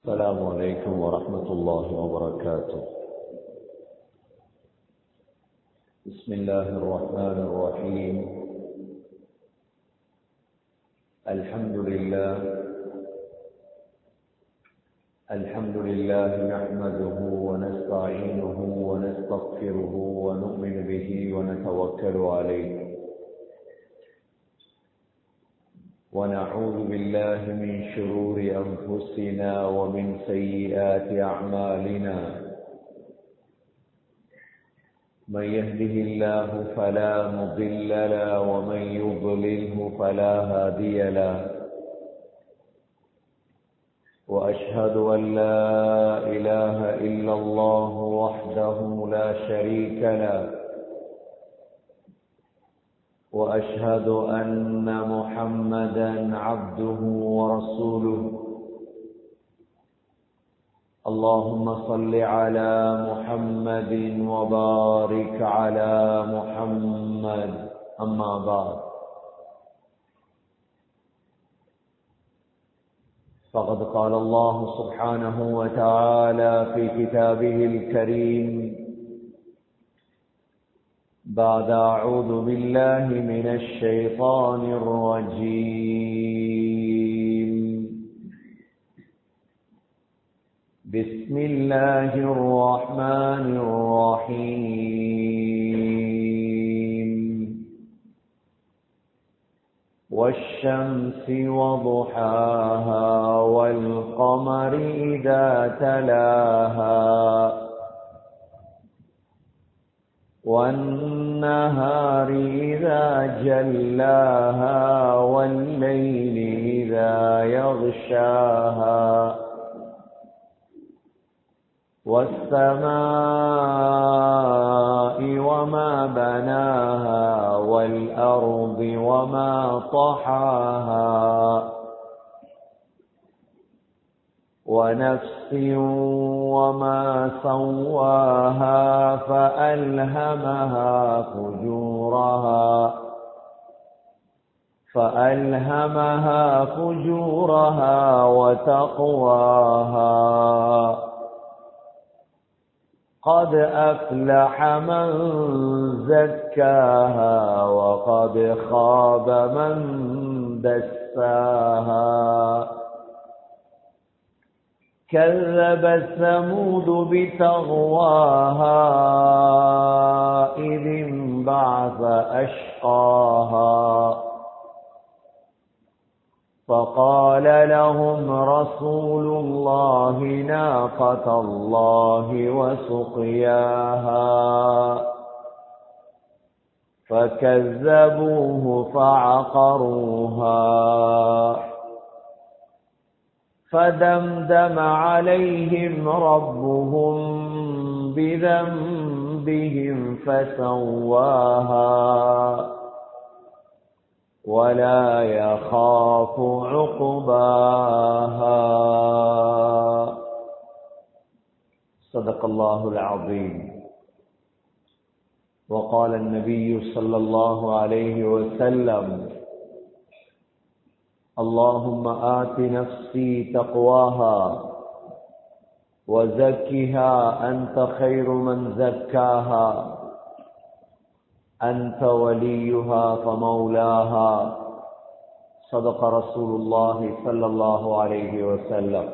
السلام عليكم ورحمة الله وبركاته بسم الله الرحمن الرحيم الحمد لله الحمد لله نحمده ونستعينه ونستغفره ونؤمن به ونتوكل عليه ونعوذ بالله من شرور أنفسنا ومن سيئات أعمالنا من يهده الله فلا مضل له ومن يضلله فلا هادي له وأشهد أن لا إله إلا الله وحده لا شريك له واشهد ان محمدا عبده ورسوله اللهم صل على محمد وبارك على محمد اما بعد فقد قال الله سبحانه وتعالى في كتابه الكريم بعد أعوذ بالله من الشيطان الرجيم بسم الله الرحمن الرحيم والشمس وضحاها والقمر إذا تلاها والنهار إذا جلاها والليل إذا يغشاها والسماء وما بناها والأرض وما طحاها ونفس وما سواها فألهمها فجورها فألهمها فجورها وتقواها قد أفلح من زكاها وقد خاب من دساها كذب ثمود بتغواها إذ انبعث أشقاها فقال لهم رسول الله ناقة الله وسقياها فكذبوه فعقروها فدمدم عليهم ربهم بذنبهم فسواها ولا يخاف عقباها صدق الله العظيم وقال النبي صلى الله عليه وسلم اللهم آت نفسي تقواها وزكها أنت خير من زكاها أنت وليها فمولاها صدق رسول الله صلى الله عليه وسلم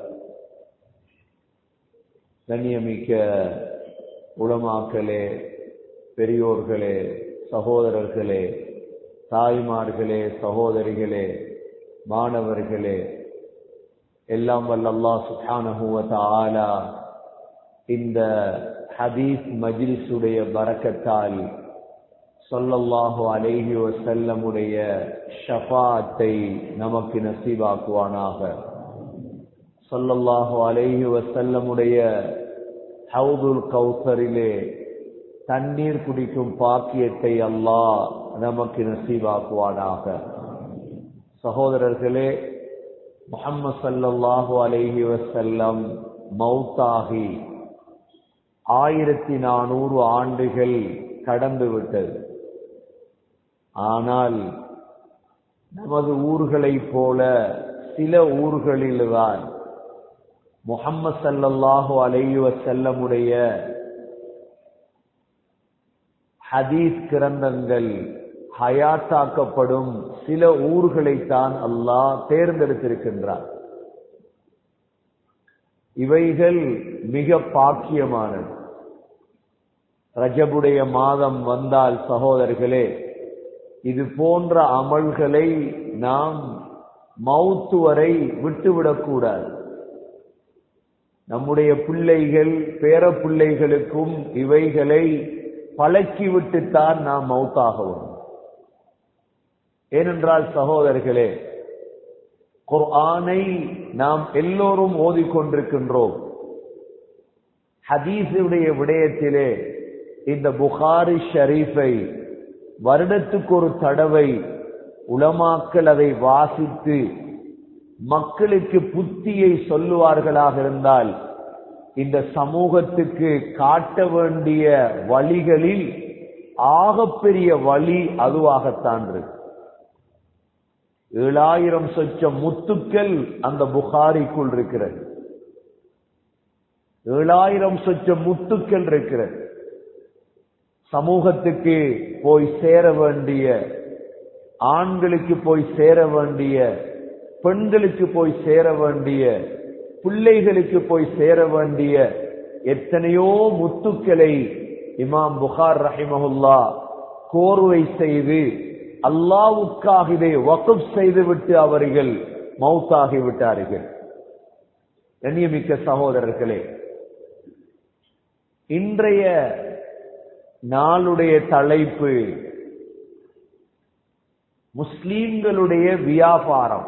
கண்ணியமிக்க உளமாக்களே பெரியோர்களே சகோதரர்களே தாய்மார்களே சகோதரிகளே மாணவர்களே எல்லாம் வல்ல அல்லாஹ் சுப்ஹானஹுவ தஆலா இந்த ஹதீஸ் மஜ்லிஸுடைய பரக்கத்தால் சொல்லல்லாஹு அலைஹி வஸல்லமுடைய ஷஃபாத்தை நமக்கு நசீபாக்குவானாக சொல்லல்லாஹு அலைஹி வஸல்லமுடைய ஹவுதுல் கௌசரிலே தண்ணீர் குடிக்கும் பாக்கியத்தை அல்லாஹ் நமக்கு நசீபாக்குவானாக சகோதரர்களே முகம்மது சல்லல்லாஹு அலைஹி வசல்லம் மௌத்தாகி ஆயிரத்தி நானூறு ஆண்டுகள் கடந்து விட்டது ஆனால் நமது ஊர்களைப் போல சில ஊர்களில்தான் முகம்மது சல்லல்லாஹு அலைஹி வஸல்லமுடைய ஹதீஸ் கிரந்தங்கள் ஹயாத்தாக்கப்படும் சில ஊர்களைத்தான் அல்லாஹ் தேர்ந்தெடுத்திருக்கின்றார் இவைகள் மிக பாக்கியமானது ரஜபுடைய மாதம் வந்தால் சகோதரர்களே இது போன்ற அமல்களை நாம் மௌத்து வரை விட்டுவிடக்கூடாது நம்முடைய பிள்ளைகள் பேர பிள்ளைகளுக்கும் இவைகளை பழக்கிவிட்டுத்தான் நாம் மௌத்தாகவும் ஏனென்றால் சகோதரர்களே குர்ஆனை நாம் எல்லோரும் ஓதிக்கொண்டிருக்கின்றோம் ஹதீஸுடைய விடயத்திலே இந்த புகாரி ஷரீஃபை வருடத்துக்கு ஒரு தடவை உலமாக்கள் அதை வாசித்து மக்களுக்கு புத்தியை சொல்லுவார்களாக இருந்தால் இந்த சமூகத்துக்கு காட்ட வேண்டிய வழிகளில் ஆகப்பெரிய வழி அதுவாகத்தான் இருக்கு ஏழாயிரம் சொச்ச முத்துக்கள் அந்த புகாரிக்குள் இருக்கிறது ஏழாயிரம் சொச்ச முத்துக்கள் இருக்கிறது சமூகத்துக்கு போய் சேர வேண்டிய ஆண்களுக்கு போய் சேர வேண்டிய பெண்களுக்கு போய் சேர வேண்டிய பிள்ளைகளுக்கு போய் சேர வேண்டிய எத்தனையோ முத்துக்களை இமாம் புகார் ரஹிமஹுல்லா கோர்வை செய்து அல்லாவுக்காக இதை வகுப் செய்துவிட்டு அவர்கள் மௌத்தாகி விட்டார்கள் கண்ணியமிக்க சகோதரர்களே இன்றைய நாளுடைய தலைப்பு முஸ்லீம்களுடைய வியாபாரம்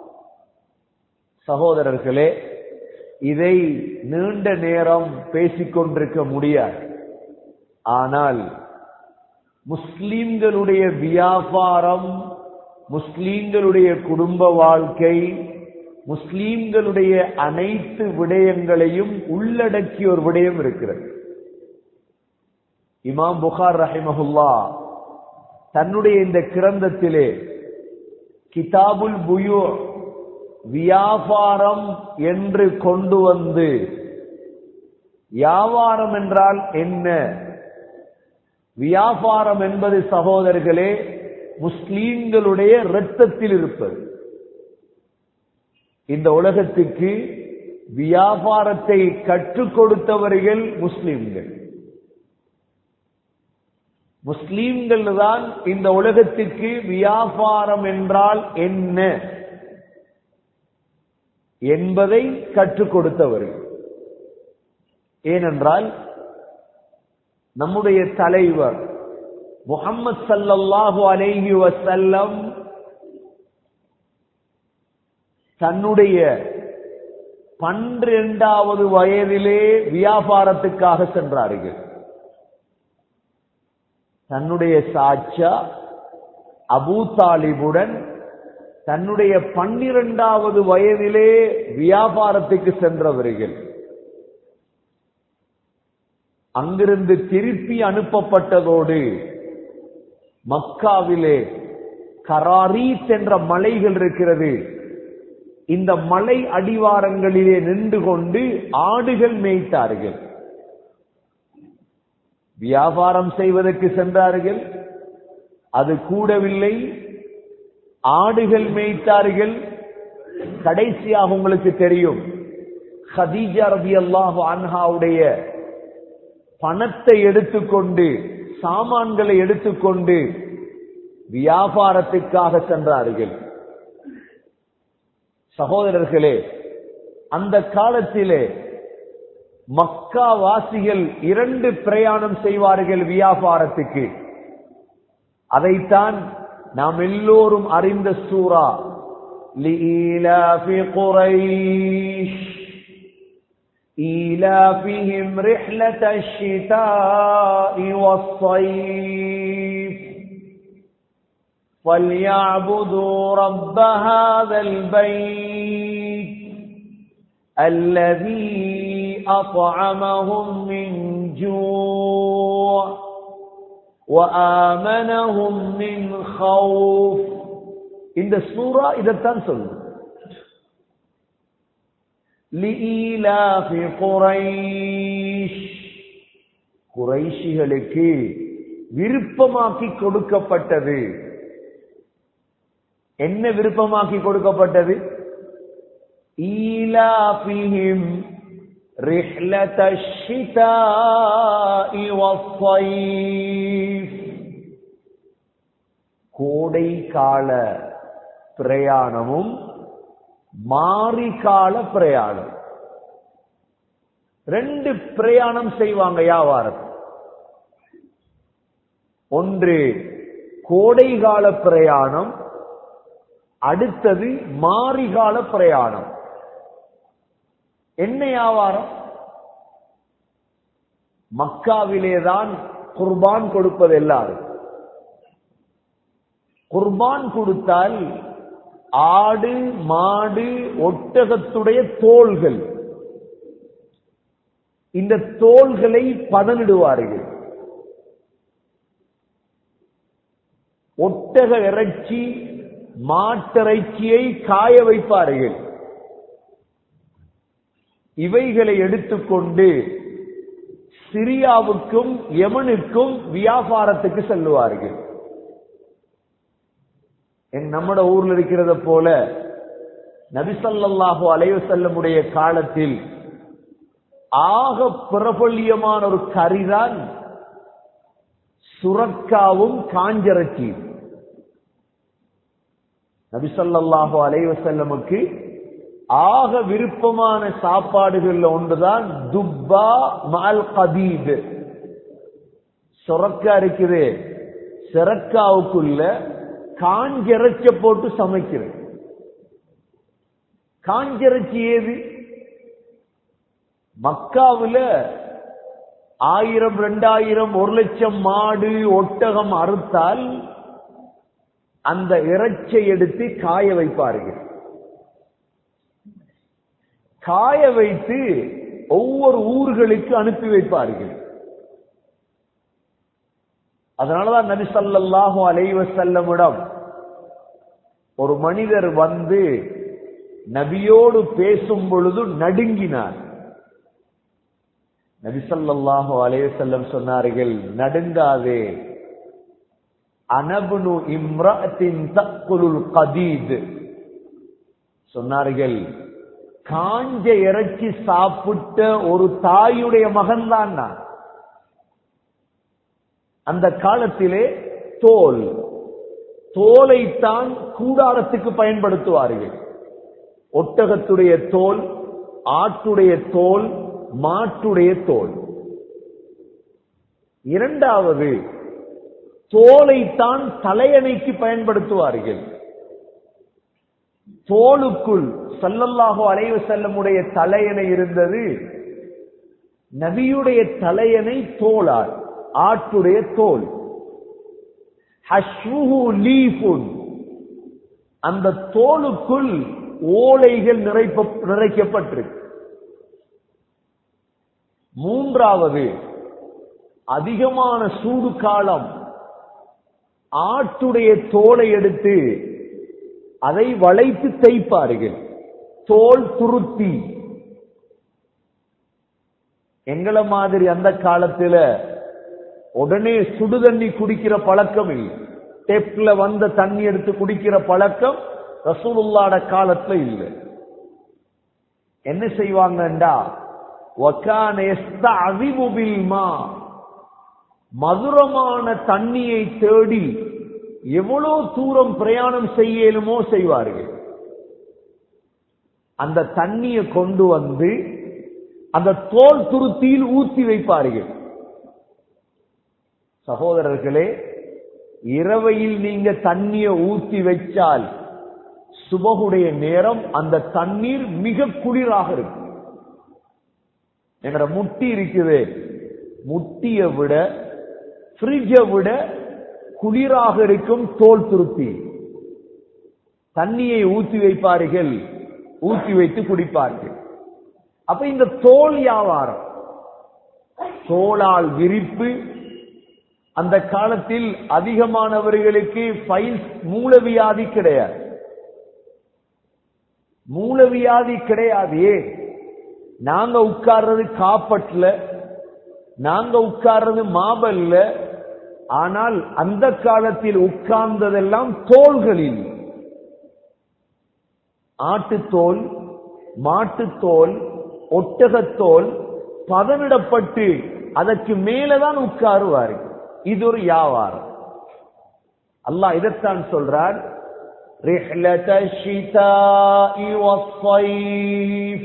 சகோதரர்களே இதை நீண்ட நேரம் பேசிக்கொண்டிருக்க முடியாது ஆனால் முஸ்லீம்களுடைய வியாபாரம் முஸ்லீம்களுடைய குடும்ப வாழ்க்கை முஸ்லீம்களுடைய அனைத்து விடயங்களையும் உள்ளடக்கிய ஒரு விடயம் இருக்கிறது இமாம் புகார் ரஹிமஹுல்லா தன்னுடைய இந்த கிரந்தத்திலே கிதாபுல் புயு வியாபாரம் என்று கொண்டு வந்து வியாபாரம் என்றால் என்ன வியாபாரம் என்பது சகோதரர்களே முஸ்லீம்களுடைய இரத்தத்தில் இருப்பது இந்த உலகத்துக்கு வியாபாரத்தை கற்றுக் கொடுத்தவர்கள் முஸ்லீம்கள் முஸ்லீம்கள் தான் இந்த உலகத்துக்கு வியாபாரம் என்றால் என்ன என்பதை கற்றுக் கொடுத்தவர்கள் ஏனென்றால் நம்முடைய தலைவர் முகம்மது சல்லல்லாஹு அலைஹி வசல்லம் தன்னுடைய பன்னிரண்டாவது வயதிலே வியாபாரத்துக்காக சென்றார்கள் தன்னுடைய சாட்சா அபூ தாலிபுடன் தன்னுடைய பன்னிரண்டாவது வயதிலே வியாபாரத்துக்கு சென்றவர்கள் அங்கிருந்து திருப்பி அனுப்பப்பட்டதோடு மக்காவிலே கராரீத் என்ற மலைகள் இருக்கிறது இந்த மலை அடிவாரங்களிலே நின்று கொண்டு ஆடுகள் மேய்த்தார்கள் வியாபாரம் செய்வதற்கு சென்றார்கள் அது கூடவில்லை ஆடுகள் மேய்த்தார்கள் கடைசியாக உங்களுக்கு தெரியும் ஹதீஜா ரபி அல்லாஹு அன்ஹாவுடைய பணத்தை எடுத்துக்கொண்டு சாமான்களை எடுத்துக்கொண்டு வியாபாரத்துக்காக சென்றார்கள் சகோதரர்களே அந்த காலத்திலே மக்கா வாசிகள் இரண்டு பிரயாணம் செய்வார்கள் வியாபாரத்துக்கு அதைத்தான் நாம் எல்லோரும் அறிந்த சூரா லீலாஃபி குரைஷ் إيلافهم رحلة الشتاء والصيف فليعبدوا رب هذا البيت الذي أطعمهم من جوع وآمنهم من خوف இந்த சூரா இதைத்தான் சொல்லுது لإيلاف قريش குறைஷிகளுக்கு விருப்பமாக்கி கொடுக்கப்பட்டது என்ன விருப்பமாக்கி கொடுக்கப்பட்டது ஈலாபிஹிம் رحلة الشتاء والصيف கோடை கால பிரயாணமும் மாறி கால பிரயாணம் ரெண்டு பிரயாணம் செய்வாங்க வியாபாரத்தில் ஒன்று கோடைகால பிரயாணம் அடுத்தது மாரிகால பிரயாணம் என்ன வியாபாரம் மக்காவிலேதான் குர்பான் கொடுப்பது எல்லாரும் குர்பான் கொடுத்தால் ஆடு மாடு ஒட்டகத்துடைய தோள்கள் இந்த தோள்களை பதனிடுவார்கள் ஒட்டக இறைச்சி மாட்டிறைச்சியை காய வைப்பார்கள் இவைகளை எடுத்துக்கொண்டு சிரியாவுக்கும் யமனுக்கும் வியாபாரத்துக்கு செல்லுவார்கள் நம்மட ஊர்ல இருக்கிறத போல நபிசல்லாஹு அலைய செல்லமுடைய காலத்தில் ஆக பிரபல்யமான ஒரு கரிதான் சுரக்காவும் காஞ்சரச்சியும் நபிசல்லாஹு அலைய செல்லமுக்கு ஆக விருப்பமான சாப்பாடுகள்ல ஒன்றுதான் துப்பா மால் கதீத் சொரக்கா இருக்குது சிறக்காவுக்குள்ள காஞ்சரைச்ச போட்டு சமைக்கிறது காஞ்சரைச்சி ஏது மக்காவுல ஆயிரம் ரெண்டாயிரம் ஒரு லட்சம் மாடு ஒட்டகம் அறுத்தால் அந்த இறைச்சை எடுத்து காய வைப்பார்கள் காய வைத்து ஒவ்வொரு ஊர்களுக்கு அனுப்பி வைப்பார்கள் அதனாலதான் நபி ஸல்லல்லாஹு அலைஹி வஸல்லமிடம் ஒரு மனிதர் வந்து நபியோடு பேசும் பொழுது நடுங்கினார் நபி ஸல்லல்லாஹு அலைஹி வஸல்லம் சொன்னார்கள் நடுங்காதே அனபுனு இம்ரஅத்தின் தக்குலுல் கதீத் சொன்னார்கள் காஞ்ச இறைச்சி சாப்பிட்ட ஒரு தாயுடைய மகன் தான் நான் அந்த காலத்திலே தோல் தோலைத்தான் கூடாரத்துக்கு பயன்படுத்துவார்கள் ஒட்டகத்துடைய தோல் ஆட்டுடைய தோல் மாட்டுடைய தோல் இரண்டாவது தோலைத்தான் தலையணைக்கு பயன்படுத்துவார்கள் தோலுக்குள் சல்லல்லாஹு அலைவ செல்லமுடைய தலையணை இருந்தது நபியுடைய தலையணை தோளார் ஆட்டுடைய தோல் ஹஷ்வுஹு லீஃபுன் அந்த தோலுக்குள் ஓலைகள் நிறைப்ப நிறைக்கப்பட்டிருக்கு மூன்றாவது அதிகமான சூடு காலம் ஆட்டுடைய தோலை எடுத்து அதை வளைத்து தேய்ப்பார்கள் தோல் துருத்தி எங்களை மாதிரி அந்த காலத்துல உடனே சுடு தண்ணி குடிக்கிற பழக்கம் இல்லை டெப்ல வந்த தண்ணி எடுத்து குடிக்கிற பழக்கம் ரசூலுல்லாட காலத்துல இல்லை என்ன செய்வாங்கண்டா மதுரமான தண்ணியை தேடி எவ்வளவு தூரம் பிரயாணம் செய்யலுமோ செய்வார்கள் அந்த தண்ணியை கொண்டு வந்து அந்த தோல் துருத்தியில் ஊற்றி வைப்பார்கள் சகோதரர்களே இரவையில் நீங்க தண்ணியை ஊற்றி வச்சால் சுபகுடைய நேரம் அந்த தண்ணீர் மிக குளிராக இருக்கும் எங்கட முட்டி இருக்குது முட்டியை விட ஃப்ரிட்ஜை விட குளிராக இருக்கும் தோல் துருத்தி தண்ணியை ஊற்றி வைப்பார்கள் ஊற்றி வைத்து குடிப்பார்கள் அப்ப இந்த தோல் வியாபாரம் தோளால் விரிப்பு அந்த காலத்தில் அதிகமானவர்களுக்கு ஃபைல்ஸ் மூலவியாதி கிடையாது மூலவியாதி கிடையாது ஏன் நாங்க உட்கார்றது காப்பட்ல நாங்க உட்கார்றது மாபல்ல ஆனால் அந்த காலத்தில் உட்கார்ந்ததெல்லாம் தோள்களில் ஆட்டுத்தோல் மாட்டுத்தோல் ஒட்டகத்தோல் பதனிடப்பட்டு அதற்கு மேலதான் உட்காருவார்கள் இது ஒரு வியாபாரம் அல்லாஹ் இதைத்தான் சொல்றார் رحلة الشتاء والصيف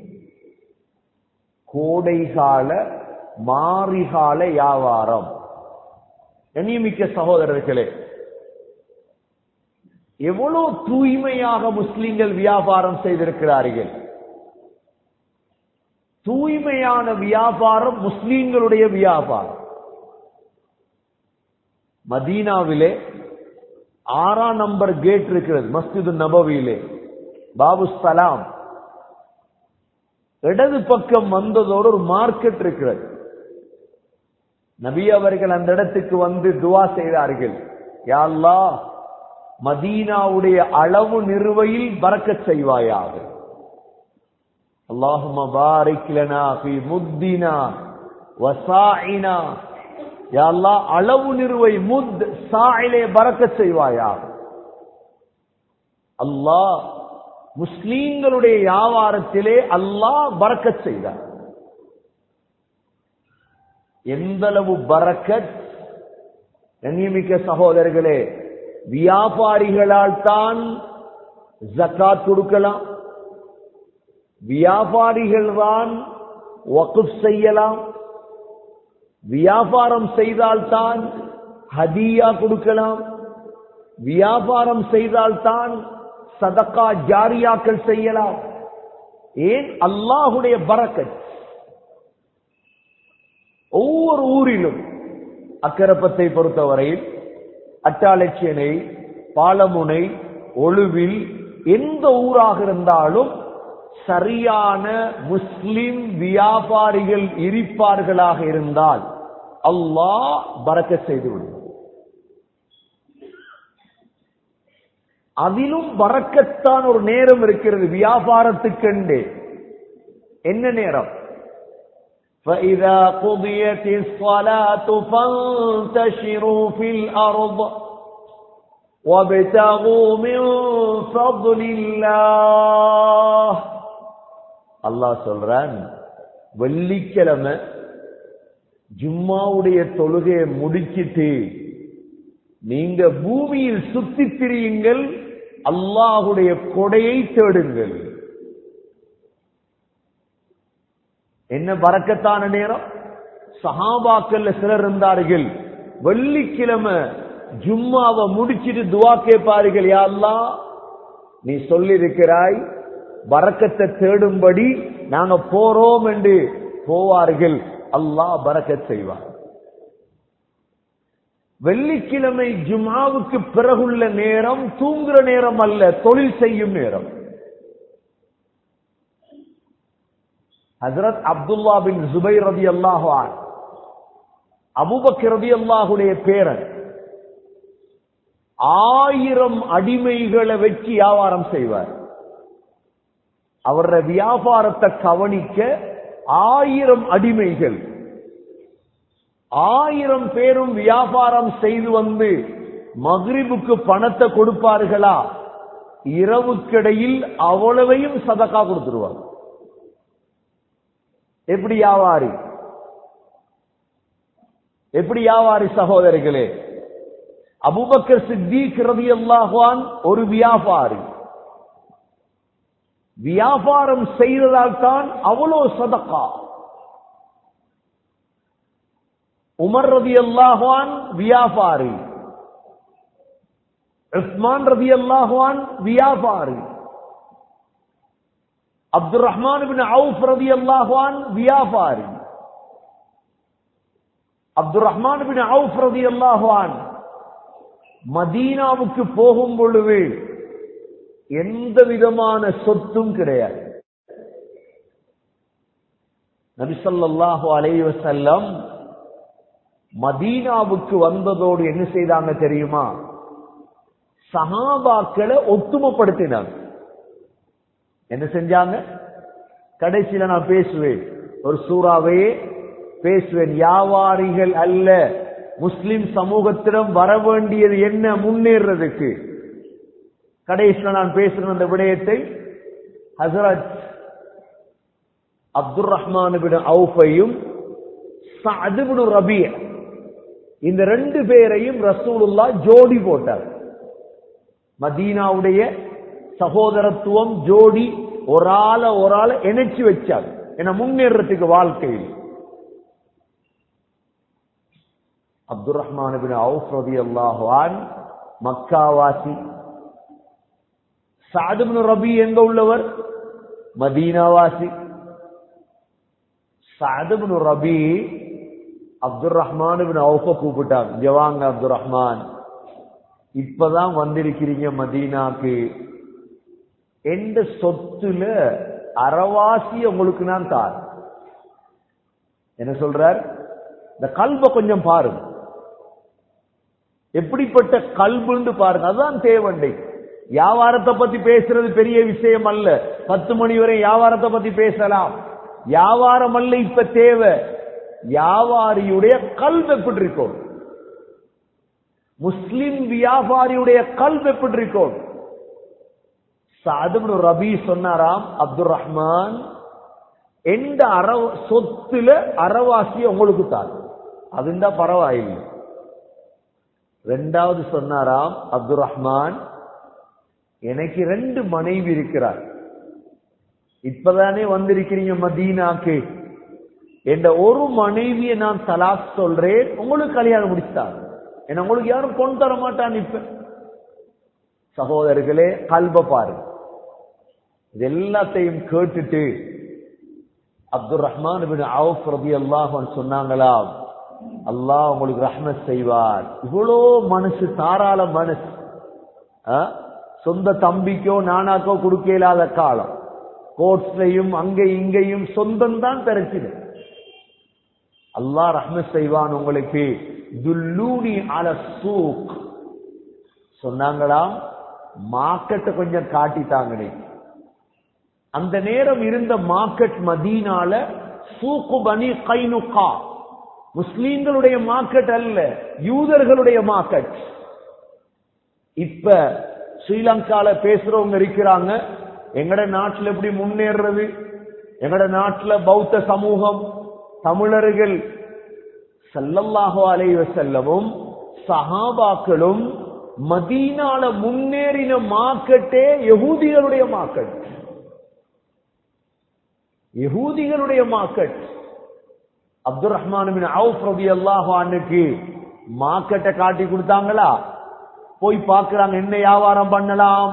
கோடைகால மாரிகால வியாபாரம் கண்ணியமிக்க சகோதரர்களே எவ்வளவு தூய்மையாக முஸ்லிம்கள் வியாபாரம் செய்திருக்கிறார்கள் தூய்மையான வியாபாரம் முஸ்லிம்களுடைய வியாபாரம் மதீனாவிலே ஆறாம் நம்பர் கேட் இருக்கிறது மஸ்ஜிது நபவியிலே பாபு சலாம் இடது பக்கம் வந்ததோடு ஒரு மார்க்கெட் இருக்கிறது நபி அவர்கள் அந்த இடத்துக்கு வந்து துவா செய்தார்கள் யா அல்லாஹ் மதீனாவுடைய அளவு நிறுவையில் பறக்கச் செய்வாயாக அல்லாஹும்ம பாரிக் லனா ஃபீ முத்தினா வசாயினா யா அல்லாஹ் அளவு நிறுவை முத் சாயிலே பறக்கச் செய்வாயாக அல்லாஹ் முஸ்லீம்களுடைய வியாபாரத்திலே அல்லாஹ் பறக்கச் செய்தார் எந்தளவு பறக்கத் கண்ணியமிக்க சகோதரர்களே வியாபாரிகளால் தான் ஜக்காத் கொடுக்கலாம் வியாபாரிகள் தான் வகுப் செய்யலாம் வியாபாரம் செய்தால்தான் ஹதியா கொடுக்கலாம் வியாபாரம் செய்தால்தான் சதக்கா ஜாரியாக்கள் செய்யலாம் ஏன் அல்லாஹுடைய பறக்கத் ஒவ்வொரு ஊரிலும் அக்கரப்பத்தை பொறுத்தவரையில் அட்டாளச்சியனை பாலமுனை ஒழுவில் எந்த ஊராக இருந்தாலும் சரியான முஸ்லிம் வியாபாரிகள் இருப்பார்களாக இருந்தால் அல்லாஹ் பறக்க செய்து விடுவார் அதிலும் பறக்கத்தான் ஒரு நேரம் இருக்கிறது வியாபாரத்துக்கெண்டே என்ன நேரம் فإذا قضيت الصلاة فانتشروا في الأرض وابتغوا من فضل الله அல்லாஹ் சொல்றான் வெள்ளிக்கிழமை ஜும்மாவுடைய தொழுகையை முடிச்சிட்டு நீங்க பூமியில் சுத்தி திரியுங்கள் அல்லாஹுடைய கொடையை தேடுங்கள் என்ன பறக்கத்தான நேரம் சஹாபாக்கள்ல சிலர் இருந்தார்கள் வெள்ளிக்கிழமை ஜும்மாவை முடிச்சிட்டு துவா கேட்பார்கள் யா அல்லாஹ் நீ சொல்லியிருக்கிறாய் பறக்கத்தை தேடும்படி நாங்க போறோம் என்று போவார்கள் அல்லாஹ் பறக்கத் செய்வார் வெள்ளிக்கிழமை ஜுமாவுக்கு பிறகுள்ள நேரம் தூங்குற நேரம் அல்ல தொழில் செய்யும் நேரம் ஹசரத் அப்துல்லா பின் ஜுபை ரதி அல்லாஹான் அபுபக் ரதி அல்லாஹுடைய பேரன் ஆயிரம் அடிமைகளை வச்சு வியாபாரம் செய்வார் அவருடைய வியாபாரத்தை கவனிக்க ஆயிரம் அடிமைகள் ஆயிரம் பேரும் வியாபாரம் செய்து வந்து மகிரிபுக்கு பணத்தை கொடுப்பார்களா இரவுக்கிடையில் அவ்வளவையும் சதக்கா கொடுத்துருவார் எப்படி வியாபாரி எப்படி வியாபாரி சகோதரிகளே அபுபக்கர் சித்திக் ரதி அல்லாஹான் ஒரு வியாபாரி வியாபாரம் செய்ததால் தான் அவ்வளோ சதக்கா உமர் ரதி அல்லாஹான் வியாபாரி உஸ்மான் ரதி அல்லாஹான் வியாபாரி அப்துல் ரஹ்மான் பின் அவுஃப் ரதி அல்லாஹான் வியாபாரி அப்துல் ரஹ்மான் பின் அவுஃப் ரதி அல்லாஹான் மதீனாவுக்கு போகும் பொழுது எந்த விதமான சொத்தும் கிடையாது நபிசல்லாஹு அலைஹி வஸல்லம் மதீனாவுக்கு வந்ததோடு என்ன செய்தாங்க தெரியுமா சஹாபாக்களை ஒத்துமைப்படுத்தினாங்க என்ன செஞ்சாங்க கடைசியில நான் பேசுவேன் ஒரு சூறாவையே பேசுவேன் வியாபாரிகள் அல்ல முஸ்லிம் சமூகத்திடம் வர வேண்டியது என்ன முன்னேறதுக்கு கடைசியில நான் பேசுற அந்த விடயத்தை ஹசரத் அப்துல் ரஹ்மான் அவுஃபையும் சஅதுபின் ரபி இந்த ரெண்டு பேரையும் ரசூலுல்லா ஜோடி போட்டார் மதீனாவுடைய சகோதரத்துவம் ஜோடி ஒரு ஆள ஒரு ஆள இணைச்சு வச்சார் என முன்னேறதுக்கு வாழ்க்கையில் அப்துல் ரஹ்மான் அவுஃப் ரதி அல்லாஹான் மக்காவாசி சாதுபின் ரபி எங்க உள்ளவர் மதீனாவாசி சாதுபின் ரபி அப்துல் ரஹ்மான் அவுஃப கூப்பிட்டாங்க ஜவாங்க அப்துல் ரஹ்மான் இப்பதான் வந்திருக்கிறீங்க மதீனாக்கு எந்த சொத்துல அறவாசி உங்களுக்கு நான் தார் என்ன சொல்றார் இந்த கல்வ கொஞ்சம் பாருங்க எப்படிப்பட்ட கல்புன்னு பாருங்க அதுதான் தேவண்டை வியாபாரத்தை பத்தி பேசுறது பெரிய விஷயம் அல்ல பத்து மணி வரை வியாபாரத்தை பத்தி பேசலாம் வியாபாரம் அல்ல இப்ப தேவை வியாபாரியுடைய கல்வ் எப்படி இருக்கும் முஸ்லிம் வியாபாரியுடைய கல்வ் எப்படி இருக்கும் சாதுபு ரபி சொன்னாராம் அப்துல் ரஹ்மான் எந்த அற சொத்துல அறவாசி உங்களுக்கு தான் அதுண்டா பரவாயில்லை ரெண்டாவது சொன்னாராம் அப்துல் ரஹ்மான் எனக்கு ரெண்டு மனைவி இருக்கிறார் இப்பதானே வந்திருக்கிறீங்க மதீனாக்கு என்ற ஒரு மனைவியை நான் தலாக் சொல்றேன் உங்களுக்கு கல்யாணம் முடிச்சாங்க என்ன உங்களுக்கு யாரும் பொன் தர மாட்டான் இப்ப சகோதரர்களே கல்ப பாரு இது எல்லாத்தையும் கேட்டுட்டு அப்துல் ரஹ்மான் அவுஃப் ரபி அல்லாஹ் சொன்னாங்களா அல்லாஹ் உங்களுக்கு ரஹ்மத் செய்வார் இவ்வளோ மனசு தாராள மனசு சொந்த தம்பிக்கோ நானாக்கோ கொடுக்க இல்லாத காலம் கோர்ட்ஸ்லையும் அங்க இங்கேயும் சொந்தம் தான் பிரச்சனை அல்லாஹ் ரஹ்மத் செய்வான் உங்களுக்கு துல்லூனி அல சூக் சொன்னாங்களாம் மார்க்கெட்டை கொஞ்சம் காட்டித்தாங்கனே அந்த நேரம் இருந்த மார்க்கெட் மதீனால சூக்கு பனி கைனுகா முஸ்லீம்களுடைய மார்க்கெட் அல்ல யூதர்களுடைய மார்க்கெட் இப்ப ஸ்ரீலங்கால பேசுறவங்க இருக்கிறாங்க எங்கட நாட்டுல எப்படி முன்னேறது எங்கட நாட்டுல பௌத்த சமூகம் தமிழர்கள் சல்லல்லாஹு அலைவ செல்லவும் சஹாபாக்களும் மதீனால முன்னேறின மார்க்கெட்டே யகூதிகளுடைய மார்க்கெட் யகூதிகளுடைய மார்க்கெட் அப்துல் ரஹ்மான் அவுஃப் ரபி அல்லாஹானுக்கு மார்க்கெட்டை காட்டி கொடுத்தாங்களா போய் பார்க்கிறாங்க என்ன வியாபாரம் பண்ணலாம்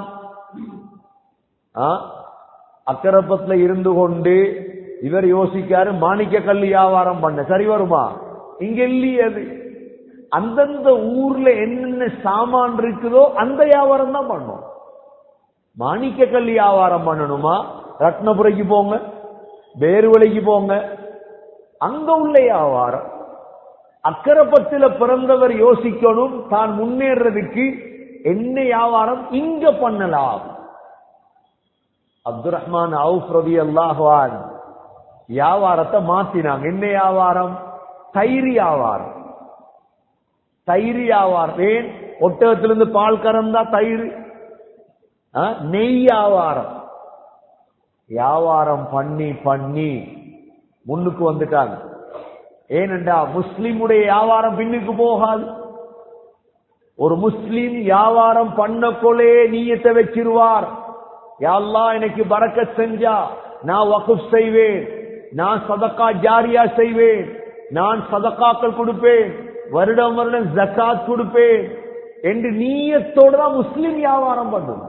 அக்கரப்பத்துல இருந்து கொண்டு இவர் யோசிக்காரு மாணிக்க கல் வியாபாரம் பண்ண சரி வருமா இங்க இல்லையே அது அந்தந்த ஊர்ல என்னென்ன சாமான் இருக்குதோ அந்த வியாபாரம் தான் பண்ணும் மாணிக்க கல் வியாபாரம் பண்ணணுமா ரத்னபுரைக்கு போங்க வேறுவலைக்கு போங்க அங்க உள்ள வியாபாரம் அக்கரப்பத்தில பிறந்தவர் யோசிக்கணும் தான் முன்னேறதுக்கு என்ன வியாபாரம் இங்க பண்ணலாம் அப்துல் ரஹ்மான் அவுஃப் ரவி அல்லாஹான் வியாபாரத்தை மாத்தினாங்க என்ன வியாபாரம் தயிர் வியாபாரம் தயிர் வியாபாரம் ஏன் ஒட்டகத்திலிருந்து பால் கறந்தா தயிர் நெய் வியாபாரம் வியாபாரம் பண்ணி பண்ணி முன்னுக்கு வந்துட்டாங்க ஏனென்றா முஸ்லிமுடைய வியாபாரம் பின்னுக்கு போகாது ஒரு முஸ்லிம் வியாபாரம் பண்ணக்கொள்ளே நீயத்தை வச்சிருவார் யாழ்லா எனக்கு பறக்க செஞ்சா நான் வகுப் செய்வேன் நான் சதக்கா ஜாரியா செய்வேன் நான் சதக்காக்கள் கொடுப்பேன் வருடம் வருடம் ஜக்காத் கொடுப்பேன் என்று நீயத்தோடு தான் முஸ்லிம் வியாபாரம் பண்ணும்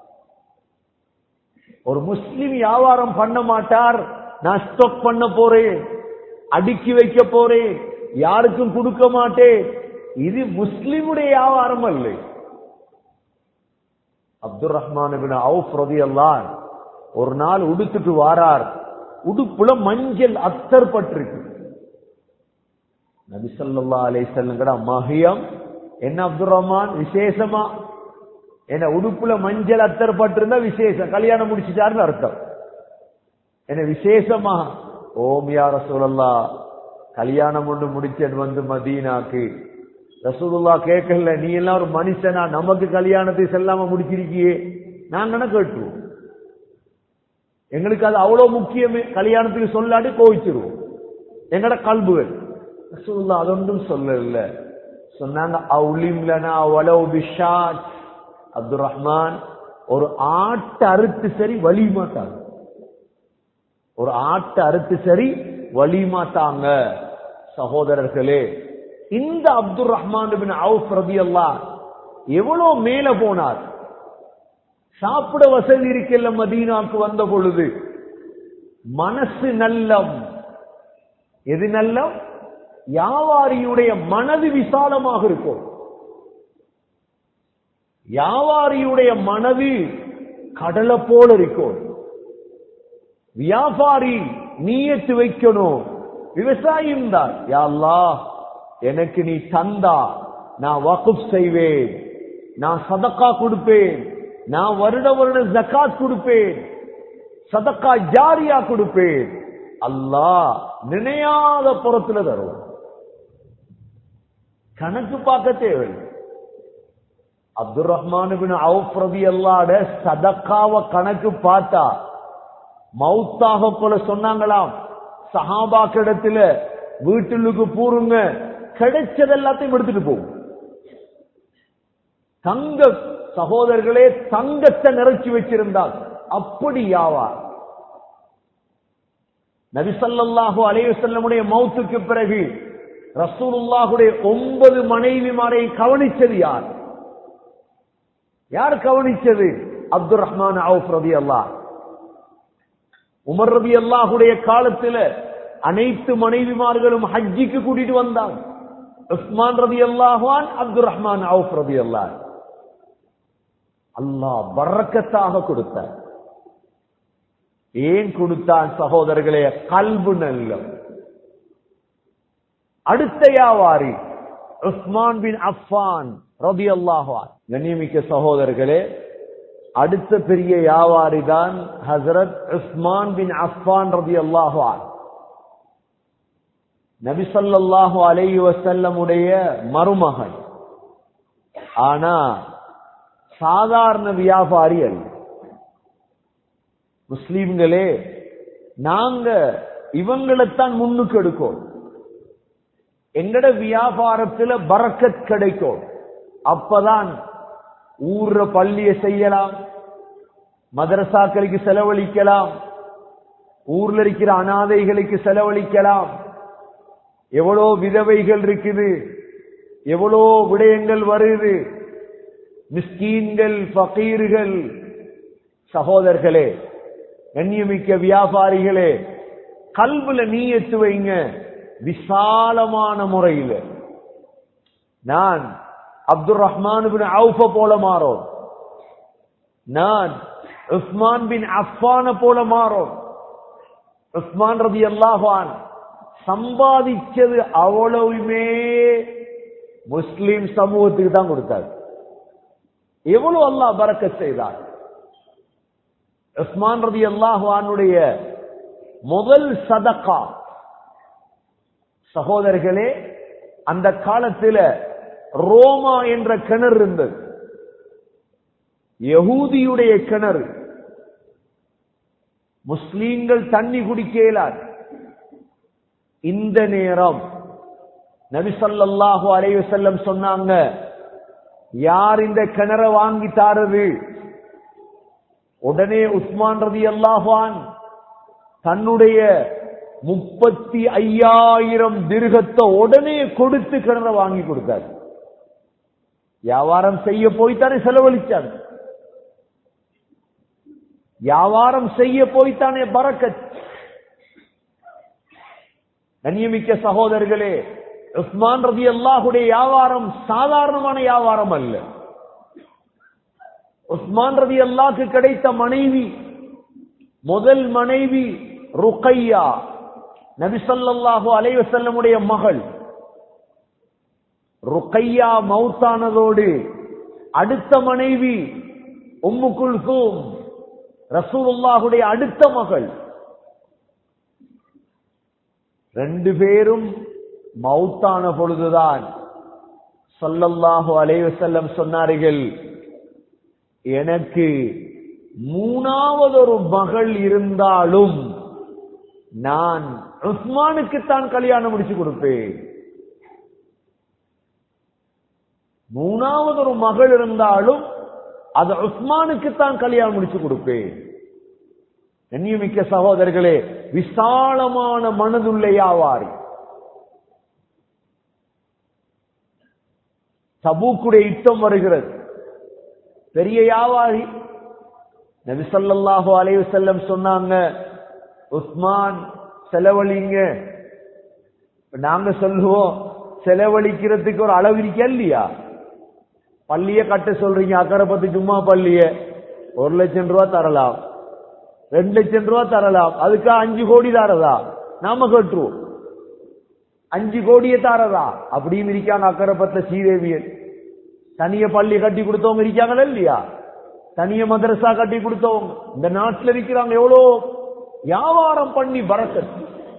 ஒரு முஸ்லிம் வியாபாரம் பண்ண மாட்டார் நான் ஸ்டாக் பண்ண போறேன் அடுக்கி வைக்க போறேன் யாருக்கும் கொடுக்க மாட்டேன் இது முஸ்லிமுடைய வியாபாரம் அல்ல அப்துல் ரஹ்மான் அவுஃப் ரதி அல்லான் ஒரு நாள் உடுத்துட்டு வாரார் உடுப்புல மஞ்சள் அத்தர் பட்டிருக்கு நபிசல்லா அலை செல்லுங்கடா மகியம் என்ன அப்துல் ரஹ்மான் விசேஷமா என்ன உடுப்புல மஞ்சள் அத்தர் பட்டிருந்தா விசேஷம் கல்யாணம் முடிச்சுட்டாருன்னு அர்த்தம் என்ன விசேஷமா ஓம் யா ரசூலல்லா கல்யாணம் ஒன்று முடிச்சது வந்து மதீனாக்கு ரசூலுல்லா கேட்கல நீ எல்லாம் ஒரு மனுஷனா நமக்கு கல்யாணத்தை செல்லாம முடிச்சிருக்கியே நாங்கன்னா கேட்டுருவோம் எங்களுக்கு அது அவ்வளவு முக்கியமே கல்யாணத்துக்கு சொல்லாட்டி கோவிச்சிருவோம் எங்கட கல்புகள் ரசூலுல்லா அதொன்றும் சொல்லல சொன்னாங்க அவுலிம்லனா வலவு பிஷாத் அப்துல் ரஹ்மான் ஒரு ஆட்டை அறுத்து சரி வலிமாட்டாங்க ஒரு ஆட்டை அறுத்து சரி வலிமாட்டாங்க சகோதரர்களே இந்த அப்துல் ரஹ்மான் பின் அவுஃப் ரதியல்லாஹ் எவ்வளவு மேல போனார் சாப்பிட வசதி இருக்கல மதீனாக்கு வந்த பொழுது மனசு நல்லம் எது நல்லம் வியாபாரியுடைய மனது விசாலமாக இருக்கும் வியாபாரியுடைய மனது கடலை போல இருக்கும் வியாபாரி நீயத்து வைக்கணும் விவசாயம் தான் யா அல்லாஹ் எனக்கு நீ தந்தா நான் வகுப் செய்வேன் நான் சதக்கா கொடுப்பேன் நான் வருட வருட ஜக்காத் கொடுப்பேன் சதக்கா ஜாரியா கொடுப்பேன் அல்லாஹ் நினையாத புறத்துல தருவான் கணக்கு பார்க்க தேவையில்லை அப்துல் ரஹ்மான் பின் அவுஃப் ரதி அல்லாட சதக்காவ கணக்கு பார்த்தா மௌத்தாக போல சொன்னாங்களாம் சஹாபாக்கிடத்துல வீட்டுக்கு பூருங்க கிடைச்சது எல்லாத்தையும் எடுத்துட்டு போகும் தங்க சகோதரர்களே தங்கத்தை நிறைச்சி வச்சிருந்தால் அப்படி யாவார் நபிசல்லாஹு அலைவசல்லமுடைய மௌத்துக்கு பிறகு ரசூலுல்லாஹுடைய ஒன்பது மனைவிமாரை கவனிச்சது யார் யார் கவனிச்சது அப்துல் ரஹ்மான் அவுஃப் ரதி அல்லாஹ் உமர் ரதி அல்லாஹுடைய காலத்துல அனைத்து மனைவிமார்களும் ஹஜ்ஜிக்கு கூட்டிட்டு வந்தாங்க உஸ்மான் ரதி அல்லாஹான் அப்துல் ரஹ்மான் அவுஃப் ரதி அல்லாஹ் அல்லாஹ் பறக்கத்தாக கொடுத்தார் ஏன் கொடுத்தான் சகோதரர்களே கல்பு நல்லம் அடுத்த வியாபாரி உஸ்மான் பின் அஃபான் ரபி அல்லாஹான் கண்ணியமிக்க சகோதரர்களே அடுத்த பெரிய வியாபாரி தான் ஹசரத் உஸ்மான் பின் அஃபான் ரபி அல்லாஹான் நபிசல்லாஹு அலை வசல்லமுடைய மருமகன் ஆனா சாதாரண வியாபாரி அல்ல முஸ்லீம்களே நாங்க இவங்களைத்தான் முன்னுக்கு எடுக்கோம் எங்கட வியாபாரத்துல பறக்கத் கிடைக்கும் அப்பதான் ஊர்ற பள்ளியை செய்யலாம் மதரசாக்களுக்கு செலவழிக்கலாம் ஊர்ல இருக்கிற அனாதைகளுக்கு செலவழிக்கலாம் எவ்வளோ விதவைகள் இருக்குது எவ்வளோ விடயங்கள் வருது மிஸ்கீன்கள் பகீர்கள் சகோதரர்களே கண்ணியமிக்க வியாபாரிகளே கல்வில நீயத்து வைங்க விசாலமான முறையில் நான் அப்துல் ரஹ்மான் பின் அவுஃப போல மாறோம் நான் உஸ்மான் பின் அஃபான போல மாறோம் உஸ்மான் ரதி அல்லாஹான் சம்பாதிச்சது அவ்வளவுமே முஸ்லிம் சமூகத்துக்கு தான் கொடுத்தார் எவ்வளவு அல்லாஹ் பறக்க செய்தார் உஸ்மான் ரதி அல்லாஹானுடைய முதல் சதக்கா சகோதரர்களே அந்த காலத்துல ரோமா என்ற கிணறு இருந்தது யகூதியுடைய கிணறு முஸ்லீம்கள் தண்ணி குடிக்க இயலாது இந்த நேரம் நபிசல்லாஹு அலைவு செல்லம் சொன்னாங்க யார் இந்த கிணற வாங்கி தாரது உடனே உஸ்மான் ரதி அல்லாஹான் தன்னுடைய முப்பத்தி ஐயாயிரம் திருகத்தை உடனே கொடுத்து கிணற வாங்கி கொடுத்தார் வியாபாரம் செய்ய போய்த்தானே செலவழிச்சார் வியாபாரம் செய்ய போய்த்தானே பறக்கத் கண்ணியமிக்க சகோதரர்களே உஸ்மான் ரதி அல்லாஹுடைய வியாபாரம் சாதாரணமான வியாபாரம் அல்ல உஸ்மான் ரதி அல்லாஹ்க்கு கிடைத்த மனைவி முதல் மனைவி ருக்கையா நபிசல்லாஹு அலைவசல்லமுடைய மகள் ருக்கையா மௌத்தானதோடு அடுத்த மனைவி உம்மு குல்சூம் ரசூலுல்லாஹுடைய அடுத்த மகள் ரெண்டு பேரும் மௌத்தான பொழுதுதான் சொல்லல்லாஹு அலைவசல்லம் சொன்னார்கள் எனக்கு மூணாவது ஒரு மகள் இருந்தாலும் நான் உஸ்மானுக்குத்தான் கல்யாணம் முடிச்சு கொடுப்பேன் மூணாவது ஒரு மகள் இருந்தாலும் அது உஸ்மானுக்குத்தான் கல்யாணம் முடிச்சு கொடுப்பேன் கண்ணியமிக்க சகோதரர்களே விசாலமான மனதுள்ள யாவாரி தபூக்குடைய யுத்தம் வருகிறது பெரிய வியாபாரி நபிசல்லாஹு அலைவு செல்லம் சொன்னாங்க உஸ்மான் செலவழிங்க நாங்க சொல்லுவோம் செலவழிக்கிறதுக்கு ஒரு அளவு இருக்கா இல்லையா பள்ளிய கட்ட சொல்றீங்க அக்கறை பத்து சும்மா பள்ளிய ஒரு லட்சம் ரூபா தரலாம் ரெண்டு லட்சம் ரூபா தரலாம் அதுக்கு அஞ்சு கோடி தரதா நாம கட்டுருவோம் அஞ்சு கோடியை தாரதா அப்படின்னு இருக்காங்க அக்கரைப்பட்ட ஸ்ரீதேவியன் தனிய பள்ளி கட்டி கொடுத்தவங்க இருக்காங்களா இல்லையா தனிய மதரசா கட்டி கொடுத்தவங்க இந்த நாட்டில் இருக்கிறாங்க எவ்வளோ வியாபாரம் பண்ணி பறக்கத்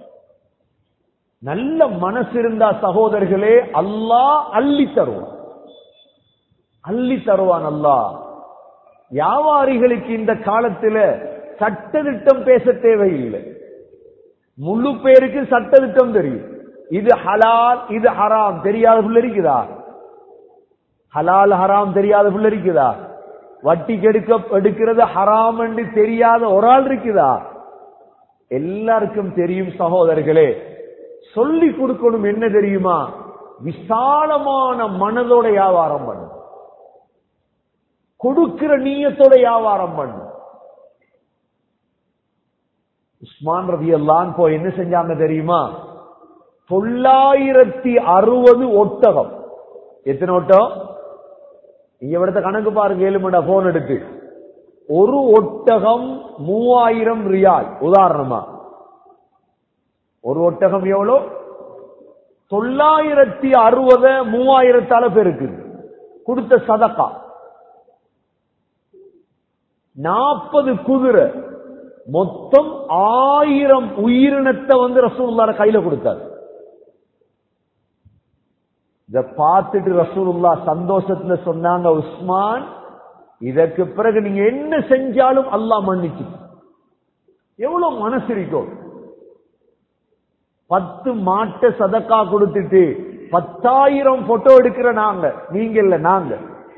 நல்ல மனசு இருந்தா சகோதரர்களே அல்லாஹ் அள்ளி தருவான் அள்ளி தருவான் அல்லாஹ் வியாபாரிகளுக்கு இந்த காலத்துல சட்டதிட்டம் பேச தேவையில்லை முழு பேருக்கு சட்டதிட்டம் தெரியும் இது ஹலால் இது ஹராம் தெரியாத புள்ள இருக்குதா ஹலால் ஹராம் தெரியாத புள்ள இருக்குதா வட்டிக்கு எடுக்க எடுக்கிறது ஹராம் என்று தெரியாத ஒரு ஆள் இருக்குதா எல்லாருக்கும் தெரியும் சகோதரர்களே சொல்லி கொடுக்கணும் என்ன தெரியுமா விசாலமான மனதோட வியாபாரம் பண்ணு கொடுக்கிற நீயத்தோட வியாபாரம் பண்ணு உஸ்மான் ரவி எல்லாம் போய் என்ன செஞ்சாங்க தெரியுமா தொள்ளாயிரத்தி அறுபது ஒட்டகம் எத்தனை ஒட்டகம் இங்க விடத்த கணக்கு பாருங்க ஏழு மணி போன் எடுத்து ஒரு ஒட்டகம் மூவாயிரம் ரியால் உதாரணமா ஒரு ஒட்டகம் எவ்வளோ தொள்ளாயிரத்தி அறுபது மூவாயிரத்தால பேருக்கு கொடுத்த சதக்கா நாற்பது குதிரை மொத்தம் ஆயிரம் உயிரினத்தை வந்து ரசூலுல்லார கையில கொடுத்தார் இத பார்த்துட்டு ரசூலுல்லா சந்தோஷத்துல சொன்னாங்க உஸ்மான் இதற்கு பிறகு நீங்க என்ன செஞ்சாலும் அல்லாஹ் மன்னிச்சு எவ்வளவு மனசு இருக்கும் பத்து மாட்டை சதக்கா கொடுத்துட்டு பத்தாயிரம் போட்டோ எடுக்கிற நாங்க நீங்க இல்ல நாங்க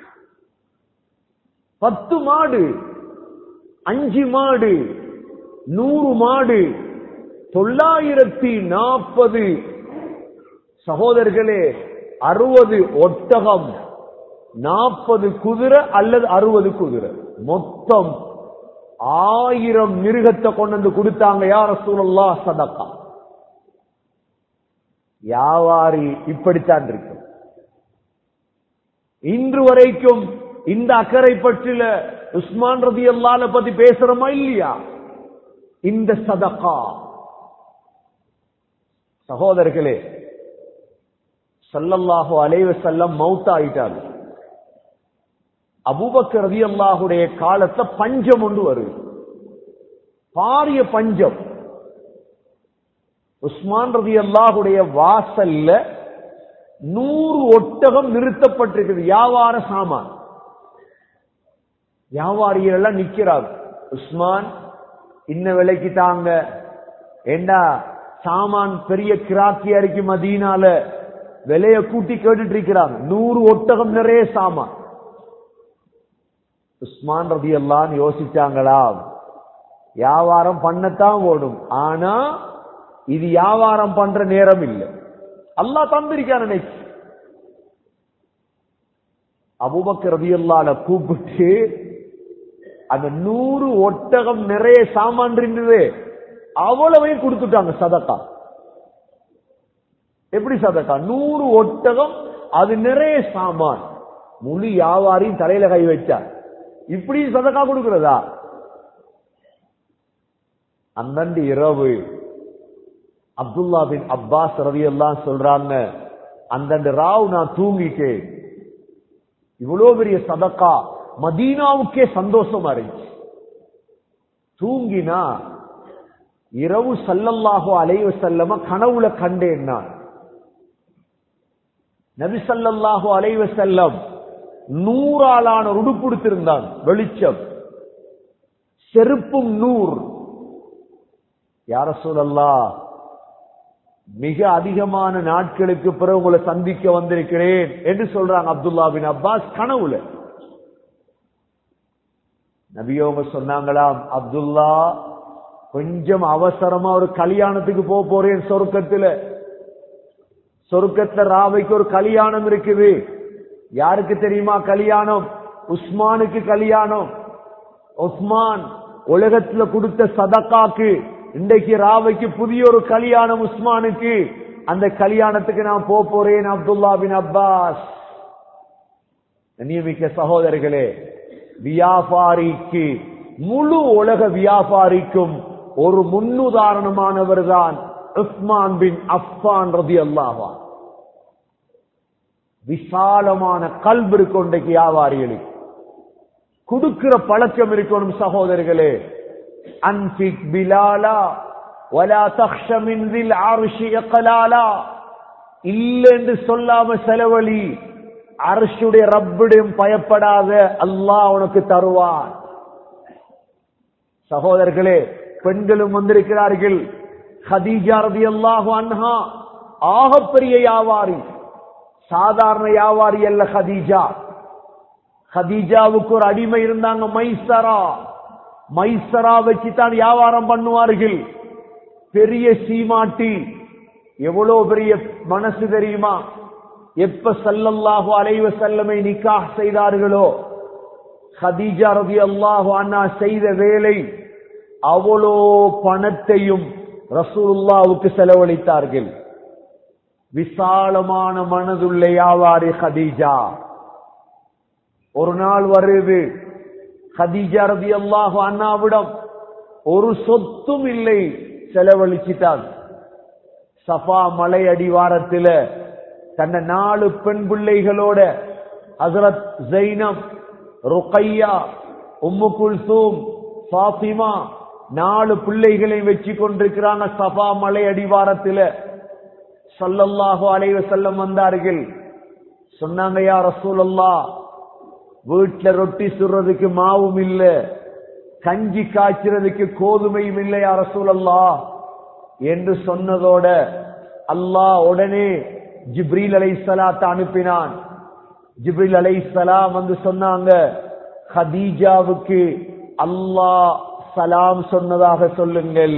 பத்து மாடு அஞ்சு மாடு நூறு மாடு தொள்ளாயிரத்தி நாற்பது சகோதரர்களே அறுபது ஒட்டகம் நாற்பது குதிரை அல்லது அறுபது குதிரை மொத்தம் ஆயிரம் மிருகத்தை கொண்டு வந்து கொடுத்தாங்க யார சூழல்லா சதக்கா வியாபாரி இப்படித்தான் இருக்கும் இன்று வரைக்கும் இந்த அக்கறை பற்றில உஸ்மான் ரதி அல்லால பத்தி பேசுறோமா இல்லையா இந்த சதகா சகோதரர்களே சல்லல்லாஹு அலைவ செல்லம் மவுத் ஆயிட்டாரு அபூபக்கர் ரதி அல்லாஹுடைய காலத்துல பஞ்சம் ஒன்று வருது பாரிய பஞ்சம் உஸ்மான் ரதி அல்லாஹுடைய வாசல்ல நூறு ஒட்டகம் நிறுத்தப்பட்டிருக்குது வியாபார சாமான் வியாபாரிகள் எல்லாம் நிக்கிறாங்க உஸ்மான் இன்ன விலைக்கு தாங்க ஏண்டா சாமான் பெரிய கிராக்கியா இருக்கு மதீனால விலைய கூட்டி கேட்டுட்டு இருக்கிறாங்க நூறு ஒட்டகம் நிறைய சாமான் உஸ்மான் ரதி எல்லாம் யோசிச்சாங்களா வியாபாரம் பண்ணத்தான் ஓடும் ஆனா இது வியாபாரம் பண்ற நேரம் இல்லை அல்லாஹ் தந்திருக்கான் நினைச்சு அபுபக்கர் ரதியல்லால கூப்பிட்டு அந்த நூறு ஒட்டகம் நிறைய சாமான் இருந்தது அவ்வளவையும் கொடுத்துட்டாங்க சதக்கா எப்படி சதக்கா நூறு ஒட்டகம் அது நிறைய சாமான் முழு வியாபாரியும் தலையில கை வச்சார் இப்படி சதக்கா கொடுக்கிறதா அந்தண்டு இரவு அப்துல்லா பின் அப்பாஸ் ரவி எல்லாம் சொல்றாங்க அந்தண்டு ராவ் நான் தூங்கிட்டேன் இவ்வளவு பெரிய சதக்கா மதீனாவுக்கே சந்தோஷமா இருந்துச்சு தூங்கினா இரவு சல்லல்லாஹு அலைவ செல்லம கனவுல கண்டேன் நான் நபி சல்லல்லாஹு அலைவ செல்லம் நூறாளான உடுப்புடுத்திருந்தான் வெளிச்சம் செருப்பும் நூர் யார சொல்லல்லா மிக அதிகமான நாட்களுக்கு பிறகு உங்களை சந்திக்க வந்திருக்கிறேன் என்று சொல்றாங்க அப்துல்லா பின் அப்பாஸ் கனவுல நபியோங்க சொன்னாங்களாம் அப்துல்லா கொஞ்சம் அவசரமா ஒரு கல்யாணத்துக்கு போக போறேன் சொருக்கத்துல சொருக்கத்துல ராவைக்கு ஒரு கல்யாணம் இருக்குது யாருக்கு தெரியுமா கல்யாணம் உஸ்மானுக்கு கல்யாணம் உஸ்மான் உலகத்துல கொடுத்த சதக்காக்கு இன்றைக்கு ராவைக்கு புதிய ஒரு கல்யாணம் உஸ்மானுக்கு அந்த கல்யாணத்துக்கு நான் போக போறேன் அப்துல்லா பின் அப்பாஸ் நியமிக்க சகோதரர்களே வியாபாரிக்கு முழு உலக வியாபாரிக்கும் ஒரு முன்னுதாரணமானவர் தான் உஸ்மான் பின் அஃபான் ரதி அல்லாஹா விசாலமான கல்வி கொண்டைக்கு வியாபாரிகளுக்கு கொடுக்கிற பழக்கம் இருக்கணும் சகோதரர்களே அன்பிக் பிலாலா வலா தக்ஷமின் ஆருஷிய கலாலா இல்லை என்று சொல்லாம செலவழி அரசுடைய ரப்பிடையும் பயப்படாத அல்லாஹ் உனக்கு தருவான் சகோதரர்களே பெண்களும் வந்திருக்கிறார்கள் ஹதீஜா ரதி அல்லாஹு அன்ஹா ஆகப்பெரிய வியாபாரி சாதாரண வியாபாரி அல்ல ஹதீஜா ஹதீஜாவுக்கு ஒரு அடிமை இருந்தாங்க மைசரா மைசரா வச்சுதான் வியாபாரம் பண்ணுவார்கள் பெரிய சீமாட்டி எவ்வளவு பெரிய மனசு தெரியுமா எப்ப சல்லல்லாஹு அலைவ செல்லமை நிக்கா செய்தார்களோ ஹதீஜா ரவி அல்லாஹு அண்ணா செய்த வேலை அவ்வளோ பணத்தையும் ரசூலுல்லாவுக்கு செலவழித்தார்கள் விசாலமான மனதுள்ள வியாபாரி ஹதீஜா ஒரு நாள் வருது ஹதீஜா ரதி அல்லாஹு அண்ணாவிடம் ஒரு சொத்தும் இல்லை செலவழிச்சிட்டான் சஃபா மலை அடிவாரத்தில் தன்னை நாலு பெண் பிள்ளைகளோட ஹசரத் ஜைனம் ருக்கையா உம்மு குல்சூம் ஃபாத்திமா நாலு பிள்ளைகளை வச்சு கொண்டிருக்கிறாங்க சஃபா மலை அடிவாரத்தில் சல்லல்லாஹு அலைவ செல்லம் வந்தார்கள் சொன்னாங்க யா ரசூலல்லா வீட்டுல ரொட்டி சுடுறதுக்கு மாவும் இல்ல கஞ்சி காய்ச்சறதுக்கு கோதுமையும் இல்லை யா ரசூலல்லா என்று சொன்னதோட அல்லாஹ் உடனே ஜிப்ரீல் அலை சலாத்தை அனுப்பினான் ஜிப்ரீல் அலை சலாம் வந்து சொன்னாங்க ஹதீஜாவுக்கு அல்லாஹ் சலாம் சொன்னதாக சொல்லுங்கள்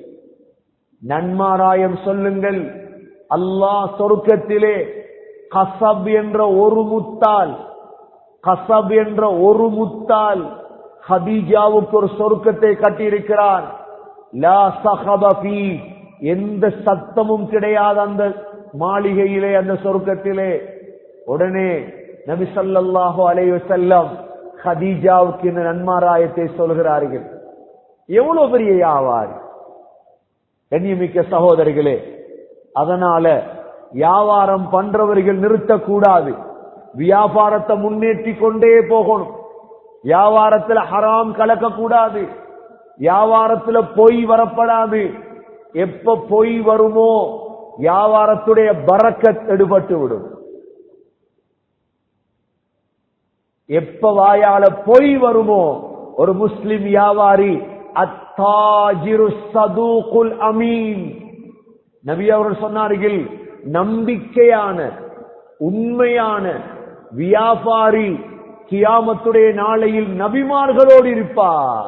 நன்மாராயம் சொல்லுங்கள் அல்லாஹ் சொருக்கத்திலே கசப் என்ற ஒரு முத்தால் கசப் என்ற ஒரு முத்தால் ஹதீஜாவுக்கு ஒரு சொருக்கத்தை கட்டியிருக்கிறான் லா சஹபி எந்த சத்தமும் கிடையாது அந்த மாளிகையிலே அந்த சொருக்கத்திலே உடனே நபி ஸல்லல்லாஹு அலைஹி வஸல்லம் ஹதீஜாவுக்கு இந்த நன்மாராயத்தை சொல்கிறார்கள் எவ்வளவு பெரிய வியாபாரி கண்ணியமிக்க சகோதரிகளே அதனால வியாபாரம் பண்றவர்கள் நிறுத்தக்கூடாது வியாபாரத்தை முன்னேற்றி கொண்டே போகணும் வியாபாரத்துல ஹராம் கலக்க கூடாது வியாபாரத்துல பொய் வரப்படாது எப்ப பொய் வருமோ வியாபாரத்துடைய பறக்கத் எடுபட்டு விடும் எப்ப வாயால பொய் வருமோ ஒரு முஸ்லிம் வியாபாரி அத்தாஜிரு சதூகுல் அமீன் நபி அவர்கள் சொன்னார்கள் நம்பிக்கையான உண்மையான வியாபாரி கியாமத்துடைய நாளையில் நபிமார்களோடு இருப்பார்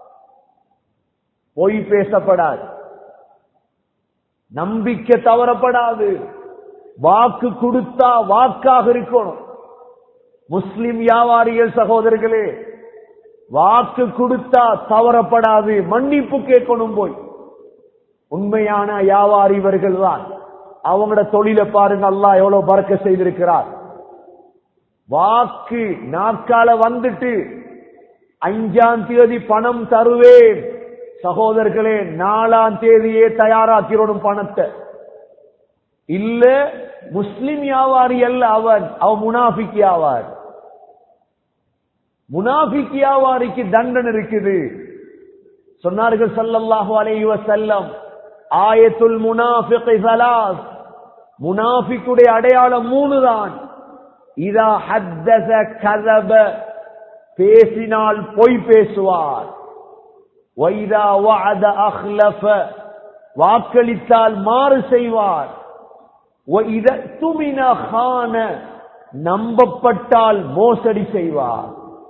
பொய் பேசப்படாது நம்பிக்கை தவறப்படாது வாக்கு கொடுத்தா வாக்காக இருக்கணும் முஸ்லிம் வியாபாரிகள் சகோதரர்களே வாக்கு கொடுத்தா தவறப்படாது மன்னிப்பு கேட்கணும் போய் உண்மையான வியாபாரி இவர்கள் தான் அவங்களோட தொழிலை பாருங்க அல்லாஹ் எவ்வளவு பறக்க செய்திருக்கிறார் வாக்கு நாட்கால வந்துட்டு அஞ்சாம் தேதி பணம் தருவேன் சகோதரர்களே நாலாம் தேதியே தயாராக்கிறோம் பணத்தை இல்ல முஸ்லிம் வியாபாரி அல்ல அவன் அவன் முனாஃபிக் வியாபாரி முனாஃபிக் வியாபாரிக்கு தண்டனை இருக்குது சொன்னார்கள் ஸல்லல்லாஹு அலைஹி வஸல்லம் ஆயத்துல் முனாஃபிகி ஸலாஸ் முனாஃபிக்குடைய அடையாளம் மூணு தான் இதா ஹத்தஸ கஸப பேசினால் பொய் பேசுவார் வைதா வஅத அஹ்லஃப வாக்களித்தால் மாறு செய்வார் வைத துமின கான நம்பப்பட்டால் மோசடி செய்வார்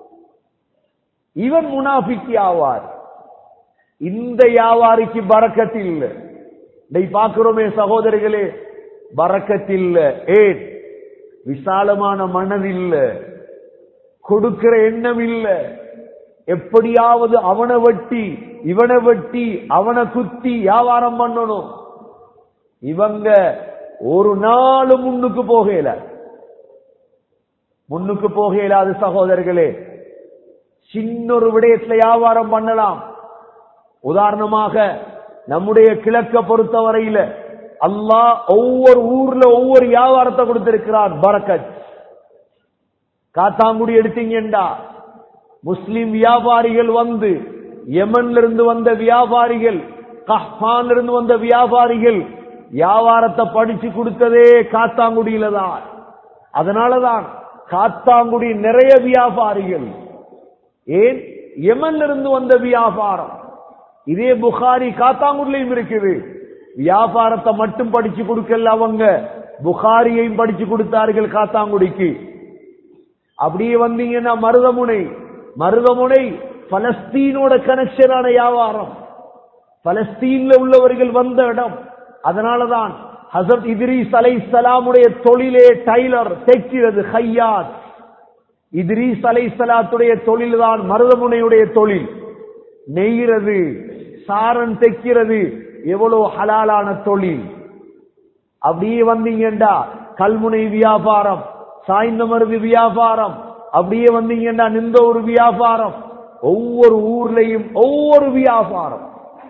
இவன் முனாஃபிக்கி ஆவார் இந்த வியாபாரிக்கு பறக்கத்தில் இல்லை இதை பார்க்கிறோமே சகோதரிகளே பறக்கத்தில் ஏன் விசாலமான மனதில்ல கொடுக்கிற எண்ணம் இல்ல எப்படியாவது அவனை வெட்டி இவனை வெட்டி அவனை குத்தி வியாபாரம் பண்ணணும் இவங்க ஒரு நாள் முன்னுக்கு போகல முன்னுக்கு போக இயலாது சகோதரர்களே சின்னொரு விடயத்துல வியாபாரம் பண்ணலாம் உதாரணமாக நம்முடைய கிழக்க பொறுத்தவரையில அல்லாஹ் ஒவ்வொரு ஊர்ல ஒவ்வொரு வியாபாரத்தை கொடுத்திருக்கிறார் பரக்கத் காத்தாங்குடி எடுத்தீங்கண்டா முஸ்லிம் வியாபாரிகள் வந்து யமன்ல இருந்து வந்த வியாபாரிகள் கஹ்பான்ல இருந்து வந்த வியாபாரிகள் வியாபாரத்தை படிச்சு கொடுத்ததே காத்தாங்குடியில தான் அதனாலதான் காத்தாங்குடி நிறைய வியாபாரிகள் ஏன் யமன்ல இருந்து வந்த வியாபாரம் இதே புகாரி காத்தாங்குடிலையும் இருக்குது வியாபாரத்தை மட்டும் படிச்சு கொடுக்கல அவங்க புகாரியையும் படிச்சு கொடுத்தார்கள் காத்தாங்குடிக்கு அப்படியே வந்தீங்கன்னா மருதமுனை மருதமுனை பலஸ்தீனோட கனெக்ஷனான வியாபாரம் பலஸ்தீன்ல உள்ளவர்கள் வந்த இடம் அதனாலதான் ஹசரத் இத்ரீஸ் அலை சலாமுடைய தொழிலே டைலர் தைக்கிறது ஹையாத் இத்ரீஸ் அலை சலாத்துடைய தொழில் தான் மருதமுனையுடைய தொழில் நெய்கிறது சாரன் தைக்கிறது எவ்வளவு ஹலாலான தொழில் அப்படியே வந்தீங்கண்டா கல்முனை வியாபாரம் சாய்ந்த மருது வியாபாரம் அப்படியே வந்தீங்கன்னா நின்ற ஒரு வியாபாரம் ஒவ்வொரு ஊர்லயும் ஒவ்வொரு வியாபாரம்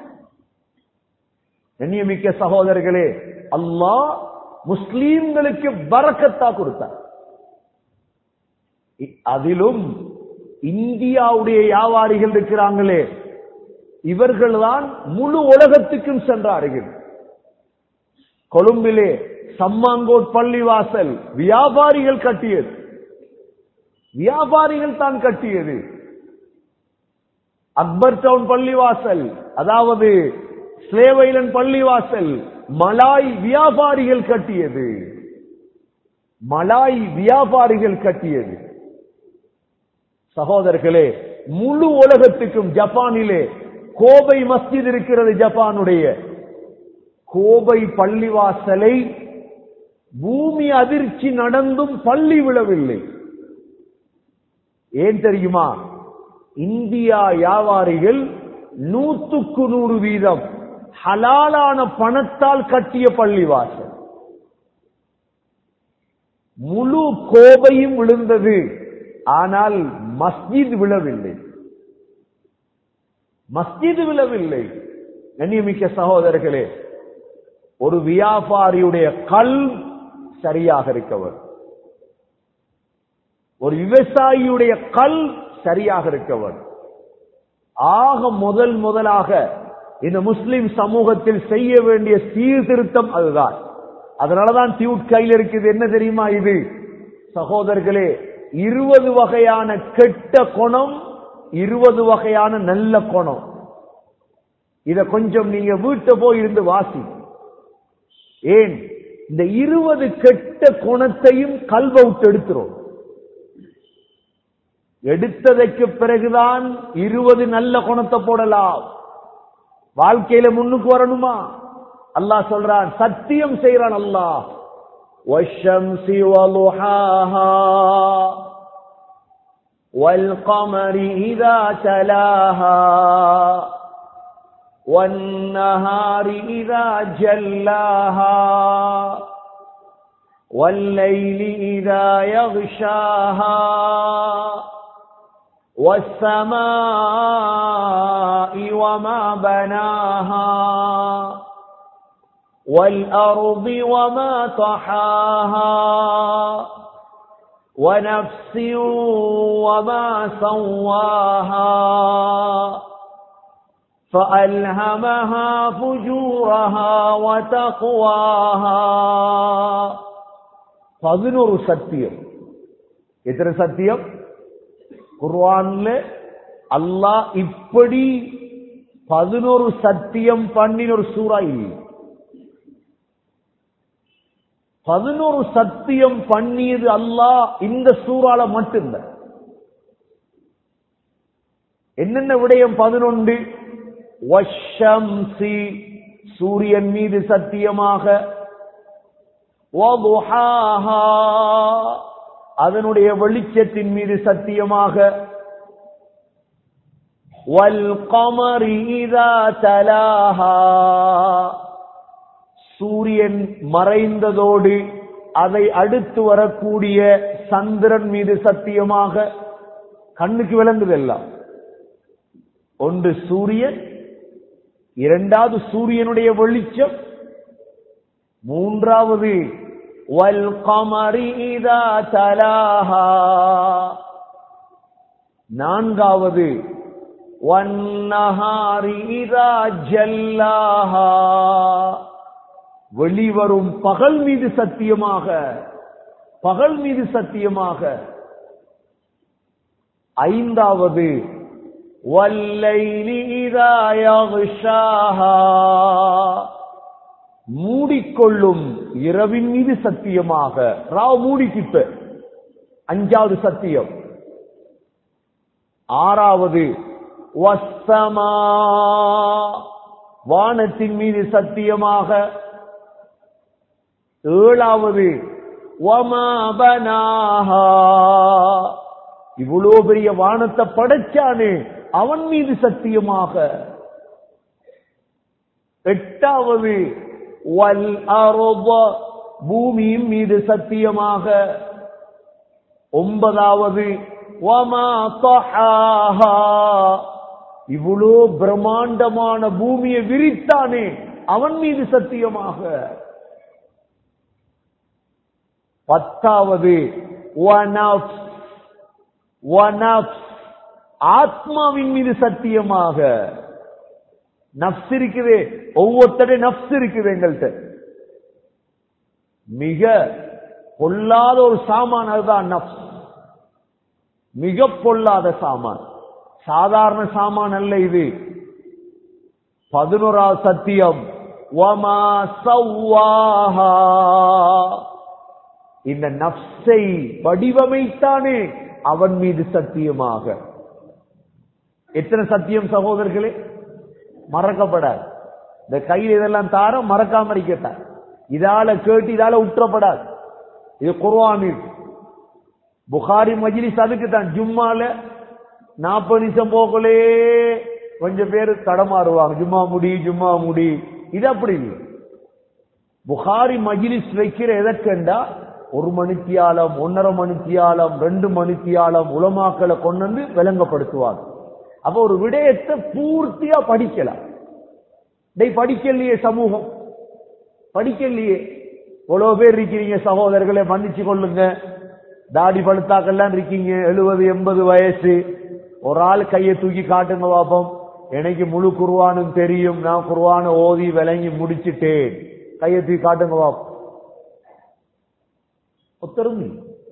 கண்ணியமிக்க சகோதரர்களே அல்லாஹ் முஸ்லீம்களுக்கு பறக்கத்தா கொடுத்தார் இ- அதிலும் இந்தியாவுடைய வியாபாரிகள் இருக்கிறாங்களே இவர்கள்தான் முழு உலகத்துக்கும் சென்றார்கள் கொழும்பிலே சம்மாங்கோட் பள்ளிவாசல் வியாபாரிகள் கட்டியது வியாபாரிகள் தான் கட்டியது அக்பர் டவுன் பள்ளிவாசல் அதாவது ஸ்லேவைலன் பள்ளிவாசல் மலாய் வியாபாரிகள் கட்டியது மலாய் வியாபாரிகள் கட்டியது சகோதரர்களே முழு உலகத்துக்கும் ஜப்பானிலே கோபை மஸ்ஜித் இருக்கிறது ஜப்பானுடைய கோபை பள்ளிவாசலை பூமி அதிர்ச்சி நடந்தும் பள்ளி விழவில்லை ஏன் தெரியுமா இந்தியா வியாபாரிகள் நூத்துக்கு நூறு வீதம் ஹலாலான பணத்தால் கட்டிய பள்ளிவாசல் முழு கோபையும் விழுந்தது ஆனால் மஸ்ஜித் விழவில்லை மஸ்ஜித் விழவில்லை கண்ணியமிக்க சகோதரர்களே ஒரு வியாபாரியுடைய கல் சரியாக இருக்கவர் ஒரு விவசாயியுடைய கல் சரியாக இருக்கவர் ஆக முதல் முதலாக இந்த முஸ்லிம் சமூகத்தில் செய்ய வேண்டிய சீர்திருத்தம் அதுதான் அதனாலதான் டியூட் கையில் இருக்குது என்ன தெரியுமா இது சகோதரர்களே இருபது வகையான கெட்ட குணம் இருபது வகையான நல்ல குணம் இத கொஞ்சம் நீங்க வீட்டை போய் இருந்து வாசி ஏன் இந்த இருபது கெட்ட குணத்தையும் கல்வ விட்டு எடுத்துரும் எடுத்ததற்கு பிறகுதான் இருபது நல்ல குணத்தை போடலாம் வாழ்க்கையில முன்னுக்கு வரணுமா அல்லாஹ் சொல்றான் சத்தியம் செய்யறான் அல்லாஹ் والشمس وضحاها والقمر إذا تلاها والنهار إذا جلاها والليل إذا يغشاها والسماء وما بناها والأرض وما طحاها ونفس وما سواها فألهمها فجورها وتقواها பதினோரு சத்தியம் எத்தனை சத்தியம் குர்ஆன்ல அல்லாஹ் இப்படி பதினோரு சத்தியம் பண்ணின ஒரு சூறா இல்லை பதினோரு சத்தியம் பண்ணியது அல்லாஹ் இந்த சூறால மட்டும்தான் என்னென்ன விடயம் பதினொன்று வஷம்சி சூரியன் மீது சத்தியமாக வதுஹாஹா, அதனுடைய வெளிச்சத்தின் மீது சத்தியமாக வல் கமரி இதா தலாஹா சூரியன் மறைந்ததோடு அதை அடுத்து வரக்கூடிய சந்திரன் மீது சத்தியமாக கண்ணுக்கு விளங்குதெல்லாம் ஒன்று சூரியன் இரண்டாவது சூரியனுடைய வெளிச்சம் மூன்றாவது வல் கமரி இதா தலாஹா நான்காவது வன்னஹாரி இதா ஜல்லாஹா வெளிவரும் பகல் மீது சத்தியமாக பகல் மீது சத்தியமாக ஐந்தாவது வல்லைலி இதா யக்ஷாஹா மூடிக்கொள்ளும் இரவின் மீது சத்தியமாக ராவ் மூடிக்கிட்ட அஞ்சாவது சத்தியம் ஆறாவது வஸ்ஸமா வானத்தின் மீது சத்தியமாக ஏழாவது வமா பனாஹா இவ்வளோ பெரிய வானத்தை படைச்சானே அவன் மீது சத்தியமாக எட்டாவது வல் அருப பூமியின் மீது சத்தியமாக ஒன்பதாவது வமா தஹாஹா இவ்வளோ பிரம்மாண்டமான பூமியை விரித்தானே அவன் மீது சத்தியமாக பத்தாவது வனஃப்ஸ் வனஃப்ஸ் ஆத்மாவின் மீது சத்தியமாக நப்ஸ் இருக்குது ஒவ்வொருத்தருடைய நப்ஸ் இருக்குது எங்கள்கிட்ட மிக பொல்லாத ஒரு சாமான் அதுதான் நப்ஸ் மிக பொல்லாத சாமான் சாதாரண சாமான் அல்ல இது பதினோராவது சத்தியம் வமா சவ்வாஹா இந்த நப்சை வடிவமைத்தானே அவன் மீது சத்தியமாக எத்தனை சத்தியம் சகோதரர்களே மறக்கப்படாது இந்த கையில் இதெல்லாம் தார மறக்காம இருக்கட்டார் இதால கேட்டு இதால உற்றப்படாது இது குர்ஆன் இது. புகாரி மஜ்லிஸ் அதுக்கு தான் ஜும்மால நாற்பது நிமிஷம் போகலே கொஞ்சம் பேர் தடமாறுவாங்க ஜும்மா முடி ஜும்மா முடி இது அப்படி இல்லை புகாரி மஜ்லிஸ் வைக்கிற எதற்கண்டா ஒரு மணித்தியாலம் ஒன்னரை மணித்தியாலம் ரெண்டு மணித்தியாலம் உலமாக்களை கொண்டு வந்து விளங்கப்படுத்துவாங்க அப்ப ஒரு விடயத்தை பூர்த்தியா படிக்கலாம் டேய் படிக்கலையே சமூகம் படிக்கலையே இவ்வளவு பேர் இருக்கிறீங்க சகோதரர்களை மன்னிச்சு கொள்ளுங்க தாடி பழுத்தாக்கெல்லாம் இருக்கீங்க எழுபது எண்பது வயசு ஒரு ஆள் கையை தூக்கி காட்டுங்க பாப்போம் எனக்கு முழு குருவானும் தெரியும் நான் குருவான ஓதி விளங்கி முடிச்சிட்டேன் கையை தூக்கி காட்டுங்க பாப்போம் ஒத்தருங்க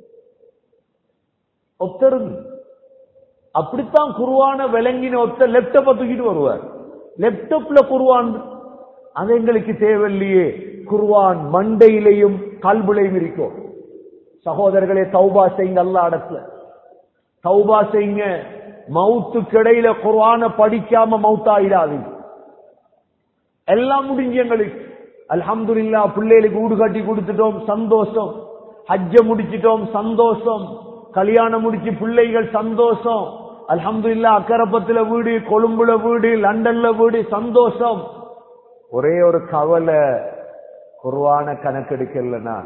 ஒத்தருங்க அப்படித்தான் குருவான விளங்கின ஒத்த லேப்டாப்பை தூக்கிட்டு வருவார் லேப்டாப்ல குருவான் அது எங்களுக்கு தேவையில்லையே குருவான் மண்டையிலையும் கல்புலையும் இருக்கும் சகோதரர்களே தௌபா செய்யுங்க அல்ல இடத்துல தௌபா செய்யுங்க மவுத்துக்கு இடையில குர்ஆன படிக்காம மவுத்தாயிடாதீங்க எல்லாம் முடிஞ்சு எங்களுக்கு அல்ஹம்துலில்லாஹ் பிள்ளைகளுக்கு வீடு கட்டி கொடுத்துட்டோம் சந்தோஷம் ஹஜ்ஜ முடிச்சிட்டோம் சந்தோஷம் கல்யாணம் முடிச்சு பிள்ளைகள் சந்தோஷம் அல்ஹம்துலில்லாஹ் அக்கரப்பத்துல வீடு கொழும்புல வீடு லண்டன்ல வீடு சந்தோஷம் ஒரே ஒரு கவலை குர்ஆன கணக்கெடுக்கல நான்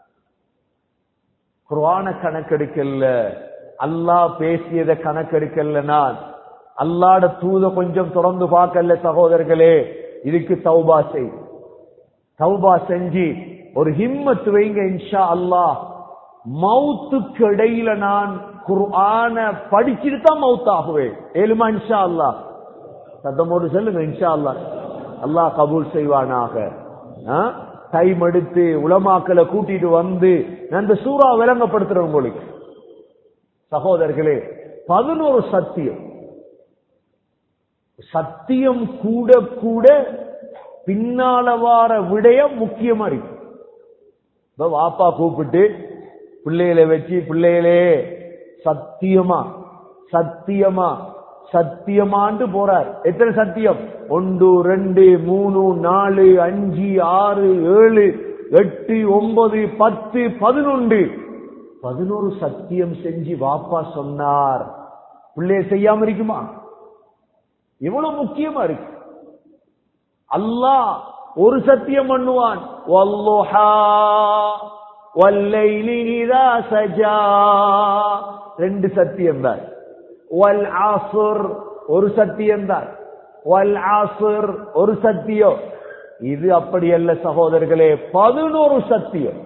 குர்ஆன கணக்கெடுக்கல அல்லாஹ் பேசியதை கணக்கெடுக்கல நான் அல்லாட தூத கொஞ்சம் தொடர்ந்து பார்க்கல சகோதரர்களே இதுக்கு தௌபா செய் தௌபா செஞ்சு ஒரு ஹிம்மத் வைங்க இன்ஷா அல்லாஹ் மவுத்துக்கு இடையில நான் குர்ஆன படிச்சுட்டு தான் மவுத் ஆகுவேன் ஏழுமா இன்ஷா அல்லாஹ் சத்தமோடு சொல்லுங்க இன்ஷா அல்லாஹ் அல்லாஹ் கபூல் செய்வானாக டைம் எடுத்து உலமாக்களை கூட்டிட்டு வந்து நான் இந்த சூறா விளங்கப்படுத்துறேன் உங்களுக்கு சகோதரர்களே பதினோரு சத்தியம் சத்தியம் கூட கூட பின்னால வார விடயம் முக்கியமா இருக்கு இப்ப வாப்பா கூப்பிட்டு பிள்ளைகளை வச்சு பிள்ளைகளே சத்தியமா சத்தியமா சத்தியமாண்டு போறார் எத்தனை சத்தியம் ஒன்று ரெண்டு மூணு நாலு அஞ்சு ஆறு ஏழு எட்டு ஒன்பது பத்து பதினொன்று பதினோரு சத்தியம் செஞ்சு வாப்பா சொன்னார் பிள்ளைய செய்யாம இருக்குமா எவ்வளவு முக்கியமா இருக்கு அல்லாஹ் ஒரு சத்தியம் பண்ணுவான் வல்லுஹா வல்லைலி இதா சஜா ரெண்டு சத்தியம் தான் வல் ஆசுர் ஒரு சத்தியம் தான் வல் ஆசுர் ஒரு சத்தியம் இது அப்படி அல்ல சகோதரர்களே பதினோரு சத்தியம்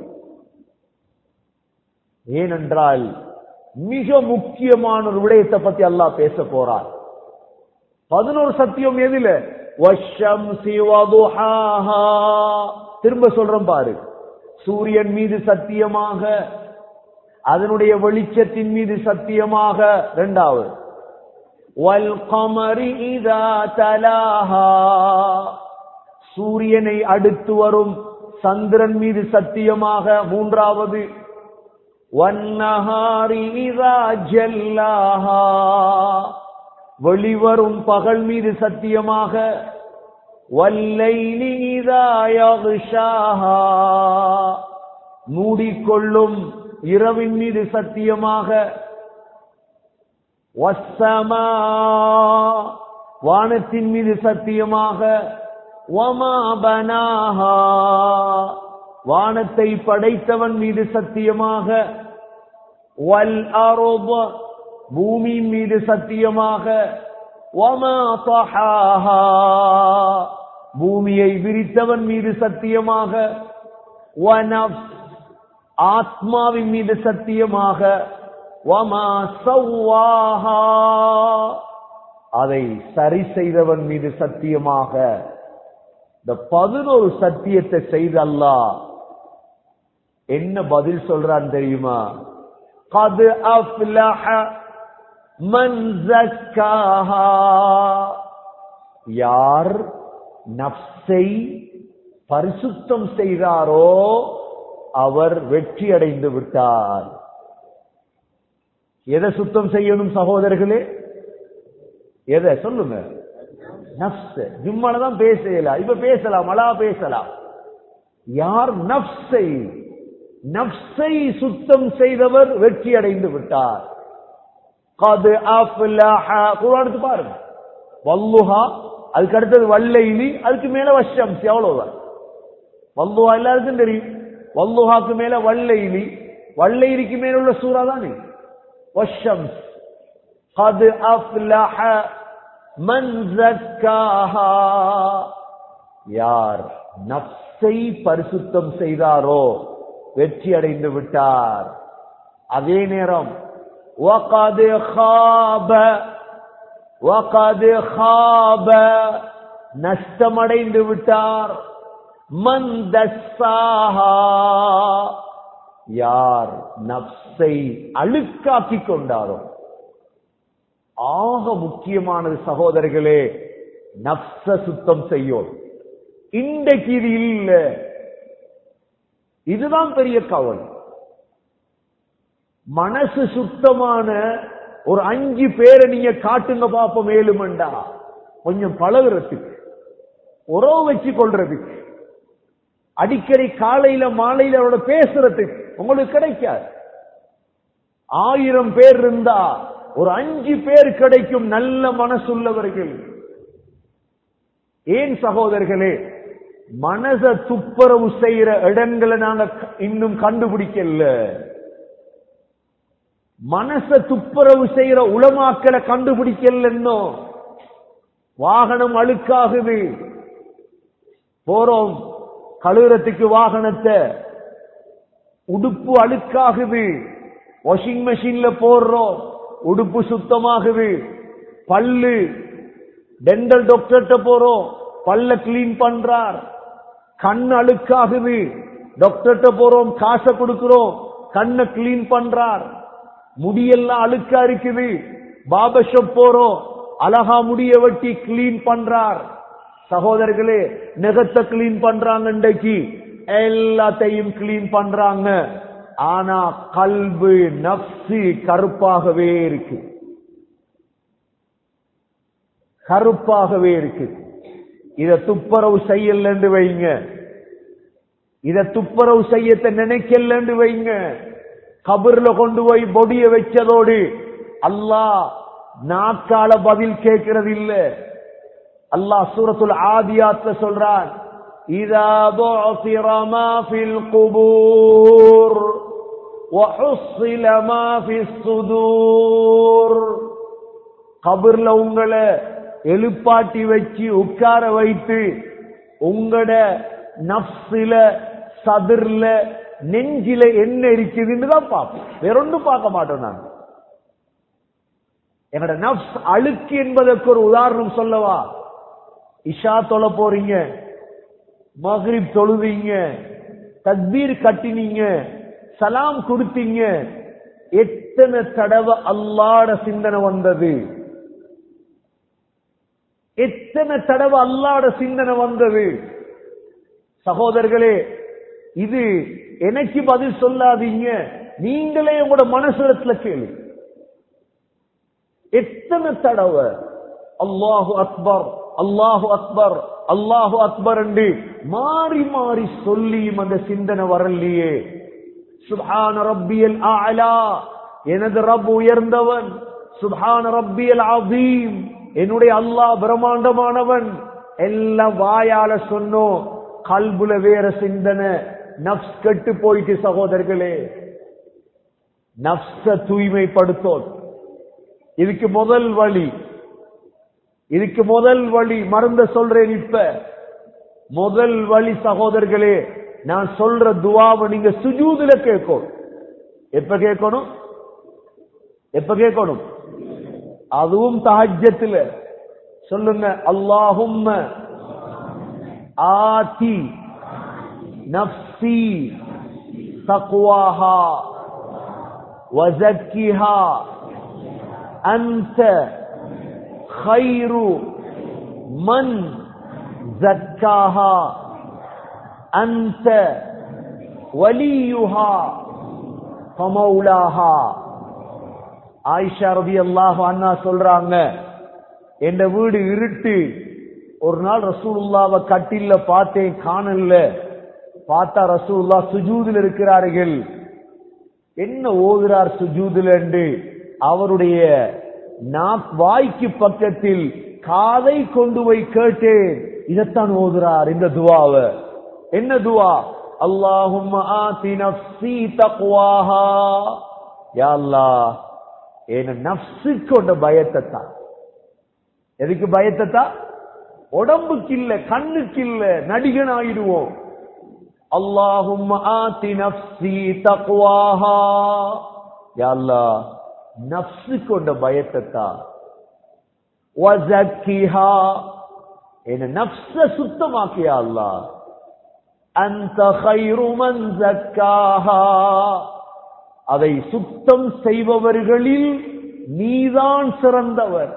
ஏனென்றால் மிக முக்கியமான ஒரு விடயத்தை பத்தி அல்லாஹ் பேச போறார் பதினோரு சத்தியம் எதுல வஷம்சி வதுஹாஹா திரும்ப சொல்றேன் பாரு சூரியன் மீது சத்தியமாக அதனுடைய வெளிச்சத்தின் மீது சத்தியமாக இரண்டாவது வல் கமரி இதா தலாஹா சூரியனை அடுத்து வரும் சந்திரன் மீது சத்தியமாக மூன்றாவது வன்னஹாரி இதா ஜல்லாஹா வெளிவரும் பகல் மீது சத்தியமாக வல்லைலி இதா யக்ஷாஹா மூடிக்கொள்ளும் இரவின் மீது சத்தியமாக வஸ்ஸமா வானத்தின் மீது சத்தியமாக வமா பனாஹா வானத்தை படைத்தவன் மீது சத்தியமாக வல் அருப பூமியின் மீது சத்தியமாக வமா தஹாஹா பூமியை விரித்தவன் மீது சத்தியமாக வனஃப்ஸ் ஆத்மாவின் மீது சத்தியமாக வமா சவ்வாஹா அதை சரி செய்தவன் மீது சத்தியமாக இந்த பதினோரு சத்தியத்தை செய்த அல்லாஹ் என்ன பதில் சொல்றான் தெரியுமா கது அஃப்லஹ மன் ஜக்காஹா யார் நப்சை பரிசுத்தம் செய்தாரோ அவர் வெற்றி அடைந்து விட்டார் எதை சுத்தம் செய்யணும் சகோதரர்களே எதை சொல்லுங்க நப்ஸ் ஜும்மால தான் பேசலாம் இப்ப பேசலாம் அலா பேசலாம் யார் நப்சை நப்சை சுத்தம் செய்தவர் வெற்றி அடைந்து விட்டார் கது அஃப்லஹ குர்ஆன் எடுத்து பாருங்க வல்லுஹா அதுக்கு அடுத்தது வல்லைலி அதுக்கு மேல வஷம் எவ்வளவுதான் வல்லுஹா எல்லாருக்கும் தெரியும் வல்லுஹாக்கு மேல வல்லைலி வல்லைலிக்கு மேல உள்ள சூறா தானே வஷம் கது அஃப்லஹ மன் ஜக்காஹா யார் நப்சை பரிசுத்தம் செய்தாரோ வெற்றி அடைந்து விட்டார் அதே நேரம் وقد خاب وقد خاب நஷ்டமடைந்து விட்டார் மந்தசாஹா யார் நப்சை அழுக்காக்கி கொண்டாரோ ஆக முக்கியமானது சகோதரர்களே நப்ச சுத்தம் செய்யும் இன்றைக்கு இது இல்ல இதுதான் பெரிய கவலை மனசு சுத்தமான ஒரு அஞ்சு பேரை நீங்க காட்டுங்க பாப்போம் மேலுமண்டா கொஞ்சம் பழகுறதுக்கு உறவு வச்சு கொள்றதுக்கு அடிக்கடி காலையில மாலையில அவரோட பேசுறதுக்கு உங்களுக்கு கிடைக்காது ஆயிரம் பேர் இருந்தா ஒரு அஞ்சு பேர் கிடைக்கும் நல்ல மனசுள்ளவர்கள் ஏன் சகோதரர்களே மனச துப்புரவு செய்யற இடங்களை நாங்க இன்னும் கண்டுபிடிக்கல மனச துப்புரவு செய்யற உளமாக்களை கண்டுபிடிக்கல இன்னும் வாகனம் அழுக்காகுது போறோம் கழுவுறதுக்கு வாகனத்தை உடுப்பு அழுக்காகுது வாஷிங் மெஷின்ல போடுறோம் உடுப்பு சுத்தமாகுது பல்லு டென்டல் டாக்டர்கிட்ட போறோம் பல்ல கிளீன் பண்றார் கண் அழுக்காகுது டாக்டர்கிட்ட போறோம் காசை கொடுக்கிறோம் கண்ணை கிளீன் பண்றார் முடியெல்லாம் அழுக்கா இருக்குது பாபர் ஷாப் போறோம் அழகா முடிய வெட்டி கிளீன் பண்றார் சகோதரர்களே நெகத்தை கிளீன் பண்றாங்க இன்றைக்கு எல்லாத்தையும் கிளீன் பண்றாங்க ஆனா கல்பு நப்சு கருப்பாகவே இருக்கு கருப்பாகவே இருக்கு இத துப்புரவு செய்யலன்னு வைங்க இத துப்புரவு செய்யத்த நினைக்கலன்னு வைங்க கபர்ல கொண்டு போய் பொடிய வச்சதோடு அல்லாஹ் நாக்கால பதில் கேட்கிறது இல்ல அல்லாஹ் சூரத்துல் ஆதியாத்ல சொல்றான் إذا بعثر ما في القبور وحصل ما في الصدور கபர்ல உங்களை எழுப்பாட்டி வச்சு உட்கார வைத்து உங்களோட நப்சில சதுர்ல நெஞ்சில என்ன இருக்குதுன்னு தான் பார்ப்போம் வேற ஒன்றும் பார்க்க மாட்டோம் நான் என்னோட நப்ஸ் அழுக்கு என்பதற்கு ஒரு உதாரணம் சொல்லவா இஷா தொலை போறீங்க மஹ்ரிப் தொழுவீங்க தக்பீர் கட்டினீங்க சலாம் கொடுத்தீங்க எத்தனை தடவை அல்லாட சிந்தனை வந்தது எத்தனை தடவை அல்லாட சிந்தனை வந்தது சகோதரர்களே இது எனக்கு பதில் சொல்லாதீங்க நீங்களே உங்களோட மனசுலத்துல கேளு எத்தனை தடவை அல்லாஹு அக்பர் அல்லாஹு அக்பர் அல்லாஹு அக்பர் என்று மாறி மாறி சொல்லியும் அந்த சிந்தனை வரலையே சுபான ரப்பியல் ஆலா எனது ரப் உயர்ந்தவன் சுபான ரப்பியல் அதீம் என்னுடைய அல்லாஹ் பிரம்மாண்டமானவன் எல்லாம் வாயால சொன்னோம் கல்புல வேற சிந்தனை நப்ஸ் கெட்டு போயிட்டு சகோதரர்களே நப்ச தூய்மைப்படுத்தோம் இதுக்கு முதல் வழி இதுக்கு முதல் வழி மருந்த சொல்றேன் இப்ப முதல் வழி சகோதரர்களே நான் சொல்ற துவாவை நீங்க சுஜூதுல கேட்கணும் எப்ப கேட்கணும் எப்ப கேட்கணும் அதுவும் தஹஜத்துல சொல்லுங்க அல்லாஹும் ஆதி நப்சி தக்வாஹா வசக்கிஹா அன்த خير من زكاها أنت وليها فمولاها ஆயிஷா ரபி அல்லாஹ் அண்ணா சொல்றாங்க என் வீடு இருட்டு ஒரு நாள் ரசூலுல்லாவை கட்டில பார்த்தேன் காணல பார்த்தா ரசூலுல்லா சுஜூதில் இருக்கிறார்கள் என்ன ஓதுறார் சுஜூதில் என்று அவருடைய நான் வாய்க்கு பக்கத்தில் காதை கொண்டு போய் கேட்டேன் இதைத்தான் ஓதுறார் இந்த துவாவ என்ன துவா அல்லாஹும் ஆதி நஃப்ஸி தக்வாஹா யா அல்லாஹ் என் நஃப்ஸுக்கு கொண்ட பயத்தை தான் எதுக்கு பயத்தை தான் உடம்புக்கு இல்ல கண்ணுக்கு இல்ல நடிகன் ஆயிடுவோம் அல்லாஹும் ஆதி நஃப்ஸி தக்வாஹா யா அல்லாஹ் நப்சு கொண்ட பயத்தை வசக்கிஹா என்ன நப்ச சுத்தமாக்கியா அல்லா அந்த மன் ஜக்காஹா அதை சுத்தம் செய்பவர்களில் நீதான் சிறந்தவர்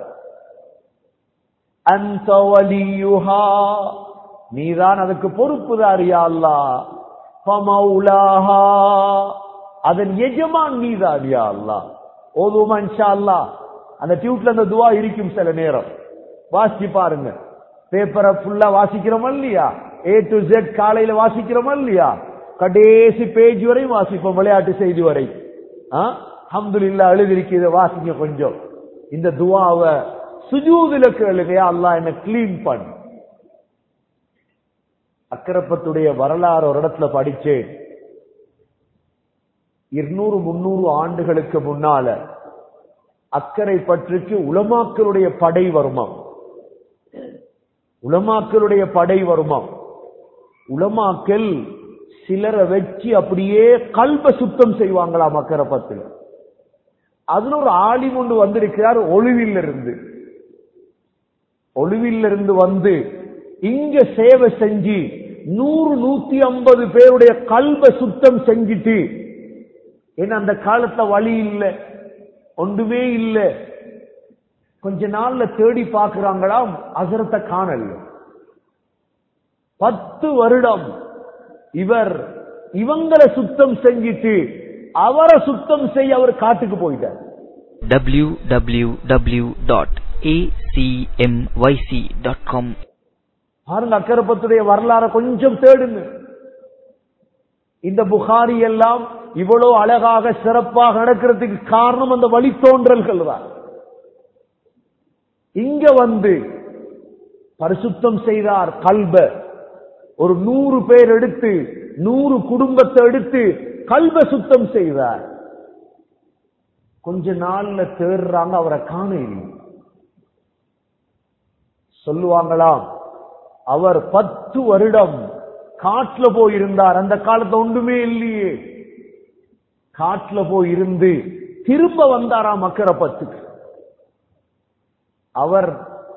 அந்த வலியுஹா நீதான் அதுக்கு பொறுப்புதாரியா அல்லா பமௌலாஹா அதன் எஜமான் நீதாரியா அல்லா ஓதுவோமா இன்ஷா அல்லா அந்த டியூட்ல அந்த துவா இருக்கும் சில நேரம் வாசிச்சு பாருங்க பேப்பரை ஃபுல்லா வாசிக்கிறோமா இல்லையா ஏ டு ஜெட் காலையில வாசிக்கிறோமா இல்லையா கடைசி பேஜ் வரையும் வாசிப்போம் விளையாட்டு செய்தி வரை அஹமதுல்லா எழுதிருக்கிறது வாசிங்க கொஞ்சம் இந்த துவாவை சுஜூதுல கேளுங்க அல்லா என்ன கிளீன் பண்ணு அக்கரப்பத்துடைய வரலாறு ஒரு இடத்துல படிச்சேன் இருநூறு முன்னூறு ஆண்டுகளுக்கு முன்னால அக்கறை பற்றுக்கு உலமாக்களுடைய படை வருமாம் உலமாக்களுடைய படை வருமாம் உலமாக்கள் சிலரை வச்சு அப்படியே கல்ப சுத்தம் செய்வாங்களாம் அக்கறை பத்துல அதுல ஒரு ஆளி கொண்டு வந்திருக்கிறார் ஒளிவில் இருந்து ஒளிவிலிருந்து வந்து இங்க சேவை செஞ்சு நூறு நூத்தி ஐம்பது பேருடைய கல்வ சுத்தம் செஞ்சிட்டு ஏன்னா அந்த காலத்துல வழி இல்ல ஒன்றுமே இல்ல கொஞ்ச நாள்ல தேடி பார்க்கிறாங்களாம் அசரத்தை காணல பத்து வருடம் இவர் இவங்களை சுத்தம் செஞ்சிட்டு அவரை சுத்தம் செய்ய அவர் காட்டுக்கு போயிட்டார் www.acmyc.com பாருங்க அக்கரப்பத்துடைய வரலாற கொஞ்சம் தேடுங்க இந்த புகாரி எல்லாம் இவ்வளவு அழகாக சிறப்பாக நடக்கிறதுக்கு காரணம் அந்த வழித்தோன்றல்கள் தான் இங்க வந்து பரிசுத்தம் செய்தார் கல்ப ஒரு நூறு பேர் எடுத்து நூறு குடும்பத்தை எடுத்து கல்ப சுத்தம் செய்தார் கொஞ்ச நாள்ல தேடுறாங்க அவரை காண சொல்லுவாங்களாம் அவர் பத்து வருடம் காட்டுல போய் இருந்தார் அந்த காலத்துல ஒன்றுமே இல்லையே காட்டுல போய் இருந்து திரும்ப வந்தாராம் மக்கரப்பத்துக்கு அவர்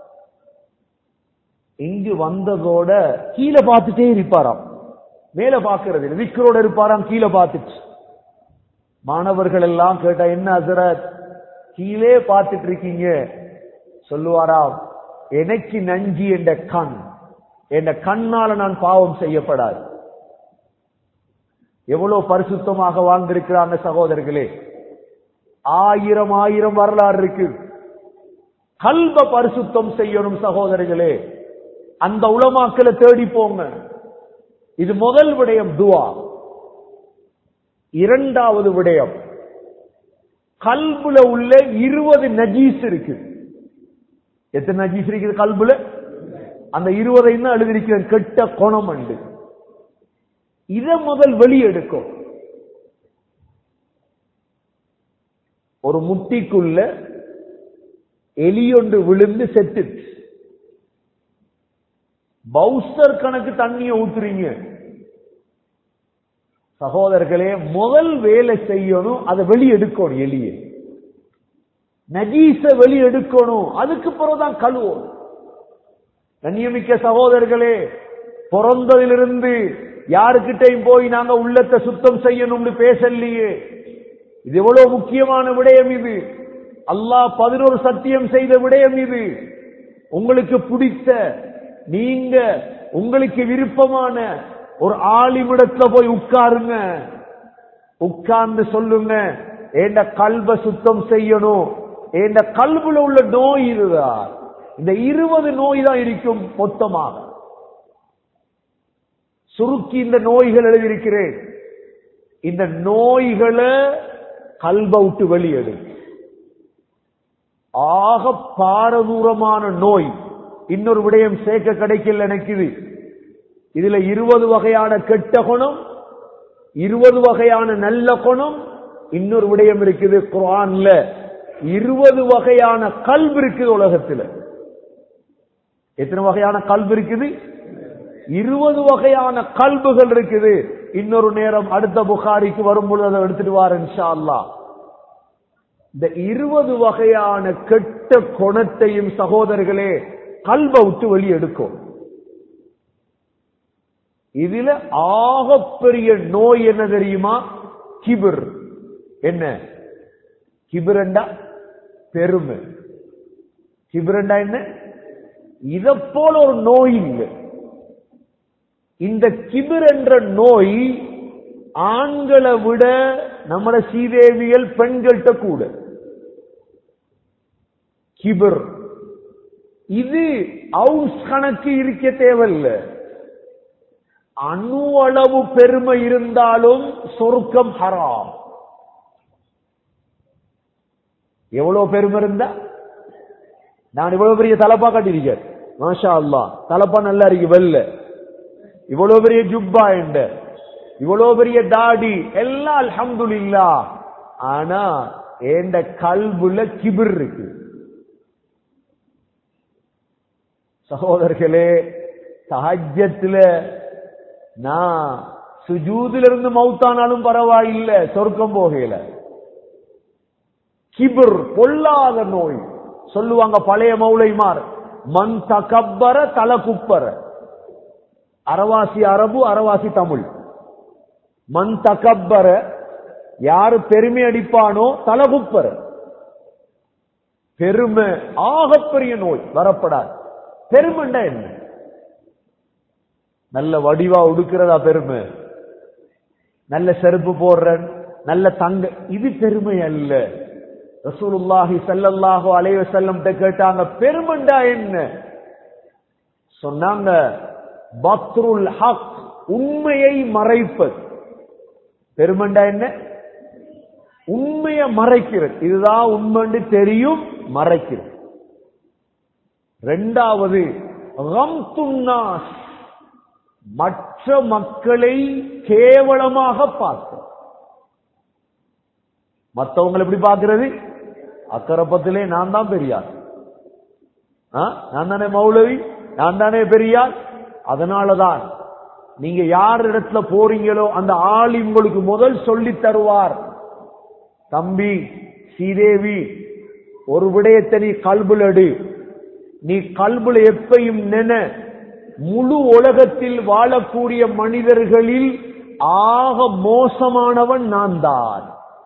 இங்கு வந்ததோட கீழே பார்த்துட்டே இருப்பாராம் மேல பார்க்கிறது இல்லை. விக்கரோட இருப்பாராம் கீழே பார்த்துட்டு மாணவர்கள் எல்லாம் கேட்டா என்ன அசரத் கீழே பார்த்துட்டு இருக்கீங்க சொல்லுவாராம் எனக்கு நஞ்சி என்ற கண் என்ற கண்ணால நான் பாவம் செய்யப்படாது எவ்வளவு பரிசுத்தமாக வாழ்ந்திருக்கிறாங்க சகோதரர்களே ஆயிரம் ஆயிரம் வரலாறு இருக்கு கல்வ பரிசுத்தம் செய்யணும் சகோதரர்களே அந்த உலமாக்களை தேடி போங்க இது முதல் விடயம் துவா இரண்டாவது விடயம் கல்புல உள்ள இருபது நஜீஸ் இருக்கு எத்தனை நஜீஸ் இருக்குது கல்புல அந்த இருபதை தான் எழுதியிருக்கிறேன் கெட்ட கோணம் உண்டு இத முதல் வெளியெடுக்கும் ஒரு முட்டிக்குள்ள எலியொன்று விழுந்து செத்துச்சு பவுசர் கணக்கு தண்ணிய ஊத்துறீங்க சகோதரர்களே முதல் வேலை செய்யணும் அதை வெளியெடுக்கணும் எலிய நஜீச வெளியெடுக்கணும் அதுக்கு பிறகுதான் கழுவோம் கண்ணியமிக்க சகோதரர்களே பிறந்ததிலிருந்து யாருக்கிட்டையும் போய் நாங்க உள்ளத்தை சுத்தம் செய்யணும்னு பேசலையே இது எவ்வளவு முக்கியமான விடயம் இது அல்லாஹ் பதினோரு சத்தியம் செய்த விடயம் இது உங்களுக்கு பிடித்த நீங்க உங்களுக்கு விருப்பமான ஒரு ஆலிமிடத்துல போய் உட்காருங்க உட்கார்ந்து சொல்லுங்க ஏண்ட கல்வ சுத்தம் செய்யணும் ஏண்ட கல்வுல உள்ள நோய் இதுதான் இந்த இருபது நோய் தான் இருக்கும் மொத்தமாக சுருக்கி இந்த நோய்கள் எழுதியிருக்கிறேன் இந்த நோய்களை கல்வ விட்டு வெளியெடு ஆக பாரதூரமான நோய் இன்னொரு விடயம் சேர்க்க கிடைக்கல எனக்கு இது இதுல இருபது வகையான கெட்ட குணம் இருபது வகையான நல்ல குணம் இன்னொரு விடயம் இருக்குது குரான்ல இருபது வகையான கல்வி இருக்குது உலகத்துல எத்தனை வகையான கல்வி இருக்குது இருபது வகையான கல்புகள் இருக்குது இன்னொரு நேரம் அடுத்த புகாரிக்கு வரும்பொழுது அதை எடுத்துட்டு வார இன்ஷா அல்லாஹ் இந்த இருபது வகையான கெட்ட குணத்தையும் சகோதரர்களே கல்வ விட்டு வெளியெடுக்கும் இதுல ஆகப்பெரிய நோய் என்ன தெரியுமா கிபிர் என்ன கிபிரண்டா பெருமை கிபிரண்டா என்ன இத போல ஒரு நோய் இல்லை இந்த கிபிர் என்ற நோய் ஆண்களை விட நம்மட சீதேவியல் பெண்கள்கிட்ட கூட கிபிர் இது அவுஸ் கணக்கு இருக்க தேவையில்லை அணு அளவு பெருமை இருந்தாலும் சொருக்கம் ஹராம் எவ்வளவு பெருமை இருந்தா நான் இவ்வளவு பெரிய தலப்பா கட்டிருக்கேன் மாஷா அல்லா தலப்பா நல்லா இருக்கு வெள்ள இவ்வளவு பெரிய ஜுப்பா என்ற இவ்வளவு பெரிய தாடி எல்லாம் அல்ஹம்துலில்லா ஆனா ஏண்ட கல்புல கிபிர் இருக்கு சகோதரர்களே சஹஜத்துல நான் சுஜூதுல இருந்து மௌத்தானாலும் பரவாயில்லை சொர்க்கம் போகல கிபிர் பொல்லாத நோய் சொல்லுவாங்க பழைய மௌளைமார் மன் தகப்பர தல குப்பர அரவாசி அரபு அரவாசி தமிழ் மன் தகப்பர யாரு பெருமை அடிப்பானோ தலகுப்பர பெருமை ஆகப்பெரிய நோய் வரப்படாது பெருமைண்டா என்ன நல்ல வடிவா உடுக்கிறதா பெருமை நல்ல செருப்பு போடுறன் நல்ல தங்க இது பெருமை அல்ல ரசூலுல்லாஹி ஸல்லல்லாஹு அலைஹி வஸல்லம் கேட்டாங்க பெருமைண்டா என்ன சொன்னாங்க பத்ருல் ஹக் உண்மையை மறைப்பது பெருமைண்டா என்ன உண்மையை மறைக்கிறது இதுதான் உண்மைன்னு தெரியும் மறைக்கிறது ரெண்டாவது ரம்துன்னாஸ் மற்ற மக்களை கேவலமாக பார்க்க மற்றவங்களை எப்படி பார்க்கிறது அக்கரப்பத்திலே நான் தான் பெரியார் ஆ? நான் தானே மௌலவி நான் தானே பெரியார் அதனாலதான் நீங்க யார் இடத்துல போறீங்களோ அந்த ஆள் உங்களுக்கு முதல் சொல்லி தருவார் தம்பி ஸ்ரீதேவி ஒரு விடயத்தை நீ கல்புல எடு நீ கல்புல எப்பையும் நென முழு உலகத்தில் வாழக்கூடிய மனிதர்களில் ஆக மோசமானவன் நான் தான்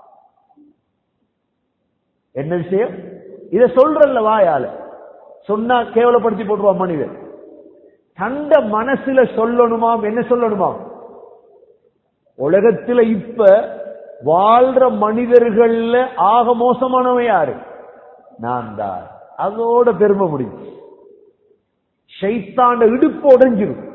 என்ன விஷயம் இத சொல்றல்ல வாயால சொன்னா கேவலப்படுத்தி போட்டுருவா மனிதன் தண்ட மனசுல சொல்லணுமாம் என்ன சொல்லணுமாம் உலகத்துல இப்ப வாழ்ற மனிதர்கள்ல ஆக மோசமானவன் யாரு நான் தான் அதோட பெருமை முடிஞ்சு ஷைத்தாண்ட இடுப்பு உடைஞ்சிரும்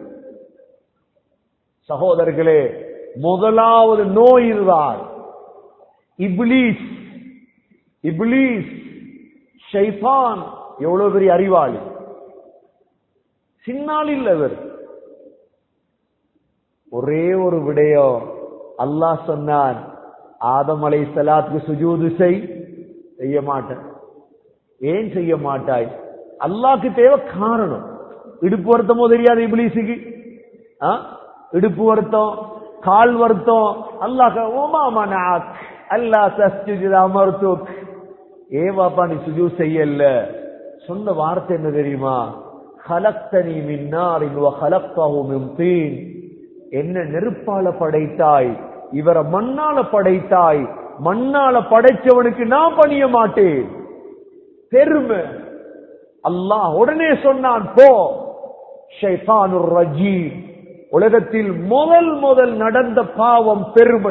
சகோதரர்களே முதலாவது நோய் இதுதான் இப்லீஸ் இப்லீஸ் ஷைத்தான் எவ்வளவு பெரிய அறிவாளி சின்னால் இல்ல இவர் ஒரே ஒரு விடயம் அல்லாஹ் சொன்னான் ஆதம் அலை சலாத்துக்கு சுஜூது செய் செய்ய மாட்டேன் ஏன் செய்ய மாட்டாய் அல்லாஹ்க்கு தேவை காரணம் இடுப்பு வருத்தமோ தெரியாது இப்லீஸுக்கு ஆ? இடுப்பு வருத்தம் கால் வருத்தம் அல்லாஹ் ஓமா மனாக் அல்லாஹ் தஸ்ஜுது அமர்த்துக் ஏ பாப்பா நீ சுஜூ செய்யல சொன்ன வார்த்தை என்ன தெரியுமா خلقتني من نار وخلقته من طين என்ன நெருப்பால படைத்தாய் இவரை மண்ணால படைத்தாய் மண்ணால படைச்சவனுக்கு நான் பணிய மாட்டேன் பெருமை அல்லாஹ் உடனே சொன்னான் போ ஷைத்தானுர் ரஜீம் உலகத்தில் முதல் முதல் நடந்த பாவம் பெருமை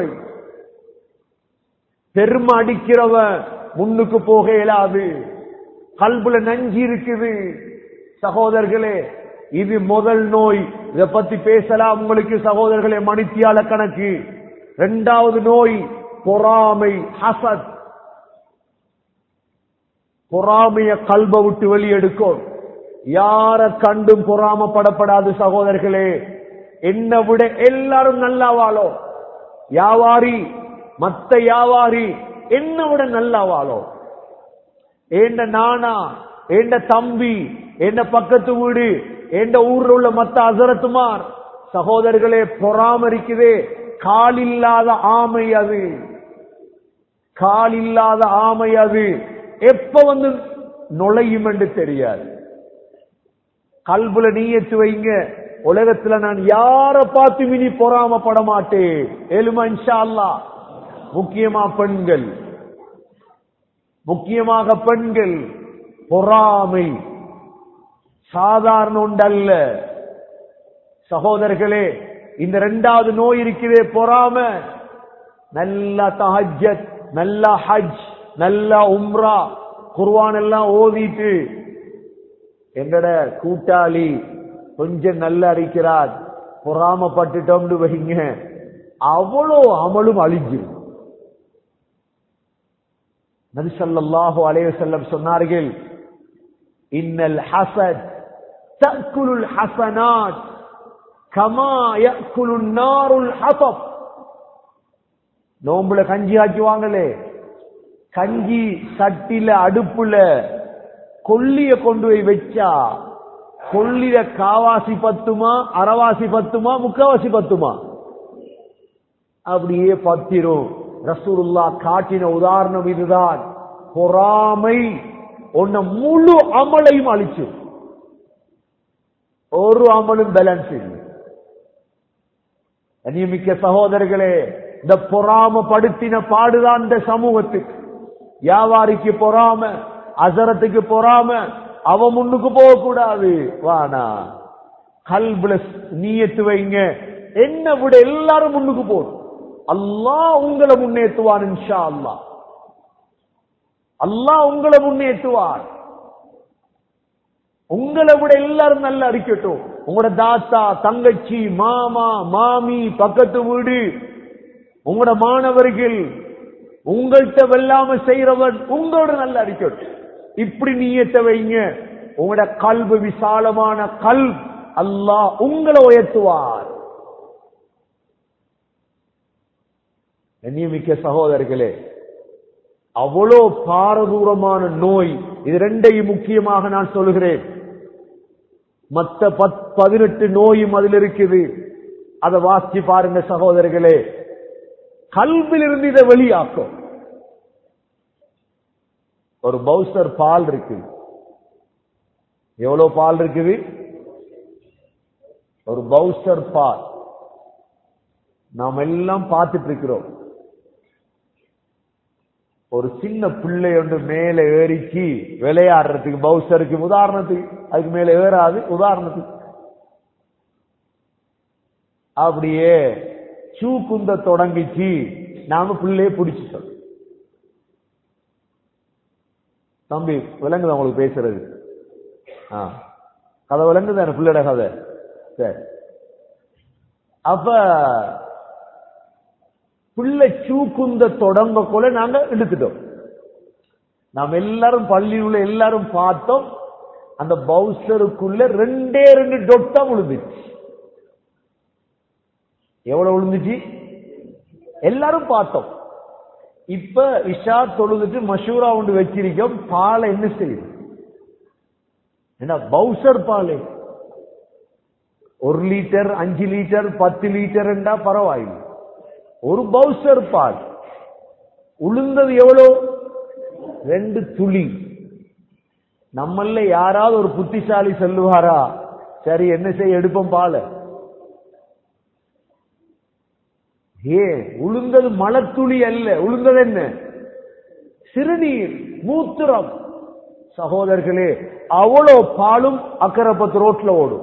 பெருமை அடிக்கிறவன் முன்னுக்கு போக இயலாது கல்புல நஞ்சி இருக்குது சகோதரர்களே இது முதல் நோய் இத பத்தி பேசலாம் உங்களுக்கு சகோதரர்களே மணித்தியால கணக்கு இரண்டாவது நோய் பொறாமை ஹசத் பொறாமைய கல்ப விட்டு வெளியெடுக்கும் யார கண்டும் பொறாமப்படப்படாது சகோதரர்களே என்னை விட எல்லாரும் நல்லா வாழோ வியாபாரி மத்த வியாபாரி என்னை விட நல்லா வாழோ ஏண்ட நானா ஏண்ட தம்பி என்ன பக்கத்து வீடு எந்த ஊர்ல உள்ள மத்த அசரத்துமார் சகோதரர்களே பொறாமரிக்குதே கால் இல்லாத ஆமை அது கால் இல்லாத ஆமை அது எப்ப வந்து நுழையும் என்று தெரியாது கல்புல நீயத்து வைங்க உலகத்துல நான் யார பார்த்து மினி பொறாமப்பட மாட்டேன் ஏழுமா இன்ஷா அல்லாஹ் முக்கியமா பெண்கள் முக்கியமாக பெண்கள் பொறாமை சாதாரண ஒன்றல்ல சகோதரர்களே இந்த ரெண்டாவது நோய் இருக்கிறதே பொறாம நல்ல தஹஜத் நல்ல ஹஜ் நல்ல உம்ரா குர்வான் எல்லாம் ஓதிட்டு எங்கட கூட்டாளி கொஞ்சம் நல்லா இருக்கிறார் பொறாமப்பட்டுட்டோம்னு வைங்க அவ்வளோ அமலும் அழிஞ்சிரும் நபி ஸல்லல்லாஹு அலைஹி வஸல்லம் சொன்னார்கள் இன்னல் ஹசத் தஅக்குலுல் ஹஸனாத் கமா யஅக்குலுன் நாருல் ஹதப் நோம்புல கஞ்சி ஆக்குவாங்களே கஞ்சி சட்டில அடுப்புல கொல்லிய கொண்டு போய் வச்சா கொல்லிய காவாசி பத்துமா அறவாசி பத்துமா முக்கவாசி பத்துமா அப்படியே பத்திரும் ரசூலுல்லா காட்டின உதாரணம் இதுதான் பொறாமை உன்னை முழு அமலையும் அழிச்சு ஒரு அமலும் பேலன்ஸ் இல்லை கண்ணியமிக்க சகோதரர்களே இந்த பொறாமப்படுத்தின பாடுதான் இந்த சமூகத்துக்கு வியாபாரிக்கு பொறாம அசரத்துக்கு பொறாம அவ முன்னுக்கு போக கூடாது வானா கல்புல நீயத்து வைங்க என்ன விட எல்லாரும் முன்னுக்கு போடும் அல்லாஹ் உங்களை முன்னேற்றுவான் இன்ஷா அல்லாஹ் அல்லாஹ் உங்களை முன்னேற்றுவார் உங்களை விட எல்லாரும் நல்லா இருக்கட்டும் உங்களோட தாத்தா தங்கச்சி மாமா மாமி பக்கத்து வீடு உங்களோட மாணவர்கள் உங்கள்கிட்ட வெல்லாம செய்யறவன் உங்களோட நல்லா இருக்கட்டும் இப்படி நீயத்தை வைங்க உங்களோட கல்வி விசாலமான கல் அல்லாஹ் உங்களை உயர்த்துவார் கண்ணியமிக்க சகோதரர்களே அவ்வளோ பாரதூரமான நோய் இது ரெண்டையும் முக்கியமாக நான் சொல்லுகிறேன் மற்ற பத் பதினெட்டு நோயும் அதில் இருக்குது அதை வாசி பாருங்க சகோதரர்களே கல்விலிருந்து இதை வெளியாக்கும் ஒரு பவுசர் பால் இருக்கு எவ்வளவு பால் இருக்குது ஒரு பவுசர் பால் நாம் எல்லாம் பார்த்துட்டு இருக்கிறோம் ஒரு சின்ன பிள்ளை ஒன்று மேல ஏறிக்கு விளையாடுறதுக்கு பவுசருக்கு உதாரணத்துக்கு அதுக்கு மேல ஏறாது உதாரணத்துக்கு அப்படியே சூ குந்த தொடங்கிச்சு நாம பிள்ளைய பிடிச்சிட்டோம் தம்பி விளங்குதா உங்களுக்கு பேசுறது ஆ கதை விளங்குதான பிள்ளையோட கதை சரி அப்ப பிள்ளை சூக்குந்த தொடங்க போல நாங்க இழுத்துட்டோம் நாம் எல்லாரும் பள்ளியில் உள்ள எல்லாரும் பார்த்தோம் அந்த பவுசருக்குள்ள ரெண்டே ரெண்டு டொட்டா விழுந்துச்சு எவ்வளவு விழுந்துச்சு எல்லாரும் பார்த்தோம் இப்ப இஷா தொழுதுட்டு மஷூரா ஒன்று வச்சிருக்கோம் பாலை என்ன செய்யுது என்ன பவுசர் பால் ஒரு லிட்டர் அஞ்சு லிட்டர் பத்து லிட்டர் என்றா பரவாயில்லை ஒரு பவுசர் பால் உளுந்தது எவ்வளோ ரெண்டு துளி நம்மள யாராவது ஒரு புத்திசாலி சொல்லுவாரா சரி என்ன செய்ய எடுப்போம் பால ஏ உளுந்தது மலத்துளி அல்ல உளுந்தது என்ன சிறுநீர் மூத்திரம் சகோதரர்களே அவ்வளோ பாலும் அக்கரப்பத்து ரோட்ல ஓடும்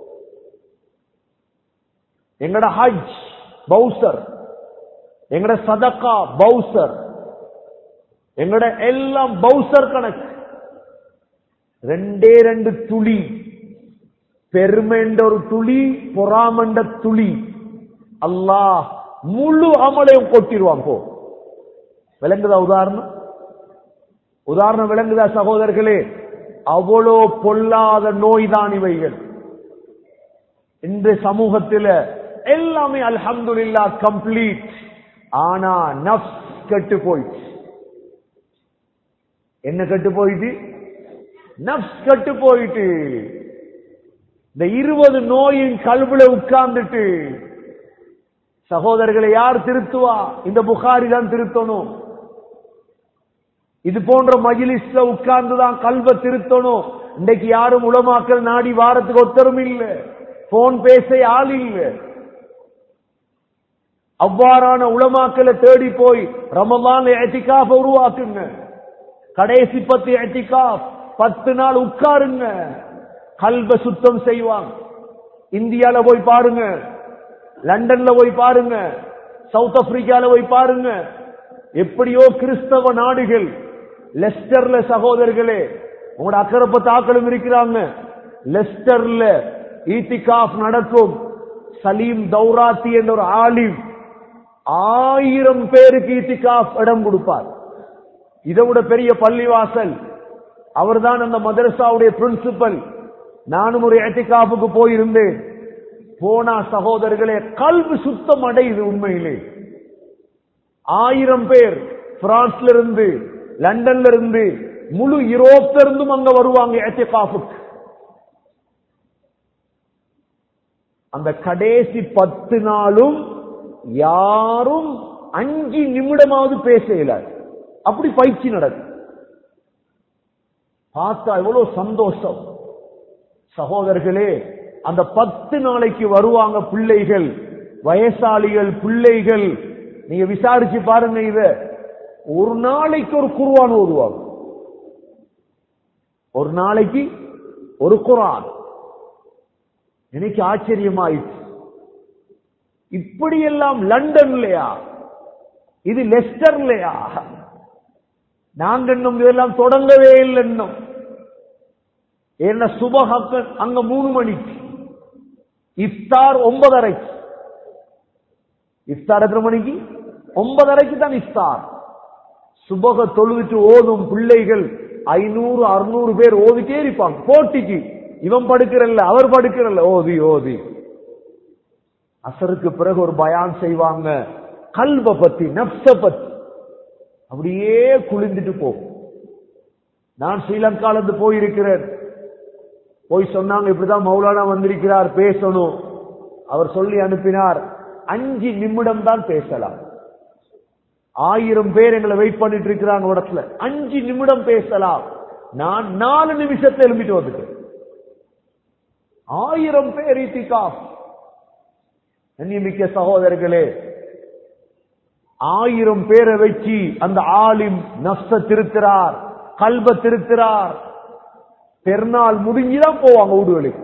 எங்கட ஹஜ் பவுசர் எங்கட சதக்கா பவுசர் எங்கட எல்லாம் பவுசர் கணக்கு ரெண்டே ரெண்டு துளி பெருமென்ற ஒரு துளி பொறாமண்ட துளி அல்லாஹ் முழு அமலையும் கொட்டிடுவான் போ விளங்குதா உதாரணம் உதாரணம் விளங்குதா சகோதரர்களே அவ்வளோ பொல்லாத நோய் தான் இவைகள் இந்த சமூகத்தில் எல்லாமே அல்ஹம்துலில்லா கம்ப்ளீட் ஆனா நஃப்ஸ் கெட்டு போயிடுச்சு என்ன கெட்டு போயிட்டு நஃப்ஸ் கெட்டு போயிட்டு இந்த இருபது நோயின் கல்வில உட்கார்ந்துட்டு சகோதரர்களை யார் திருத்துவா இந்த புகாரி தான் திருத்தணும் இது போன்ற மஜிலிஸ்ல உட்கார்ந்து தான் கல்வ திருத்தணும் இன்னைக்கு யாரும் உளமாக்கல் நாடி வாரத்துக்கு ஒத்தரும் இல்ல போன் பேச ஆள் இல்லை அவ்வாறான உளமாக்கலை தேடி போய் ரமலான் எத்திகாஃப் உருவாக்குங்க கடைசி பத்து எத்திகாஃப் பத்து நாள் உட்காருங்க கல்வ சுத்தம் செய்வாங்க இந்தியால போய் பாருங்க லண்டன்ல போய் பாருங்க சவுத் ஆப்பிரிக்கால போய் பாருங்க எப்படியோ கிறிஸ்தவ நாடுகள் லெஸ்டர்ல சகோதரர்களே உங்களோட அக்கரப்ப தாக்களும் இருக்கிறாங்க லெஸ்டர்ல ஈத்திகாஃப் நடக்கும் சலீம் தௌராத்தி என்ற ஒரு ஆலிம் ஆயிரம் பேருக்கு ஈத்திகாஃப் இடம் கொடுப்பார் இதை விட பெரிய பள்ளிவாசல் அவர்தான் அந்த மதரசாவுடைய பிரின்சிபல் நானும் ஒரு ஏத்திகாஃபுக்கு போயிருந்தேன் போனா சகோதரர்களே கல்வி சுத்தம் அடையுது உண்மையிலே ஆயிரம் பேர் பிரான்ஸ்ல இருந்து லண்டன்ல இருந்து முழு யூரோப்ல இருந்தும் அங்க வருவாங்க ஏத்திகாஃபுக்கு அந்த கடைசி பத்து நாளும் யாரும் அஞ்சு நிமிடமாவது பேச இயலாது அப்படி பயிற்சி நடக்கும் பார்த்தா எவ்வளவு சந்தோஷம் சகோதரர்களே அந்த பத்து நாளைக்கு வருவாங்க பிள்ளைகள் வயசாளிகள் பிள்ளைகள் நீங்க விசாரிச்சு பாருங்க இத ஒரு நாளைக்கு ஒரு குர்ஆன் ஓதுவாங்க ஒரு நாளைக்கு ஒரு குர்ஆன் எனக்கு ஆச்சரியமாயிடுச்சு இப்படியெல்லாம் லண்டன்லயா இது லெஸ்டர்லயா நாங்க இன்னும் இதெல்லாம் தொடங்கவே இல்லை இன்னும் என்ன சுபஹக்க அங்க மூணு மணிக்கு இஃப்தார் ஒன்பதரைக்கு இஃப்தார் எத்தனை மணிக்கு ஒன்பதரைக்கு தான் இஃப்தார் சுபக தொழுதுட்டு ஓதும் பிள்ளைகள் ஐநூறு அறுநூறு பேர் ஓதிட்டே இருப்பாங்க போட்டிக்கு இவன் படுக்கிறல்ல அவர் படுக்கிறல்ல ஓதி ஓதி அசருக்கு பிறகு ஒரு பயான் செய்வாங்க கல்வ பத்தி நப்ச பத்தி அப்படியே குளிந்துட்டு போகும் நான் ஸ்ரீலங்கால இருந்து போயிருக்கிறேன் போய் சொன்னாங்க இப்படிதான் மௌலானா வந்திருக்கிறார் பேசணும் அவர் சொல்லி அனுப்பினார் அஞ்சு நிமிடம் தான் பேசலாம் ஆயிரம் பேர் எங்களை வெயிட் பண்ணிட்டு இருக்கிறாங்க இடத்துல அஞ்சு நிமிடம் பேசலாம் நான் நாலு நிமிஷத்தை எழுப்பிட்டு வந்துட்டேன் ஆயிரம் பேர் இத்திகாஃப் கண்ணியமிக்க சகோதரர்களே ஆயிரம் பேரை வச்சு அந்த ஆலிம் நஷ்ட திருக்கிறார் கல்ப திருக்கிறார் பெருநாள் முடிஞ்சுதான் போவாங்க வீடுகளுக்கு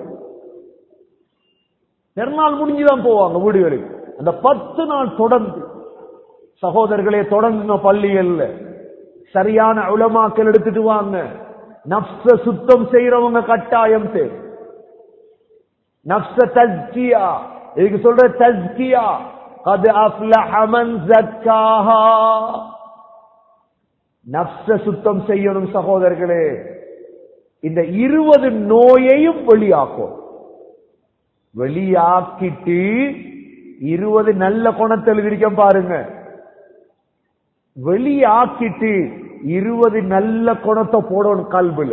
பெருநாள் முடிஞ்சுதான் போவாங்க வீடுகளுக்கு அந்த பத்து நாள் தொடர்ந்து சகோதரர்களே தொடங்குங்க பள்ளிகள்ல சரியான உலமாக்கள் எடுத்துட்டு வாங்க நப்ச சுத்தம் செய்யறவங்க கட்டாயம் தேவை நப்ச தஸ்கியா இதுக்கு சொல்ற தஸ்கியா அது அஃப்லஹமன் ஜக்காஹா நப்ச சுத்தம் செய்யணும் சகோதரர்களே இந்த இருபது நோயையும் வெளியாக்கும் வெளியாக்கிட்டு இருபது நல்ல குணத்தை எழுதிருக்க பாருங்க வெளியாக்கிட்டு இருபது நல்ல குணத்தை போடணும் கல்புல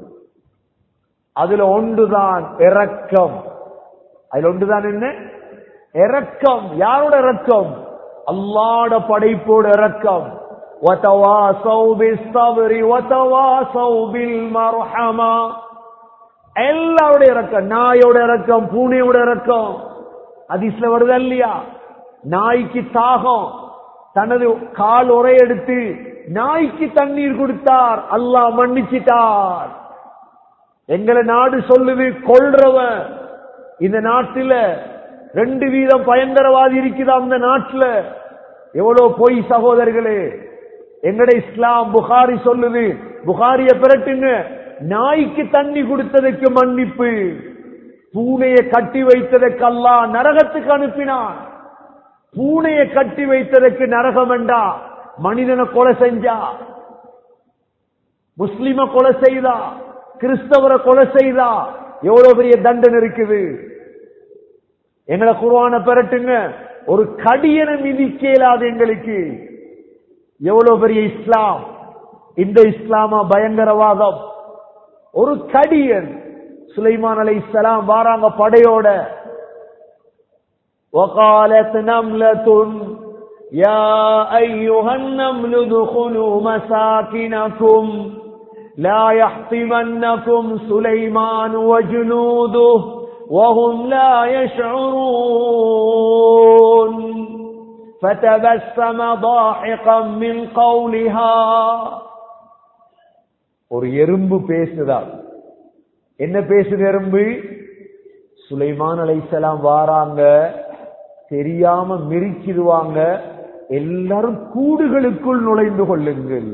அதுல ஒன்றுதான் இரக்கம் அதுல ஒன்றுதான் என்ன இரக்கம் யாரோட இரக்கம் அல்லாட படைப்போட இரக்கம் وتواصوا بالصبر وتواصوا بالمرحمة எல்லாருடைய இறக்கம் நாயோட இறக்கம் பூனையோட இறக்கம் அதிசல வருதா இல்லையா நாய்க்கு தாகம் தனது கால் உரை எடுத்து நாய்க்கு தண்ணீர் கொடுத்தார் அல்லாஹ் மன்னிச்சிட்டார் எங்களை நாடு சொல்லுது கொள்றவன் இந்த நாட்டில ரெண்டு வீதம் பயங்கரவாதி இருக்குதா அந்த நாட்டுல எவ்வளவு பொய் சகோதரர்களே எங்கட இஸ்லாம் புகாரி சொல்லுது புகாரிய பிறட்டுங்க நாய்க்கு தண்ணி கொடுத்ததுக்கு மன்னிப்பு பூனையை கட்டி வைத்ததற்கு அல்லாஹ் நரகத்துக்கு அனுப்பினான் பூனையை கட்டி வைத்ததற்கு நரகம் வேண்டா மனிதனை கொலை செஞ்சா முஸ்லிம கொலை செய்தா கிறிஸ்தவரை கொலை செய்தா எவ்வளவு பெரிய தண்டனை இருக்குது எங்களை குருவான பெறட்டுங்க ஒரு கடியனை மிதிக்க இயலாது எங்களுக்கு எவ்வளவு பெரிய இஸ்லாம் இந்த இஸ்லாமா பயங்கரவாதம் ஒரு கடியன் சுலைமான் அலை இஸ்லாம் வாராங்க படையோட وقالت نملة يا أيها النمل ادخلوا مساكنكم لا يحطمنكم سليمان وجنوده وهم لا يشعرون فتبسم ضاحكا من قولها ஒரு எறும்பு பேசுதா என்ன பேசுது எறும்பு சுலைமான் அலைசலாம் வாராங்க தெரியாம மிரிச்சிடுவாங்க எல்லாரும் கூடுகளுக்குள் நுழைந்து கொள்ளுங்கள்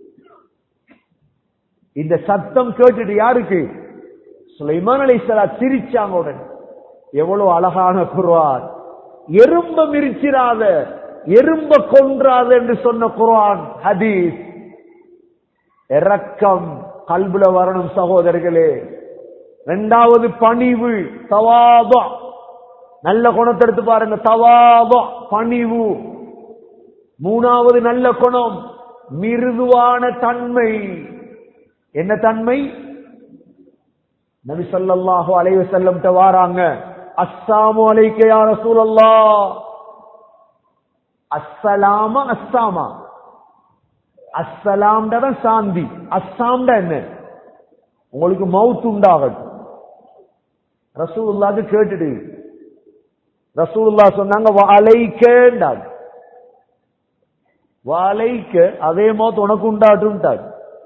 இந்த சத்தம் கேட்டுட்டு யாருக்கு சுலைமான் அலைசலா சிரிச்சாங்க உடனே எவ்வளவு அழகான குர்ஆன் எறும்ப மிரிச்சிராத எறும்ப கொன்றாத என்று சொன்ன குர்ஆன் ஹதீஸ் இரக்கம் கல்புல வரணும் சகோதரர்களே இரண்டாவது பணிவு தவாபா நல்ல குணத்தை எடுத்து பாருங்க தவாபா பணிவு மூணாவது நல்ல குணம் மிருதுவான தன்மை என்ன தன்மை நபி ஸல்லல்லாஹு அலைஹி வஸல்லம் வாராங்க அஸ்ஸாமு அலைக்க யா ரசூலல்லாஹ் அஸ்ஸலாம அஸ்ஸாமா அஸ்ஸலாம்டா சாந்தி அஸ்ஸாம்டா என்ன உங்களுக்கு மவுத் உண்டாகட்டும் ரசூலுல்லாக்கு கேட்டுடு ரசூலுல்லா சொன்னாங்க வாழைக்கேண்டாங்க வாழைக்க அதே மோத் உனக்கு உண்டாட்டும்ட்டாங்க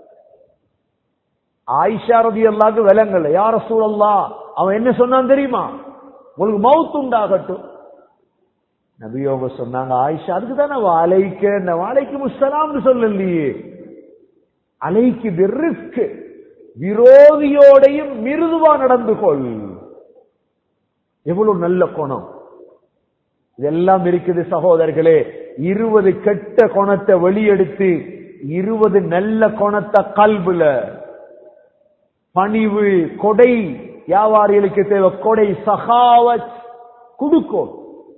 ஆயிஷா ரதி அல்லாக்கு விலங்கல்ல யார் ரசூலல்லா அவன் என்ன சொன்னான் தெரியுமா உங்களுக்கு மவுத் உண்டாகட்டும் நபியோக சொன்னாங்க ஆயிஷா அதுக்கு தானே வாழைக்க வாழைக்கு முஸ்தலாம்னு சொல்லலையே அலைக்கு வெறுக்கு விரோதியோடையும் மிருதுவா நடந்து கொள் எவ்வளவு நல்ல குணம் இதெல்லாம் இருக்குது சகோதரர்களே இருபது கெட்ட குணத்தை வெளியெடுத்து இருபது நல்ல குணத்தை கல்புல பணிவு கொடை வியாபாரிகளுக்கு தேவை கொடை சகாவத் குடுக்கும்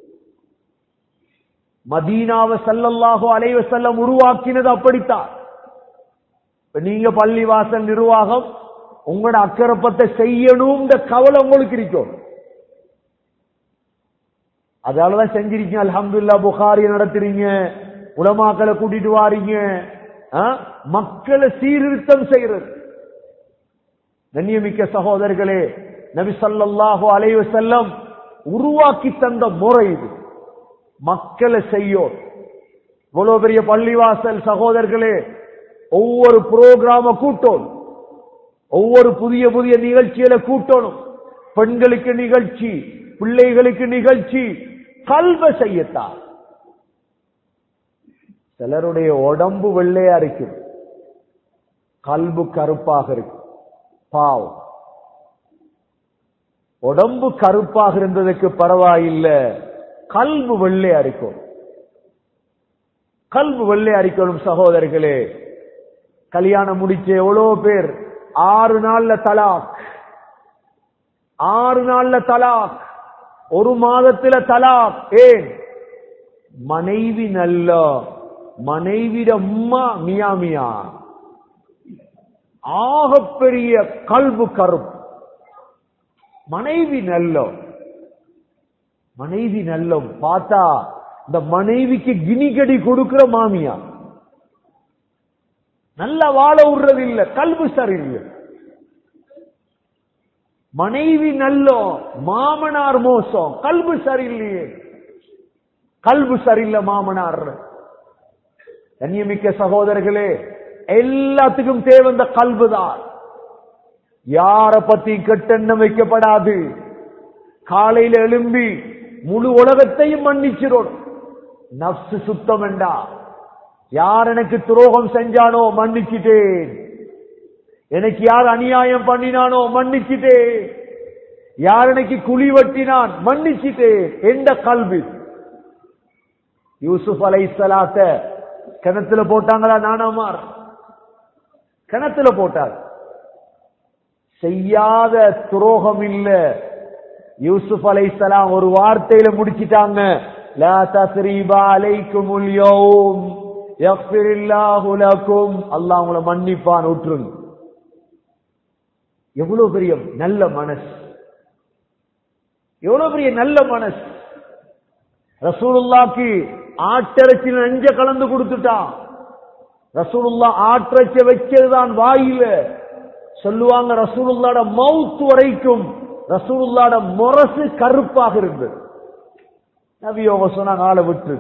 மதீனாவை சல்லல்லாஹோ அலைவ செல்லம் உருவாக்கினது அப்படித்தான் இப்ப நீங்க பள்ளிவாசல் நிர்வாகம் உங்களோட அக்கறப்பத்தை செய்யணும்ன்ற கவலை உங்களுக்கு இருக்கும் அதாலதான் செஞ்சிருக்கீங்க அல்ஹம்துல்லா புகாரி நடத்துறீங்க உலமாக்களை கூட்டிட்டு வாரீங்க ஆ? மக்களை சீர்திருத்தம் செய்யறது கண்ணியமிக்க சகோதரர்களே நபி ஸல்லல்லாஹு அலைஹி வஸல்லம் உருவாக்கி தந்த முறை இது மக்களை செய்யும் இவ்வளவு பெரிய பள்ளிவாசல் சகோதரர்களே ஒவ்வொரு புரோகிராம கூட்டம் ஒவ்வொரு புதிய புதிய நிகழ்ச்சிகளை கூட்டணும் பெண்களுக்கு நிகழ்ச்சி பிள்ளைகளுக்கு நிகழ்ச்சி கல்வ செய்யத்தான் சிலருடைய உடம்பு வெள்ளையா இருக்கு கல்பு கருப்பாக இருக்கு பாவம் உடம்பு கருப்பாக இருந்ததுக்கு பரவாயில்லை கல்பு வெள்ளையா இருக்கும் கல்பு வெள்ளையா இருக்கணும் சகோதரர்களே கல்யாணம் முடிச்ச எவ்வளவு பேர் ஆறு நாள்ல தலாக் ஆறு நாள்ல தலாக் ஒரு மாதத்துல தலாக் ஏன் மனைவி நல்ல மனைவிட அம்மா மியா மியா ஆகப்பெரிய கல்பு கருப்பு மனைவி நல்ல மனைவி நல்லம் பார்த்தா இந்த மனைவிக்கு கினிகடி கொடுக்கிற மாமியா நல்ல வாழ விடுறது இல்ல கல்பு சரியில்லை மனைவி நல்லோ மாமனார் மோசம் கல்பு சரியில்லையே கல்பு சரியில்லை மாமனார் கண்ணியமிக்க சகோதரர்களே எல்லாத்துக்கும் தேவை இந்த கல்புதான் யார பத்தி கெட்டெண்ணம் வைக்கப்படாது காலையில எழும்பி முழு உலகத்தையும் மன்னிச்சிரோம் நப்சு சுத்தம் வேண்டா யார் எனக்கு துரோகம் செஞ்சானோ மன்னிச்சிட்டேன் எனக்கு யார் அநியாயம் பண்ணினானோ மன்னிச்சிட்டேன் யார் எனக்கு குழி வெட்டினான் மன்னிச்சிட்டேன் எந்த கல்வி யூசுப் அலை சலாத்த கிணத்துல போட்டாங்களா நானாமார் கிணத்துல போட்டார் செய்யாத துரோகம் இல்ல யூசுப் அலைஹிஸ்ஸலாம் ஒரு வார்த்தையில முடிச்சிட்டாங்க லா தஸ்ரீபா அலைக்குமுல் யௌம் யக்ஃபிரில்லாஹு லக்கும் அல்லாஹ் உங்களை மன்னிப்பான் விட்டுருங்க எவ்வளவு பெரிய நல்ல மனசு எவ்வளவு பெரிய நல்ல மனசு ரசூலுல்லாக்கு ஆட்டிறைச்சி நெஞ்ச கலந்து கொடுத்துட்டான் ரசூலுல்லா ஆட்டிறைச்ச வச்சதுதான் வாயில சொல்லுவாங்க ரசூலுல்லாட மவுத் வரைக்கும் ரசூலுல்லாட முரசு கருப்பாக இருந்தது நபியோக சொன்னாங்க ஆளை விட்டு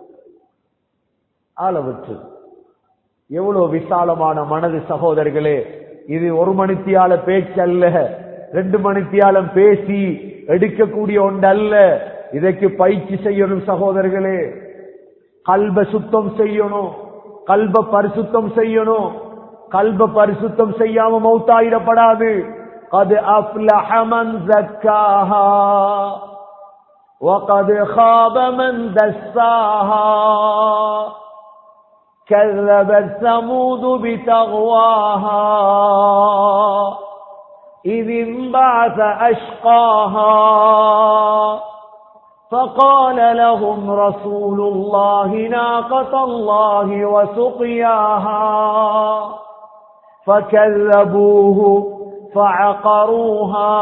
ஆளை விட்டு எவ்வளவு விசாலமான மனது சகோதரர்களே இது ஒரு மணித்தியால பேச்சல்ல ரெண்டு மணித்தியாலம் பேசி எடுக்கக்கூடிய ஒன்றல்ல இதற்கு பயிற்சி செய்யணும் சகோதரர்களே கல்ப சுத்தம் செய்யணும் கல்ப பரிசுத்தம் செய்யணும் கல்ப பரிசுத்தம் செய்யாம மௌத்தாயிடப்படாது அது அஃப்லஹ மன் زكاها وقد خاب من دساها كذبت ثمود بتغواها إذ انبعث أشقاها فقال لهم رسول الله ناقة الله وسقياها فكذبوه فعقروها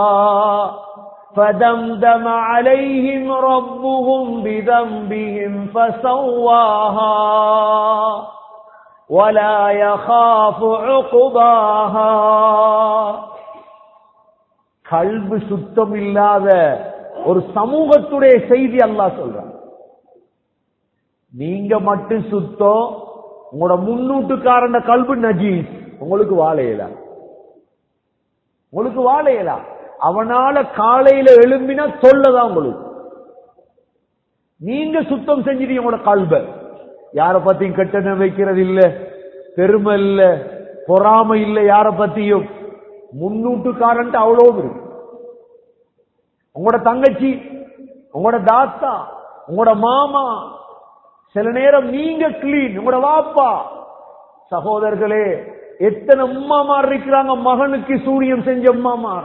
فدمدم عليهم ربهم بذنبهم فسواها ولا يخاف عقباها கல்வி சுத்தம் இல்லாத ஒரு சமூகத்துடைய செய்தி அல்லாஹ் சொல்றான் நீங்க மட்டும் சுத்தம் உங்களோட முன்னூட்டுக்காரன் கல்வி நஜீஸ் உங்களுக்கு வாழையலா உங்களுக்கு வாழையலா அவனால காலையில எழும்பினா சொல்லதான் உங்களுக்கு நீங்க சுத்தம் செஞ்சிட்டீங்க உங்களோட கல்வ யார பத்தியும் கெட்டன வைக்கிறது இல்ல பெருமை இல்ல பொறாமை இல்ல யார பத்தியும் முன்னூட்டுக்காரன் அவ்வளோ இருக்கு உங்களோட தங்கச்சி உங்களோட தாத்தா உங்களோட மாமா சில நேரம் நீங்க கிளீன் உங்களோட வாப்பா சகோதரர்களே எத்தனை உம்மாமார் இருக்கிறாங்க மகனுக்கு சூரியம் செஞ்ச உம்மாமார்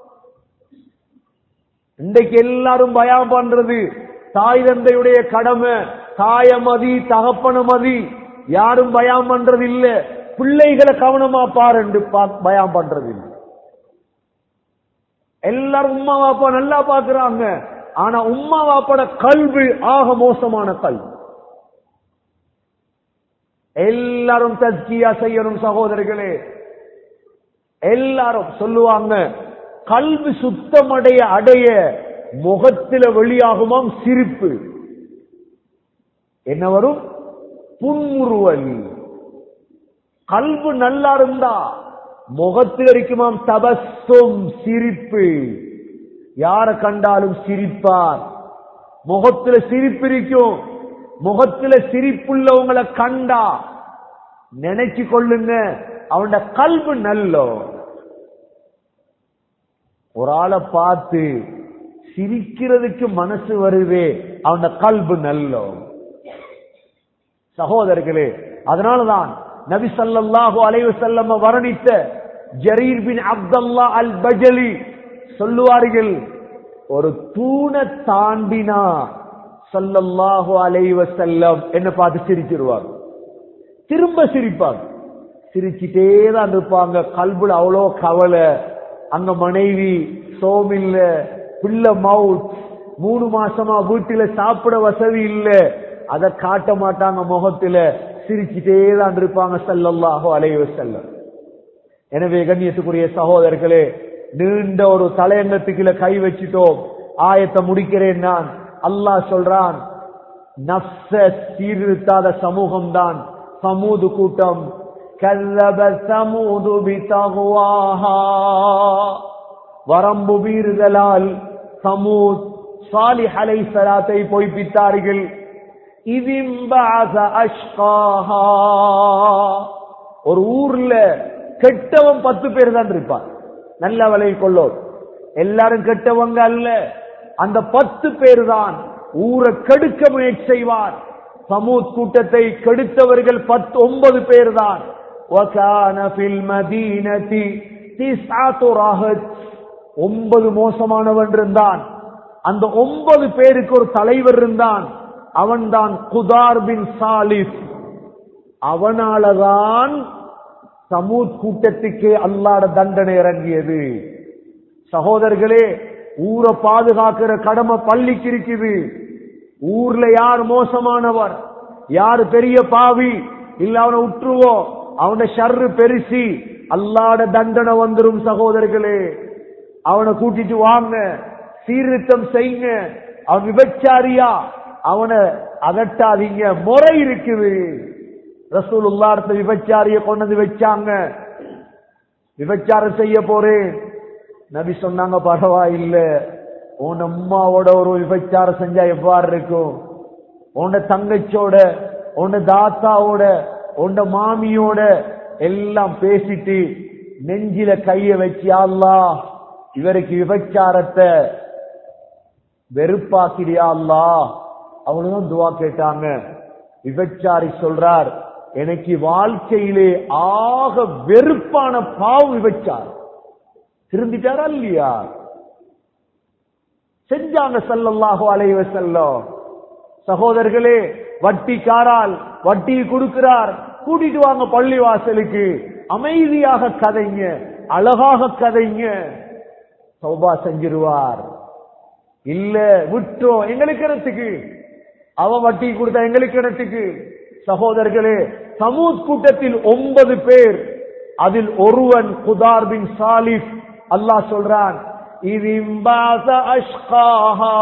இன்றைக்கு எல்லாரும் பயம் பண்றது தாய் தந்தையுடைய கடமை தாய மதி தகப்பன மதி யாரும் பயம் பண்றது இல்ல பிள்ளைகளை கவனமா பாரு என்று பா- பயம் பண்றது இல்ல எல்லாரும் உம்மா வாப்பா நல்லா பாக்குறாங்க ஆனா உம்மா வாப்போட கல்வி ஆக மோசமான கல்வி எல்லாரும் தஸ்கியா செய்யணும் சகோதரர்களே எல்லாரும் சொல்லுவாங்க கல்வி சுத்தமடைய அடைய முகத்தில வெளியாகுமாம் சிரிப்பு என்ன வரும் புன்முறுவல் கல்வி நல்லா இருந்தா முகத்தில் இருக்குமாம் தபஸ்ஸும் சிரிப்பு யார கண்டாலும் சிரிப்பார் முகத்துல சிரிப்பு இருக்கும் முகத்துல சிரிப்புள்ளவங்களை கண்டா நினைச்சு கொள்ளுங்க அவனோட கல்வி நல்லோ ஒரு ஆளை பார்த்து சிரிக்கிறதுக்கு மனசு வருதே அவனோட கல்வி நல்லோ சகோதரர்களே அதனாலதான் நபி ஸல்லல்லாஹு அலைஹி வஸல்லம் வர்ணித்த ஜரீர் பின் அப்துல்லா அல் பஜலி சொல்லுவார்கள் ஒரு தூணை தாண்டினா ஸல்லல்லாஹு அலைஹி வஸல்லம் என்ன பார்த்து சிரிச்சிருவாங்க திரும்ப சிரிப்பாங்க சிரிச்சிட்டே தான் இருப்பாங்க கல்புல அவ்வளோ கவலை அங்க மனைவி சோமில்ல பிள்ளை மவுத் மூணு மாசமா வீட்டுல சாப்பிட வசதி இல்ல அத காட்ட மாட்டாங்க முகத்துல சிரிச்சிட்டே தான் இருப்பாங்க ஸல்லல்லாஹு அலைஹி வஸல்லம் எனவே கண்ணியத்துக்குரிய சகோதரர்களே நீண்ட ஒரு தலையங்கத்துக்குள்ள கை வச்சிட்டோம் ஆயத்தை முடிக்கிறேன் நான் அல்லாஹ் சொல்றான் நப்ச சீர்திருத்தாத சமூகம் தான் சமூது கூட்டம் கல்லப சமூது பிதகுவாஹா வரம்பு மீறுதலால் சமூத் சாலிஹ் அலைஹிஸ்ஸலாத்தை பொய்ப்பித்தார்கள் இதிம்பஅஸ அஷ்காஹா ஒரு ஊர்ல கெட்டவன் பத்து பேர் தான் இருப்பான் நல்ல விலை கொள்ளோ எல்லாரும் கெட்டவங்க அல்ல அந்த பத்து பேர் தான் ஊரை கெடுக்க முயற்சி செய்வார் சமூத் கூட்டத்தை கெடுத்தவர்கள் பத்து ஒன்பது பேர் தான் وَكَانَ فِي الْمَدِينَةِ تِسْعَةُ رَهْطٍ ஒன்பது மோசமானவன் இருந்தான் அந்த ஒன்பது பேருக்கு ஒரு தலைவர் இருந்தான் அவன்தான் குதார் பின் சாலிஃப் அவனாலதான் சமூத் கூட்டத்துக்கு அல்லாட தண்டனை இறங்கியது சகோதரர்களே ஊரை பாதுகாக்கிற கடமை பள்ளிக்கு இருக்குது ஊர்ல யார் மோசமானவர் யார் பெரிய பாவி இல்ல அவனை உற்றுவோம் அவன ஷர்ரு பெருசி அல்லாட தண்டனை வந்துரும் சகோதரர்களே அவனை கூட்டிட்டு வாங்க சீர்திருத்தம் செய்யுங்க அவன் விபச்சாரியா அவனை அதட்டாதீங்க முறை இருக்குது ரசூல் உள்ளார்த்த விபச்சாரிய கொண்டு வந்து வச்சாங்க விபச்சாரம் செய்ய போறேன் நபி சொன்னாங்க பரவாயில்ல உன் அம்மாவோட ஒரு விபச்சாரம் செஞ்சா எவ்வாறு இருக்கும் உன்ன தங்கச்சோட உன்ன தாத்தாவோட உன்ன மாமியோட எல்லாம் பேசிட்டு நெஞ்சில கைய வச்சு அல்லா இவருக்கு விபச்சாரத்தை வெறுப்பாக்கிறியா அல்லா அவனும் துவா கேட்டாங்க விபச்சாரி சொல்றார் எனக்கு வாழ்க்கையிலே ஆக வெறுப்பான பாவம் விபச்சார் திருந்திட்டாரா இல்லையா செஞ்சாங்க சல்லல்லாஹு அலைவ செல்லம் சகோதரர்களே வட்டிக்காரால் வட்டி கொடுக்கிறார் கூட்டிட்டு வாங்க பள்ளி வாசலுக்கு அமைதியாக கதைங்க அழகாக கதைங்க சௌபா செஞ்சிருவார் இல்ல விட்டோம் எங்களுக்கு இடத்துக்கு அவன் வட்டி கொடுத்தா எங்களுக்கு இடத்துக்கு சகோதரர்களே சமூத் கூட்டத்தில் ஒன்பது பேர் அதில் ஒருவன் குதார் பின் சாலிப் அல்லாஹ் சொல்றான் إذ انبعث أشقاها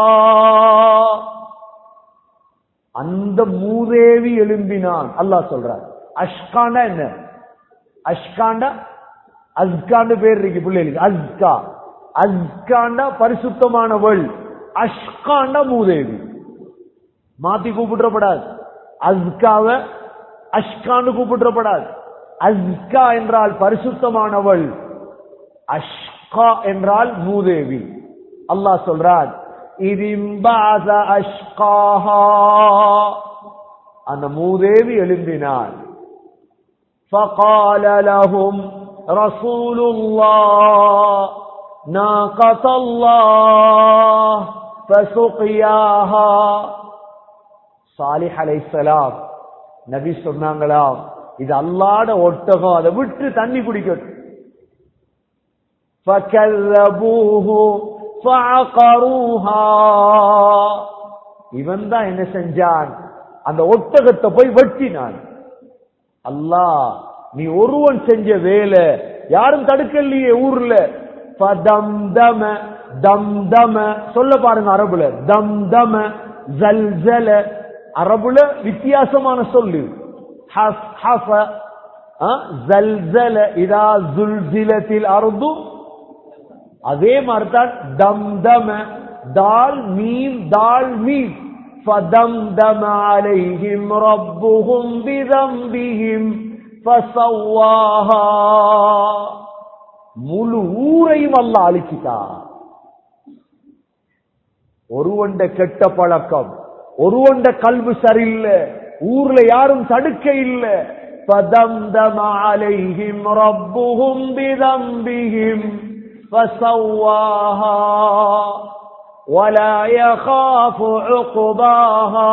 அந்த மூதேவி எழும்பினான் அல்லாஹ் சொல்றார் அஷ்காண்டா என்ன அஷ்காண்டா அஸ்காண்டு பேர் இருக்கு பிள்ளைகளுக்கு அஸ்கா அஸ்காண்டா பரிசுத்தமானவள் அஷ்காண்டா மூதேவி மாத்தி கூப்பிடப்படாது அஸ்காவ அஷ்கான்னு கூப்பிடப்படாது அஸ்கா என்றால் பரிசுத்தமானவள் அஷ்கா என்றால் மூதேவி அல்லாஹ் சொல்றார் இதிம்பாச அஷ்காஹா அந்த மூதேவி எழும்பினார் فقال لهم رسول الله ناقة الله فسقياها சாலிஹ் அலைஹிஸ்ஸலாம் நபி சொன்னாங்களாம் இது அல்லாட ஒட்டகம் அதை விட்டு தண்ணி குடிக்கட்டும் فكذبوه فعقروها இவன் தான் என்ன செஞ்சான் அந்த ஒட்டகத்தை போய் வெட்டினான் அல்லாஹ் நீ ஒருவன் செஞ்ச வேலை யாரும் தடுக்கலையே ஊர்ல பதம்தம தம்தம சொல்ல பாருங்க அரபுல தம்தம ஜல்ஜல அரபுல வித்தியாசமான சொல்லு ஹஸ் ஹஃப ஆ, ஜல்ஜல இதா ஜுல்ஜிலத்தில் அருது அதே மாதிரிதான் தம்தம தால் மீன் தால் மீன் فدمدم عليهم ربهم بذنبهم فسواها முழு ஊரையும் அல்ல அழிச்சிட்டா ஒருவண்ட கெட்ட பழக்கம் ஒருவண்ட கல்வி சரியில்லை ஊர்ல யாரும் தடுக்க இல்ல فدمدم عليهم ربهم بذنبهم فسواها ولا يخاف عقباها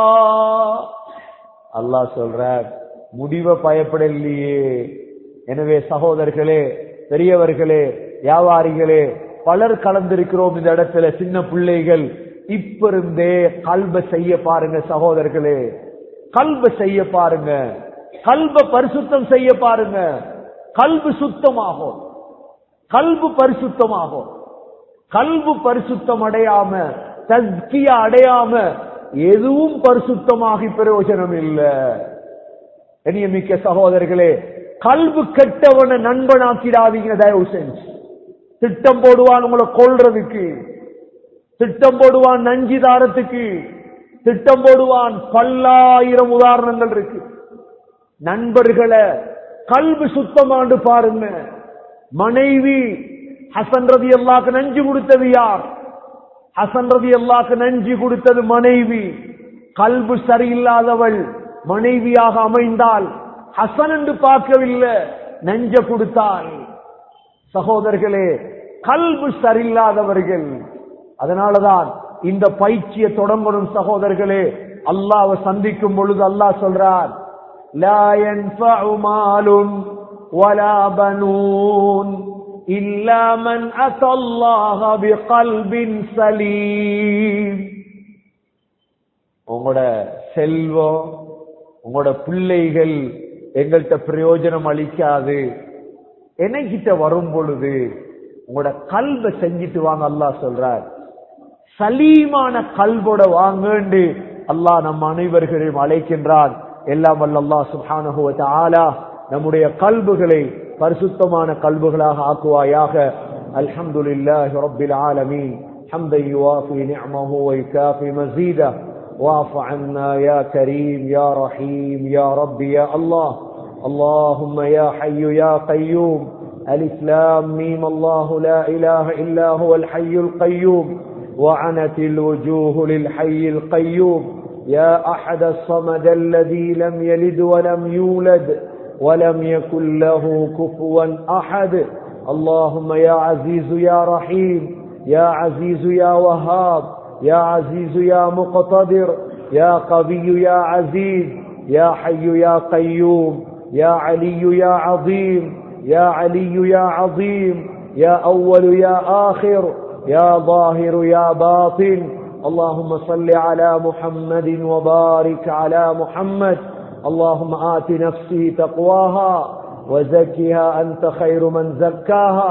அல்லாஹ் சொல்றார் முடிவை பயப்படலையே எனவே சகோதரர்களே பெரியவர்களே வியாபாரிகளே பலர் கலந்திருக்கிறோம் இந்த இடத்துல சின்ன பிள்ளைகள் இப்ப இருந்தே கல்ப செய்ய பாருங்க சகோதரர்களே கல்ப செய்ய பாருங்க கல்ப பரிசுத்தம் செய்ய பாருங்க கல்பு சுத்தமாகும் கல்பு பரிசுத்தமாகும் கல்பு பரிசுத்தம் அடையாம தஸ்கியா அடையாம எதுவும் பரிசுத்தமாகி பிரயோஜனம் இல்ல மிக்க சகோதரர்களே கல்பு கெட்டவனை நண்பனாக்கிடாதீங்க தயவு செஞ்சு திட்டம் போடுவான் உங்களை கொல்றதுக்கு திட்டம் போடுவான் நஞ்சிதாரத்துக்கு திட்டம் போடுவான் பல்லாயிரம் உதாரணங்கள் இருக்கு நண்பர்களை கல்வி சுத்தமாண்டு பாருங்க மனைவி ஹசன் ரதி அல்லாக்கு நஞ்சு கொடுத்தது யார் ஹசன் ரதி அல்லாக்கு நஞ்சு கொடுத்தது மனைவி கல்பு சரியில்லாதவள் மனைவியாக அமைந்தால் ஹசன் என்று பார்க்கவில்லை நஞ்ச கொடுத்தாள் சகோதரர்களே கல்பு சரியில்லாதவர்கள் அதனாலதான் இந்த பயிற்சியை தொடங்கணும் சகோதரர்களே அல்லாஹ்வை சந்திக்கும் பொழுது அல்லாஹ் சொல்றார் லா யன்ஃபஉ மாலுன் வலா பனூன் இல்லா மன் அத்தல்லாஹ பிகல்பின் சலீம் உங்களோட செல்வம் உங்களோட பிள்ளைகள் எங்கள்கிட்ட பிரயோஜனம் அளிக்காது என்கிட்ட வரும் பொழுது உங்களோட கல்வை செஞ்சிட்டு வாங்க அல்லாஹ் சொல்றார் சலீமான கல்வோட வாங்கண்டு அல்லாஹ் நம் அனைவர்களையும் அழைக்கின்றான் எல்லாம் வல்ல அல்லாஹ் சுப்ஹானஹு வ தஆலா நம்முடைய கல்புகளை பரிசுத்தமான கல்புகளாக ஆக்குவாயாக அல்ஹம்துலில்லாஹி ரப்பில் ஆலமீன் حمدا يوافي نعمه ويكافي مزيده واعف عنا يا كريم يا رحيم يا رب يا الله اللهم يا حي يا قيوم الإسلام ميم الله لا إله إلا هو الحي القيوم وعنت الوجوه للحي القيوم يا أحد الصمد الذي لم يلد ولم يولد ولم يكن له كفوا أحد اللهم يا عزيز يا رحيم يا عزيز يا وهاب يا عزيز يا مقتدر يا قوي يا عزيز يا حي يا قيوم يا علي يا عظيم يا علي يا عظيم يا أول يا آخر يا ظاهر يا باطن اللهم صل على محمد وبارك على محمد اللهم آت نفسي تقواها وزكها أنت خير من زكاها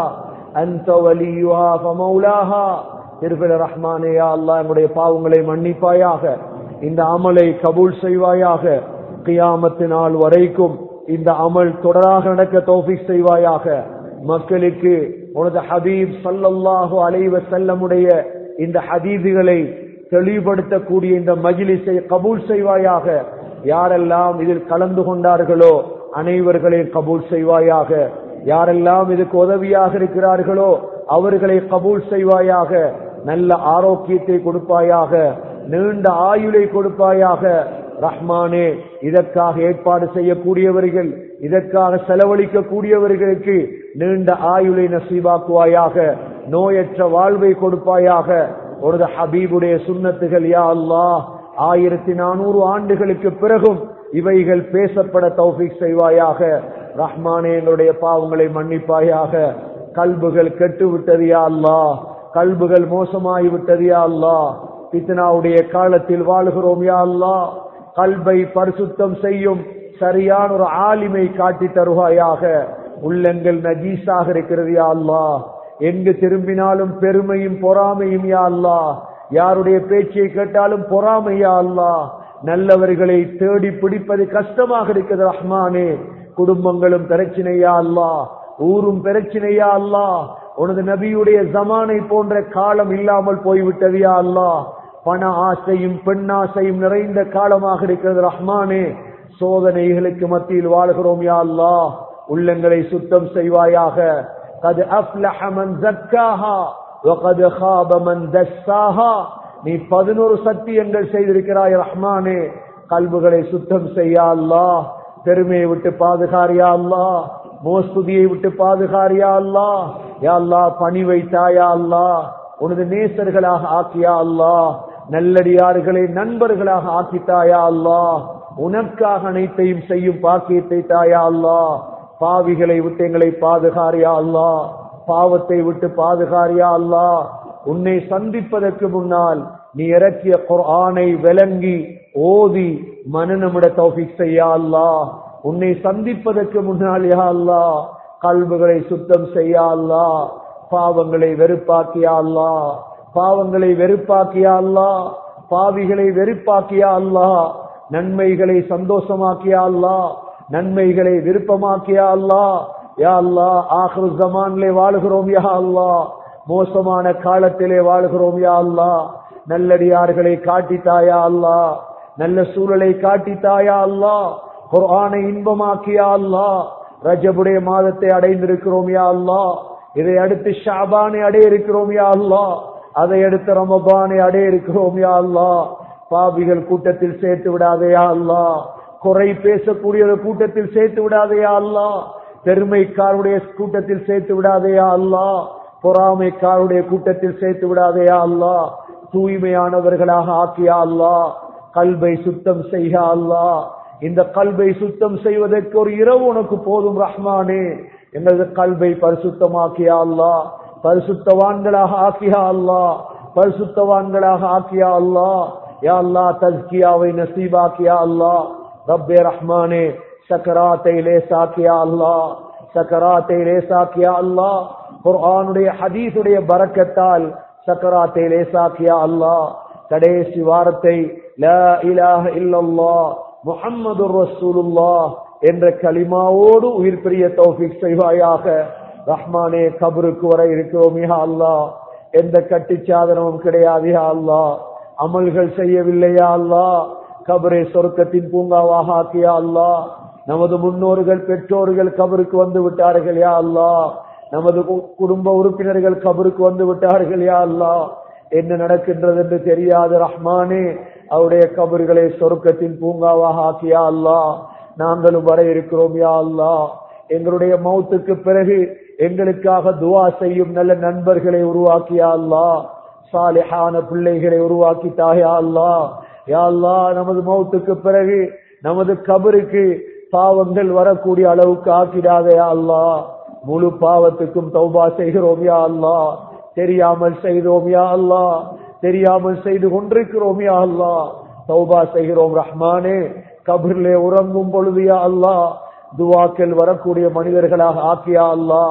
أنت وليها فمولاها திருபில ரஹ்மானே யா அல்லாஹ் எங்களுடைய பாவங்களை மன்னிப்பாயாக இந்த அமலை கபூல் செய்வாயாக கியாமத்து நாள் வரைக்கும் இந்த அமல் தொடராக நடக்க தௌஃபிக் செய்வாயாக மக்களுக்கு உனது ஹபீப் சல்லல்லாஹு அலைவ செல்லமுடைய இந்த ஹதீதுகளை தெளிவுபடுத்தக்கூடிய இந்த மஜிலிஸை கபூல் செய்வாயாக யாரெல்லாம் இதில் கலந்து கொண்டார்களோ அனைவர்களையும் கபூல் செய்வாயாக யாரெல்லாம் இதுக்கு உதவியாக இருக்கிறார்களோ அவர்களை கபூல் செய்வாயாக நல்ல ஆரோக்கியத்தை கொடுப்பாயாக நீண்ட ஆயுளை கொடுப்பாயாக ரஹ்மானே இதற்காக ஏற்பாடு செய்யக்கூடியவர்கள் இதற்காக செலவழிக்க கூடியவர்களுக்கு நீண்ட ஆயுளை நசீவாக்குவாயாக நோயற்ற வாழ்வை கொடுப்பாயாக ஒரு ஹபீபுடைய சுண்ணத்துகள் யா அல்லாஹ் ஆயிரத்தி நானூறு ஆண்டுகளுக்கு பிறகும் இவைகள் பேசப்பட தௌஃபிக் செய்வாயாக ரஹ்மானே எங்களுடைய பாவங்களை மன்னிப்பாயாக கல்புகள் கெட்டு விட்டது யா அல்லாஹ் கல்புகள் மோசமாகி விட்டது யா அல்லாஹ் பித்னாவுடைய காலத்தில் வாழுகிறோம் யா அல்லாஹ் கல்பை பரிசுத்தம் செய்யும் சரியான ஒரு ஆலிமை காட்டி தருவாயாக உள்ளங்கள் நஜீஸாக இருக்கிறது யா அல்லாஹ் எங்கு திரும்பினாலும் பெருமையும் பொறாமையும் யா அல்லாஹ் யாருடைய பேச்சை கேட்டாலும் பொறாமையா அல்லாஹ் நல்லவர்களை தேடி பிடிப்பது கஷ்டமாக இருக்கிறது ரஹ்மானே குடும்பங்களும் பிரச்சனையா அல்லாஹ் ஊரும் பிரச்சனையா அல்லாஹ் உனது நபியுடைய ஜமானை போன்ற காலம் இல்லாமல் போய்விட்டது யா அல்லாஹ் பண ஆசையும் பெண்ணாசையும் நிறைந்த காலமாக இருக்கிறது ரஹ்மானே சோதனைகளுக்கு மத்தியில் வாழ்கிறோம் யா அல்லாஹ் உள்ளங்களை சுத்தம் செய்வாயாக கது அஃப்லஹ மன் ஜக்காஹா وقد خاب من دساها நீ பதினோரு சத்தியங்கள் செய்திருக்கிறாய் ரஹ்மானே கல்புகளை சுத்தம் செய்யா அல்லாஹ் பெருமையை விட்டு பாதுகாரியா அல்லாஹ் மோஸ்துதியை விட்டு பாதுகாரியா அல்லாஹ் யா அல்லாஹ் பணி வைத்தாயா அல்லாஹ் உனது நேசர்களாக ஆக்கியா அல்லாஹ் நல்லடியார்களை நண்பர்களாக ஆக்கித்தாயா அல்லாஹ் உனக்காக அனைத்தையும் செய்யும் பாக்கியத்தை தாயா அல்லாஹ் பாவிகளை விட்டு எங்களை பாதுகாரியா அல்லாஹ் பாவத்தை விட்டு பாதுகாரியா அல்லாஹ் உன்னை சந்திப்பதற்கு முன்னால் நீ இறக்கிய குர்ஆனை விளங்கி ஓதி மனநமிட தௌஃபிக் செய்யா அல்லாஹ் உன்னை சந்திப்பதற்கு முன்னால் யா அல்லாஹ் கல்புகளை சுத்தம் செய்யா அல்லாஹ் பாவங்களை வெறுப்பாக்கியா அல்லாஹ் பாவங்களை வெறுப்பாக்கியா அல்லாஹ் பாவிகளை வெறுப்பாக்கியா அல்லாஹ் நன்மைகளை சந்தோஷமாக்கியா அல்லாஹ் நன்மைகளை விருப்பமாக்கியா அல்லாஹ் யா அல்லாஹ் ஆஹ்ரு ஜமான்லே வாழுகிறோம் யா அல்லாஹ் மோசமான காலத்திலே வாழுகிறோம் யா அல்லாஹ் நல்லடியார்களை காட்டித்தாயா அல்லாஹ் நல்ல சூழலை காட்டித்தாயா அல்லாஹ் குர்ஆனை இன்பமாக்கியா அல்லாஹ் ரஜபுடைய மாதத்தை அடைந்திருக்கிறோம் யா அல்லாஹ் இதை அடுத்து ஷாபானை அடைய இருக்கிறோம் யா அல்லாஹ் அதை அடுத்து ரமபானை அடைய இருக்கிறோம் யா அல்லாஹ் பாவிகள் கூட்டத்தில் சேர்த்து விடாதையா அல்லாஹ் குறை பேசக்கூடிய ஒரு கூட்டத்தில் சேர்த்து விடாதையா அல்லாஹ் பெருமைக்காருடைய கூட்டத்தில் சேர்த்து விடாதையா அல்லாஹ் பொறாமைக்காருடைய கூட்டத்தில் சேர்த்து விடாதையா அல்லாஹ் தூய்மையானவர்களாக ஆக்கியா அல்லாஹ் கல்வை சுத்தம் செய்யா அல்லாஹ் இந்த கல்வை சுத்தம் செய்வதற்கு ஒரு இரவு உனக்கு போதும் ரஹ்மானே எங்களது கல்வை பரிசுத்தமாக்கியா அல்லாஹ் பரிசுத்தவான்களாக ஆக்கியா அல்லாஹ் பரிசுத்தவான்களாக ஆக்கியா அல்லாஹ் யா அல்லாஹ் தஸ்கியாவை நசீபாக்கியா அல்லாஹ் ரப்பே ரஹ்மானே சக்கராத்தை லேசாக்கியா அல்லாஹ் சக்கராத்தை லேசாக்கியா அல்லாஹ் குர்ஆனுடைய ஹதீஸுடைய பரக்கத்தால் சக்கராத்தை லேசாக்கியா அல்லாஹ் கடைசி வாரத்தை லா இலாஹ இல்லல்லாஹ் முஹம்மதுர் ரசூலுல்லாஹ் என்ற கலிமாவோடு உயிர் பிரிய தௌஃபிக் செய்வாயாக ரஹ்மானே கபருக்கு வர இருக்கிறோம் யா அல்லாஹ் எந்த கட்டிச்சாதனமும் கிடையாது யா அல்லாஹ் அமல்கள் செய்யவில்லையா அல்லாஹ் கபரை சொர்க்கத்தின் பூங்காவாக ஆக்கியா அல்லாஹ் நமது முன்னோர்கள் பெற்றோர்கள் கபருக்கு வந்து விட்டார்கள் யா அல்லாஹ் நமது கு- குடும்ப உறுப்பினர்கள் கபருக்கு வந்து விட்டார்கள் யா அல்லாஹ் என்ன நடக்கின்றது என்று தெரியாது ரஹ்மானே அவருடைய கபர்களை சொர்க்கத்தின் பூங்காவாக ஆக்கியா அல்லாஹ் நாங்களும் வர இருக்கிறோம் யா அல்லாஹ் எங்களுடைய மௌத்துக்கு பிறகு எங்களுக்காக துவா செய்யும் நல்ல நண்பர்களை உருவாக்கியா அல்லாஹ் சாலிஹான பிள்ளைகளை உருவாக்கி தாயா அல்லாஹ் யா அல்லாஹ் நமது மௌத்துக்கு பிறகு நமது கபருக்கு பாவங்கள் வரக்கூடிய அளவுக்கு ஆக்கிடாதே யா அல்லாஹ் முழு பாவத்துக்கும் தௌபா செய்கிறோம் யா அல்லாஹ் தெரியாமல் செய்தோம் யா அல்லாஹ் தெரியாமல் செய்து கொண்டிருக்கிறோம் யா அல்லாஹ் தௌபா செய்கிறோம் ரஹ்மானே கபிரிலே உறங்கும் பொழுது யா அல்லாஹ் துவாக்கள் வரக்கூடிய மனிதர்களாக ஆக்கியா அல்லாஹ்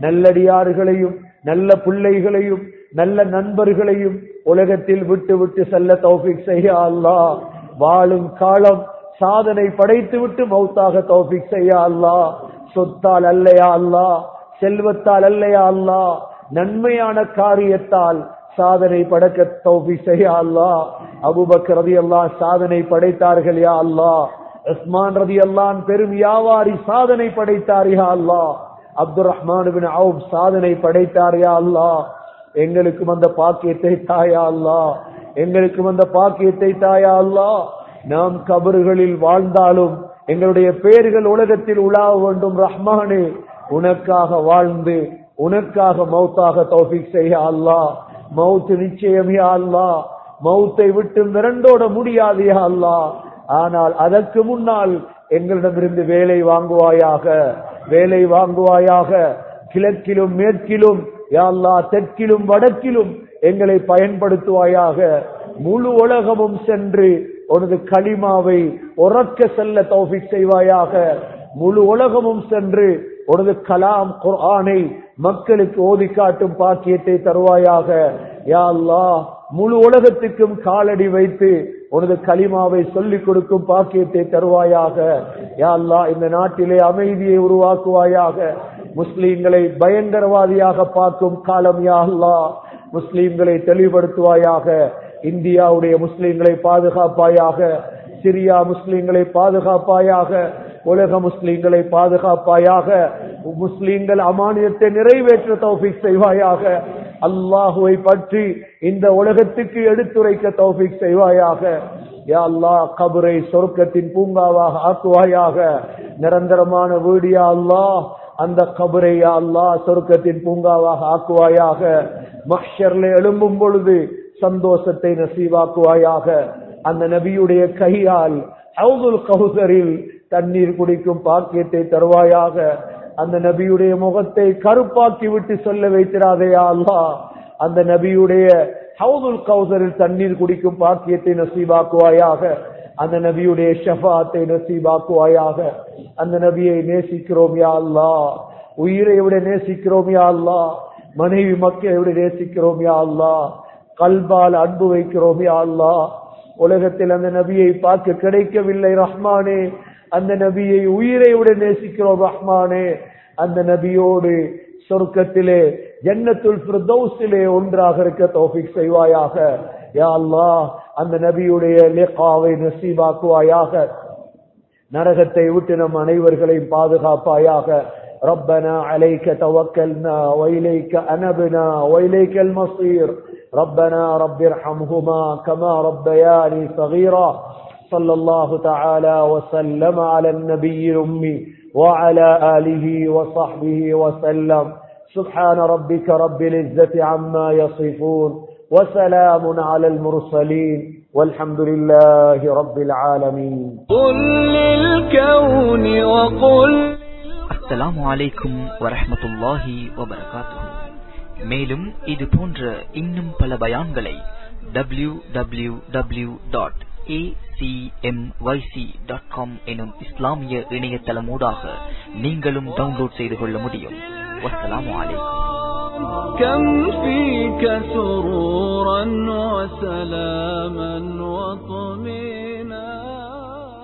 நல்லடியார்களையும் நல்ல பிள்ளைகளையும் நல்ல நண்பர்களையும் உலகத்தில் விட்டு விட்டு செல்ல தௌஃபிக் செய்ய அல்லாஹ் வாழும் காலம் சாதனை படைத்து விட்டு மௌத்தாக தௌஃபிக் செய்ய அல்லாஹ் சொத்தால் அல்லையா அல்லாஹ் செல்வத்தால் அல்லையா அல்லாஹ் நன்மையான காரியத்தால் சாதனை படைக்க தௌஃபி செய்ய அல்லாஹ் அபூபக்கர் ரலியல்லாஹ் சாதனை படைத்தார்கள் யா அல்லாஹ் உஸ்மான் ரலியல்லாஹ் பெரும் வியாபாரி சாதனை படைத்தார் யா அல்லாஹ் அப்துல் ரஹ்மான் பின் அவுப் சாதனை படைத்தார் யா அல்லாஹ் எங்களுக்கும் அந்த பாக்கியத்தை தாயா அல்லாஹ் எங்களுக்கும் அந்த பாக்கியத்தை தாயா அல்லாஹ் நாம் கபறுகளில் வாழ்ந்தாலும் எங்களுடைய பெயர்கள் உலகத்தில் உலாவ வேண்டும் ரஹ்மானே உனக்காக வாழ்ந்து உனக்காக மௌத்தாக தௌஃபிக் செய்ய அல்லாஹ் மௌத்து நிச்சயம் யா அல்லாஹ் மௌத்தை விட்டு விரண்டோட முடியாது யா அல்லாஹ் ஆனால் அதற்கு முன்னால் எங்களிடமிருந்து வேலை வாங்குவாயாக வேலை வாங்குவாயாக கிழக்கிலும் மேற்கிலும் யா அல்லாஹ் தெற்கிலும் வடக்கிலும் எங்களை பயன்படுத்துவாயாக முழு உலகமும் சென்று உனது களிமாவை உறக்க செல்ல தௌஃபிக் செய்வாயாக முழு உலகமும் சென்று உனது கலாம் குர்ஆனை மக்களுக்கு ஓதி காட்டும் பாக்கியத்தை தருவாயாக யா அல்லாஹ் முழு உலகத்துக்கும் காலடி வைத்து உனது களிமாவை சொல்லிக் கொடுக்கும் பாக்கியத்தை தருவாயாக யா அல்லாஹ் இந்த நாட்டிலே அமைதியை உருவாக்குவாயாக முஸ்லீம்களை பயங்கரவாதியாக பார்க்கும் காலம் யா அல்லாஹ் முஸ்லீம்களை தெளிவுபடுத்துவாயாக இந்தியாவுடைய முஸ்லீம்களை பாதுகாப்பாயாக சிரியா முஸ்லீம்களை பாதுகாப்பாயாக உலக முஸ்லீம்களை பாதுகாப்பாயாக முஸ்லீம்கள் அமானியத்தை நிறைவேற்ற தௌஃபிக் செய்வாயாக அல்லாஹுவை பற்றி இந்த உலகத்துக்கு எடுத்துரைக்க தௌஃபிக் செய்வாயாக யா அல்லாஹ் கபரை சொர்க்கத்தின் பூங்காவாக ஆக்குவாயாக நிரந்தரமான வீடியா அல்லாஹ் அந்த கபரை யா அல்லாஹ் சொர்க்கத்தின் பூங்காவாக ஆக்குவாயாக மஹ்ஷர்ல எழும்பும் பொழுது சந்தோஷத்தை நசீவாக்குவாயாக அந்த நபியுடைய கையால் ஹவுதுல் கௌசரில் தண்ணீர் குடிக்கும் பாக்கியத்தை தருவாயாக அந்த நபியுடைய முகத்தை கருப்பாக்கி விட்டு சொல்ல வைத்திராதையா அல்லாஹ் அந்த நபியுடைய ஹவுதுல் கௌசரில் தண்ணீர் குடிக்கும் பாக்கியத்தை நசீபாக்குவாயாக அந்த நபியுடைய ஷஃபாத்தை நசீபாக்குவாயாக அந்த நபியை நேசிக்கிறோம் யா அல்லாஹ் உயிரை விட நேசிக்கிறோம் யா அல்லாஹ் மனைவி மக்களை விட நேசிக்கிறோம் யா அல்லாஹ் கல்பால் அன்பு வைக்கிறோம் யா அல்லாஹ் உலகத்தில் அந்த நபியை பார்க்க கிடைக்கவில்லை ரஹ்மானே அந்த நபியை உயிரை விட நேசிக்கிறோம் ரஹ்மானே அந்த நபியோடு சொர்க்கத்திலே ஜன்னத்துல் ஃபிர்தௌஸிலே ஒன்றாக இருக்க தௌஃபிக் செய்வாயாக யா அல்லாஹ் அந்த நபியுடைய லிகாவை நசீபாக்குவாயாக நரகத்தை விட்டு நம் அனைவர்களையும் பாதுகாப்பாயாக ربنا عليك توكلنا وإليك أنبنا وإليك المصير ربنا رب ارحمهما كما ربياني صغيرا صلى الله تعالى وسلم على النبي الأمي وعلى آله وصحبه وسلم سبحان ربك رب العزة عما يصفون وسلام على المرسلين والحمد لله رب العالمين قل للكون وقل அஸ்ஸலாமு அலைக்கும் வரஹ்மத்துல்லாஹி வபரகாத்துஹு மேலும் இது போன்ற இன்னும் பல பயான்களை டபிள்யூ டபிள்யூ டபிள்யூ டாட் எனும் இஸ்லாமிய இணையதளமூடாக நீங்களும் டவுன்லோட் செய்து கொள்ள முடியும் வஸ்ஸலாமு அலைக்கும் كم فيك سرورا وسلاما وطمئنا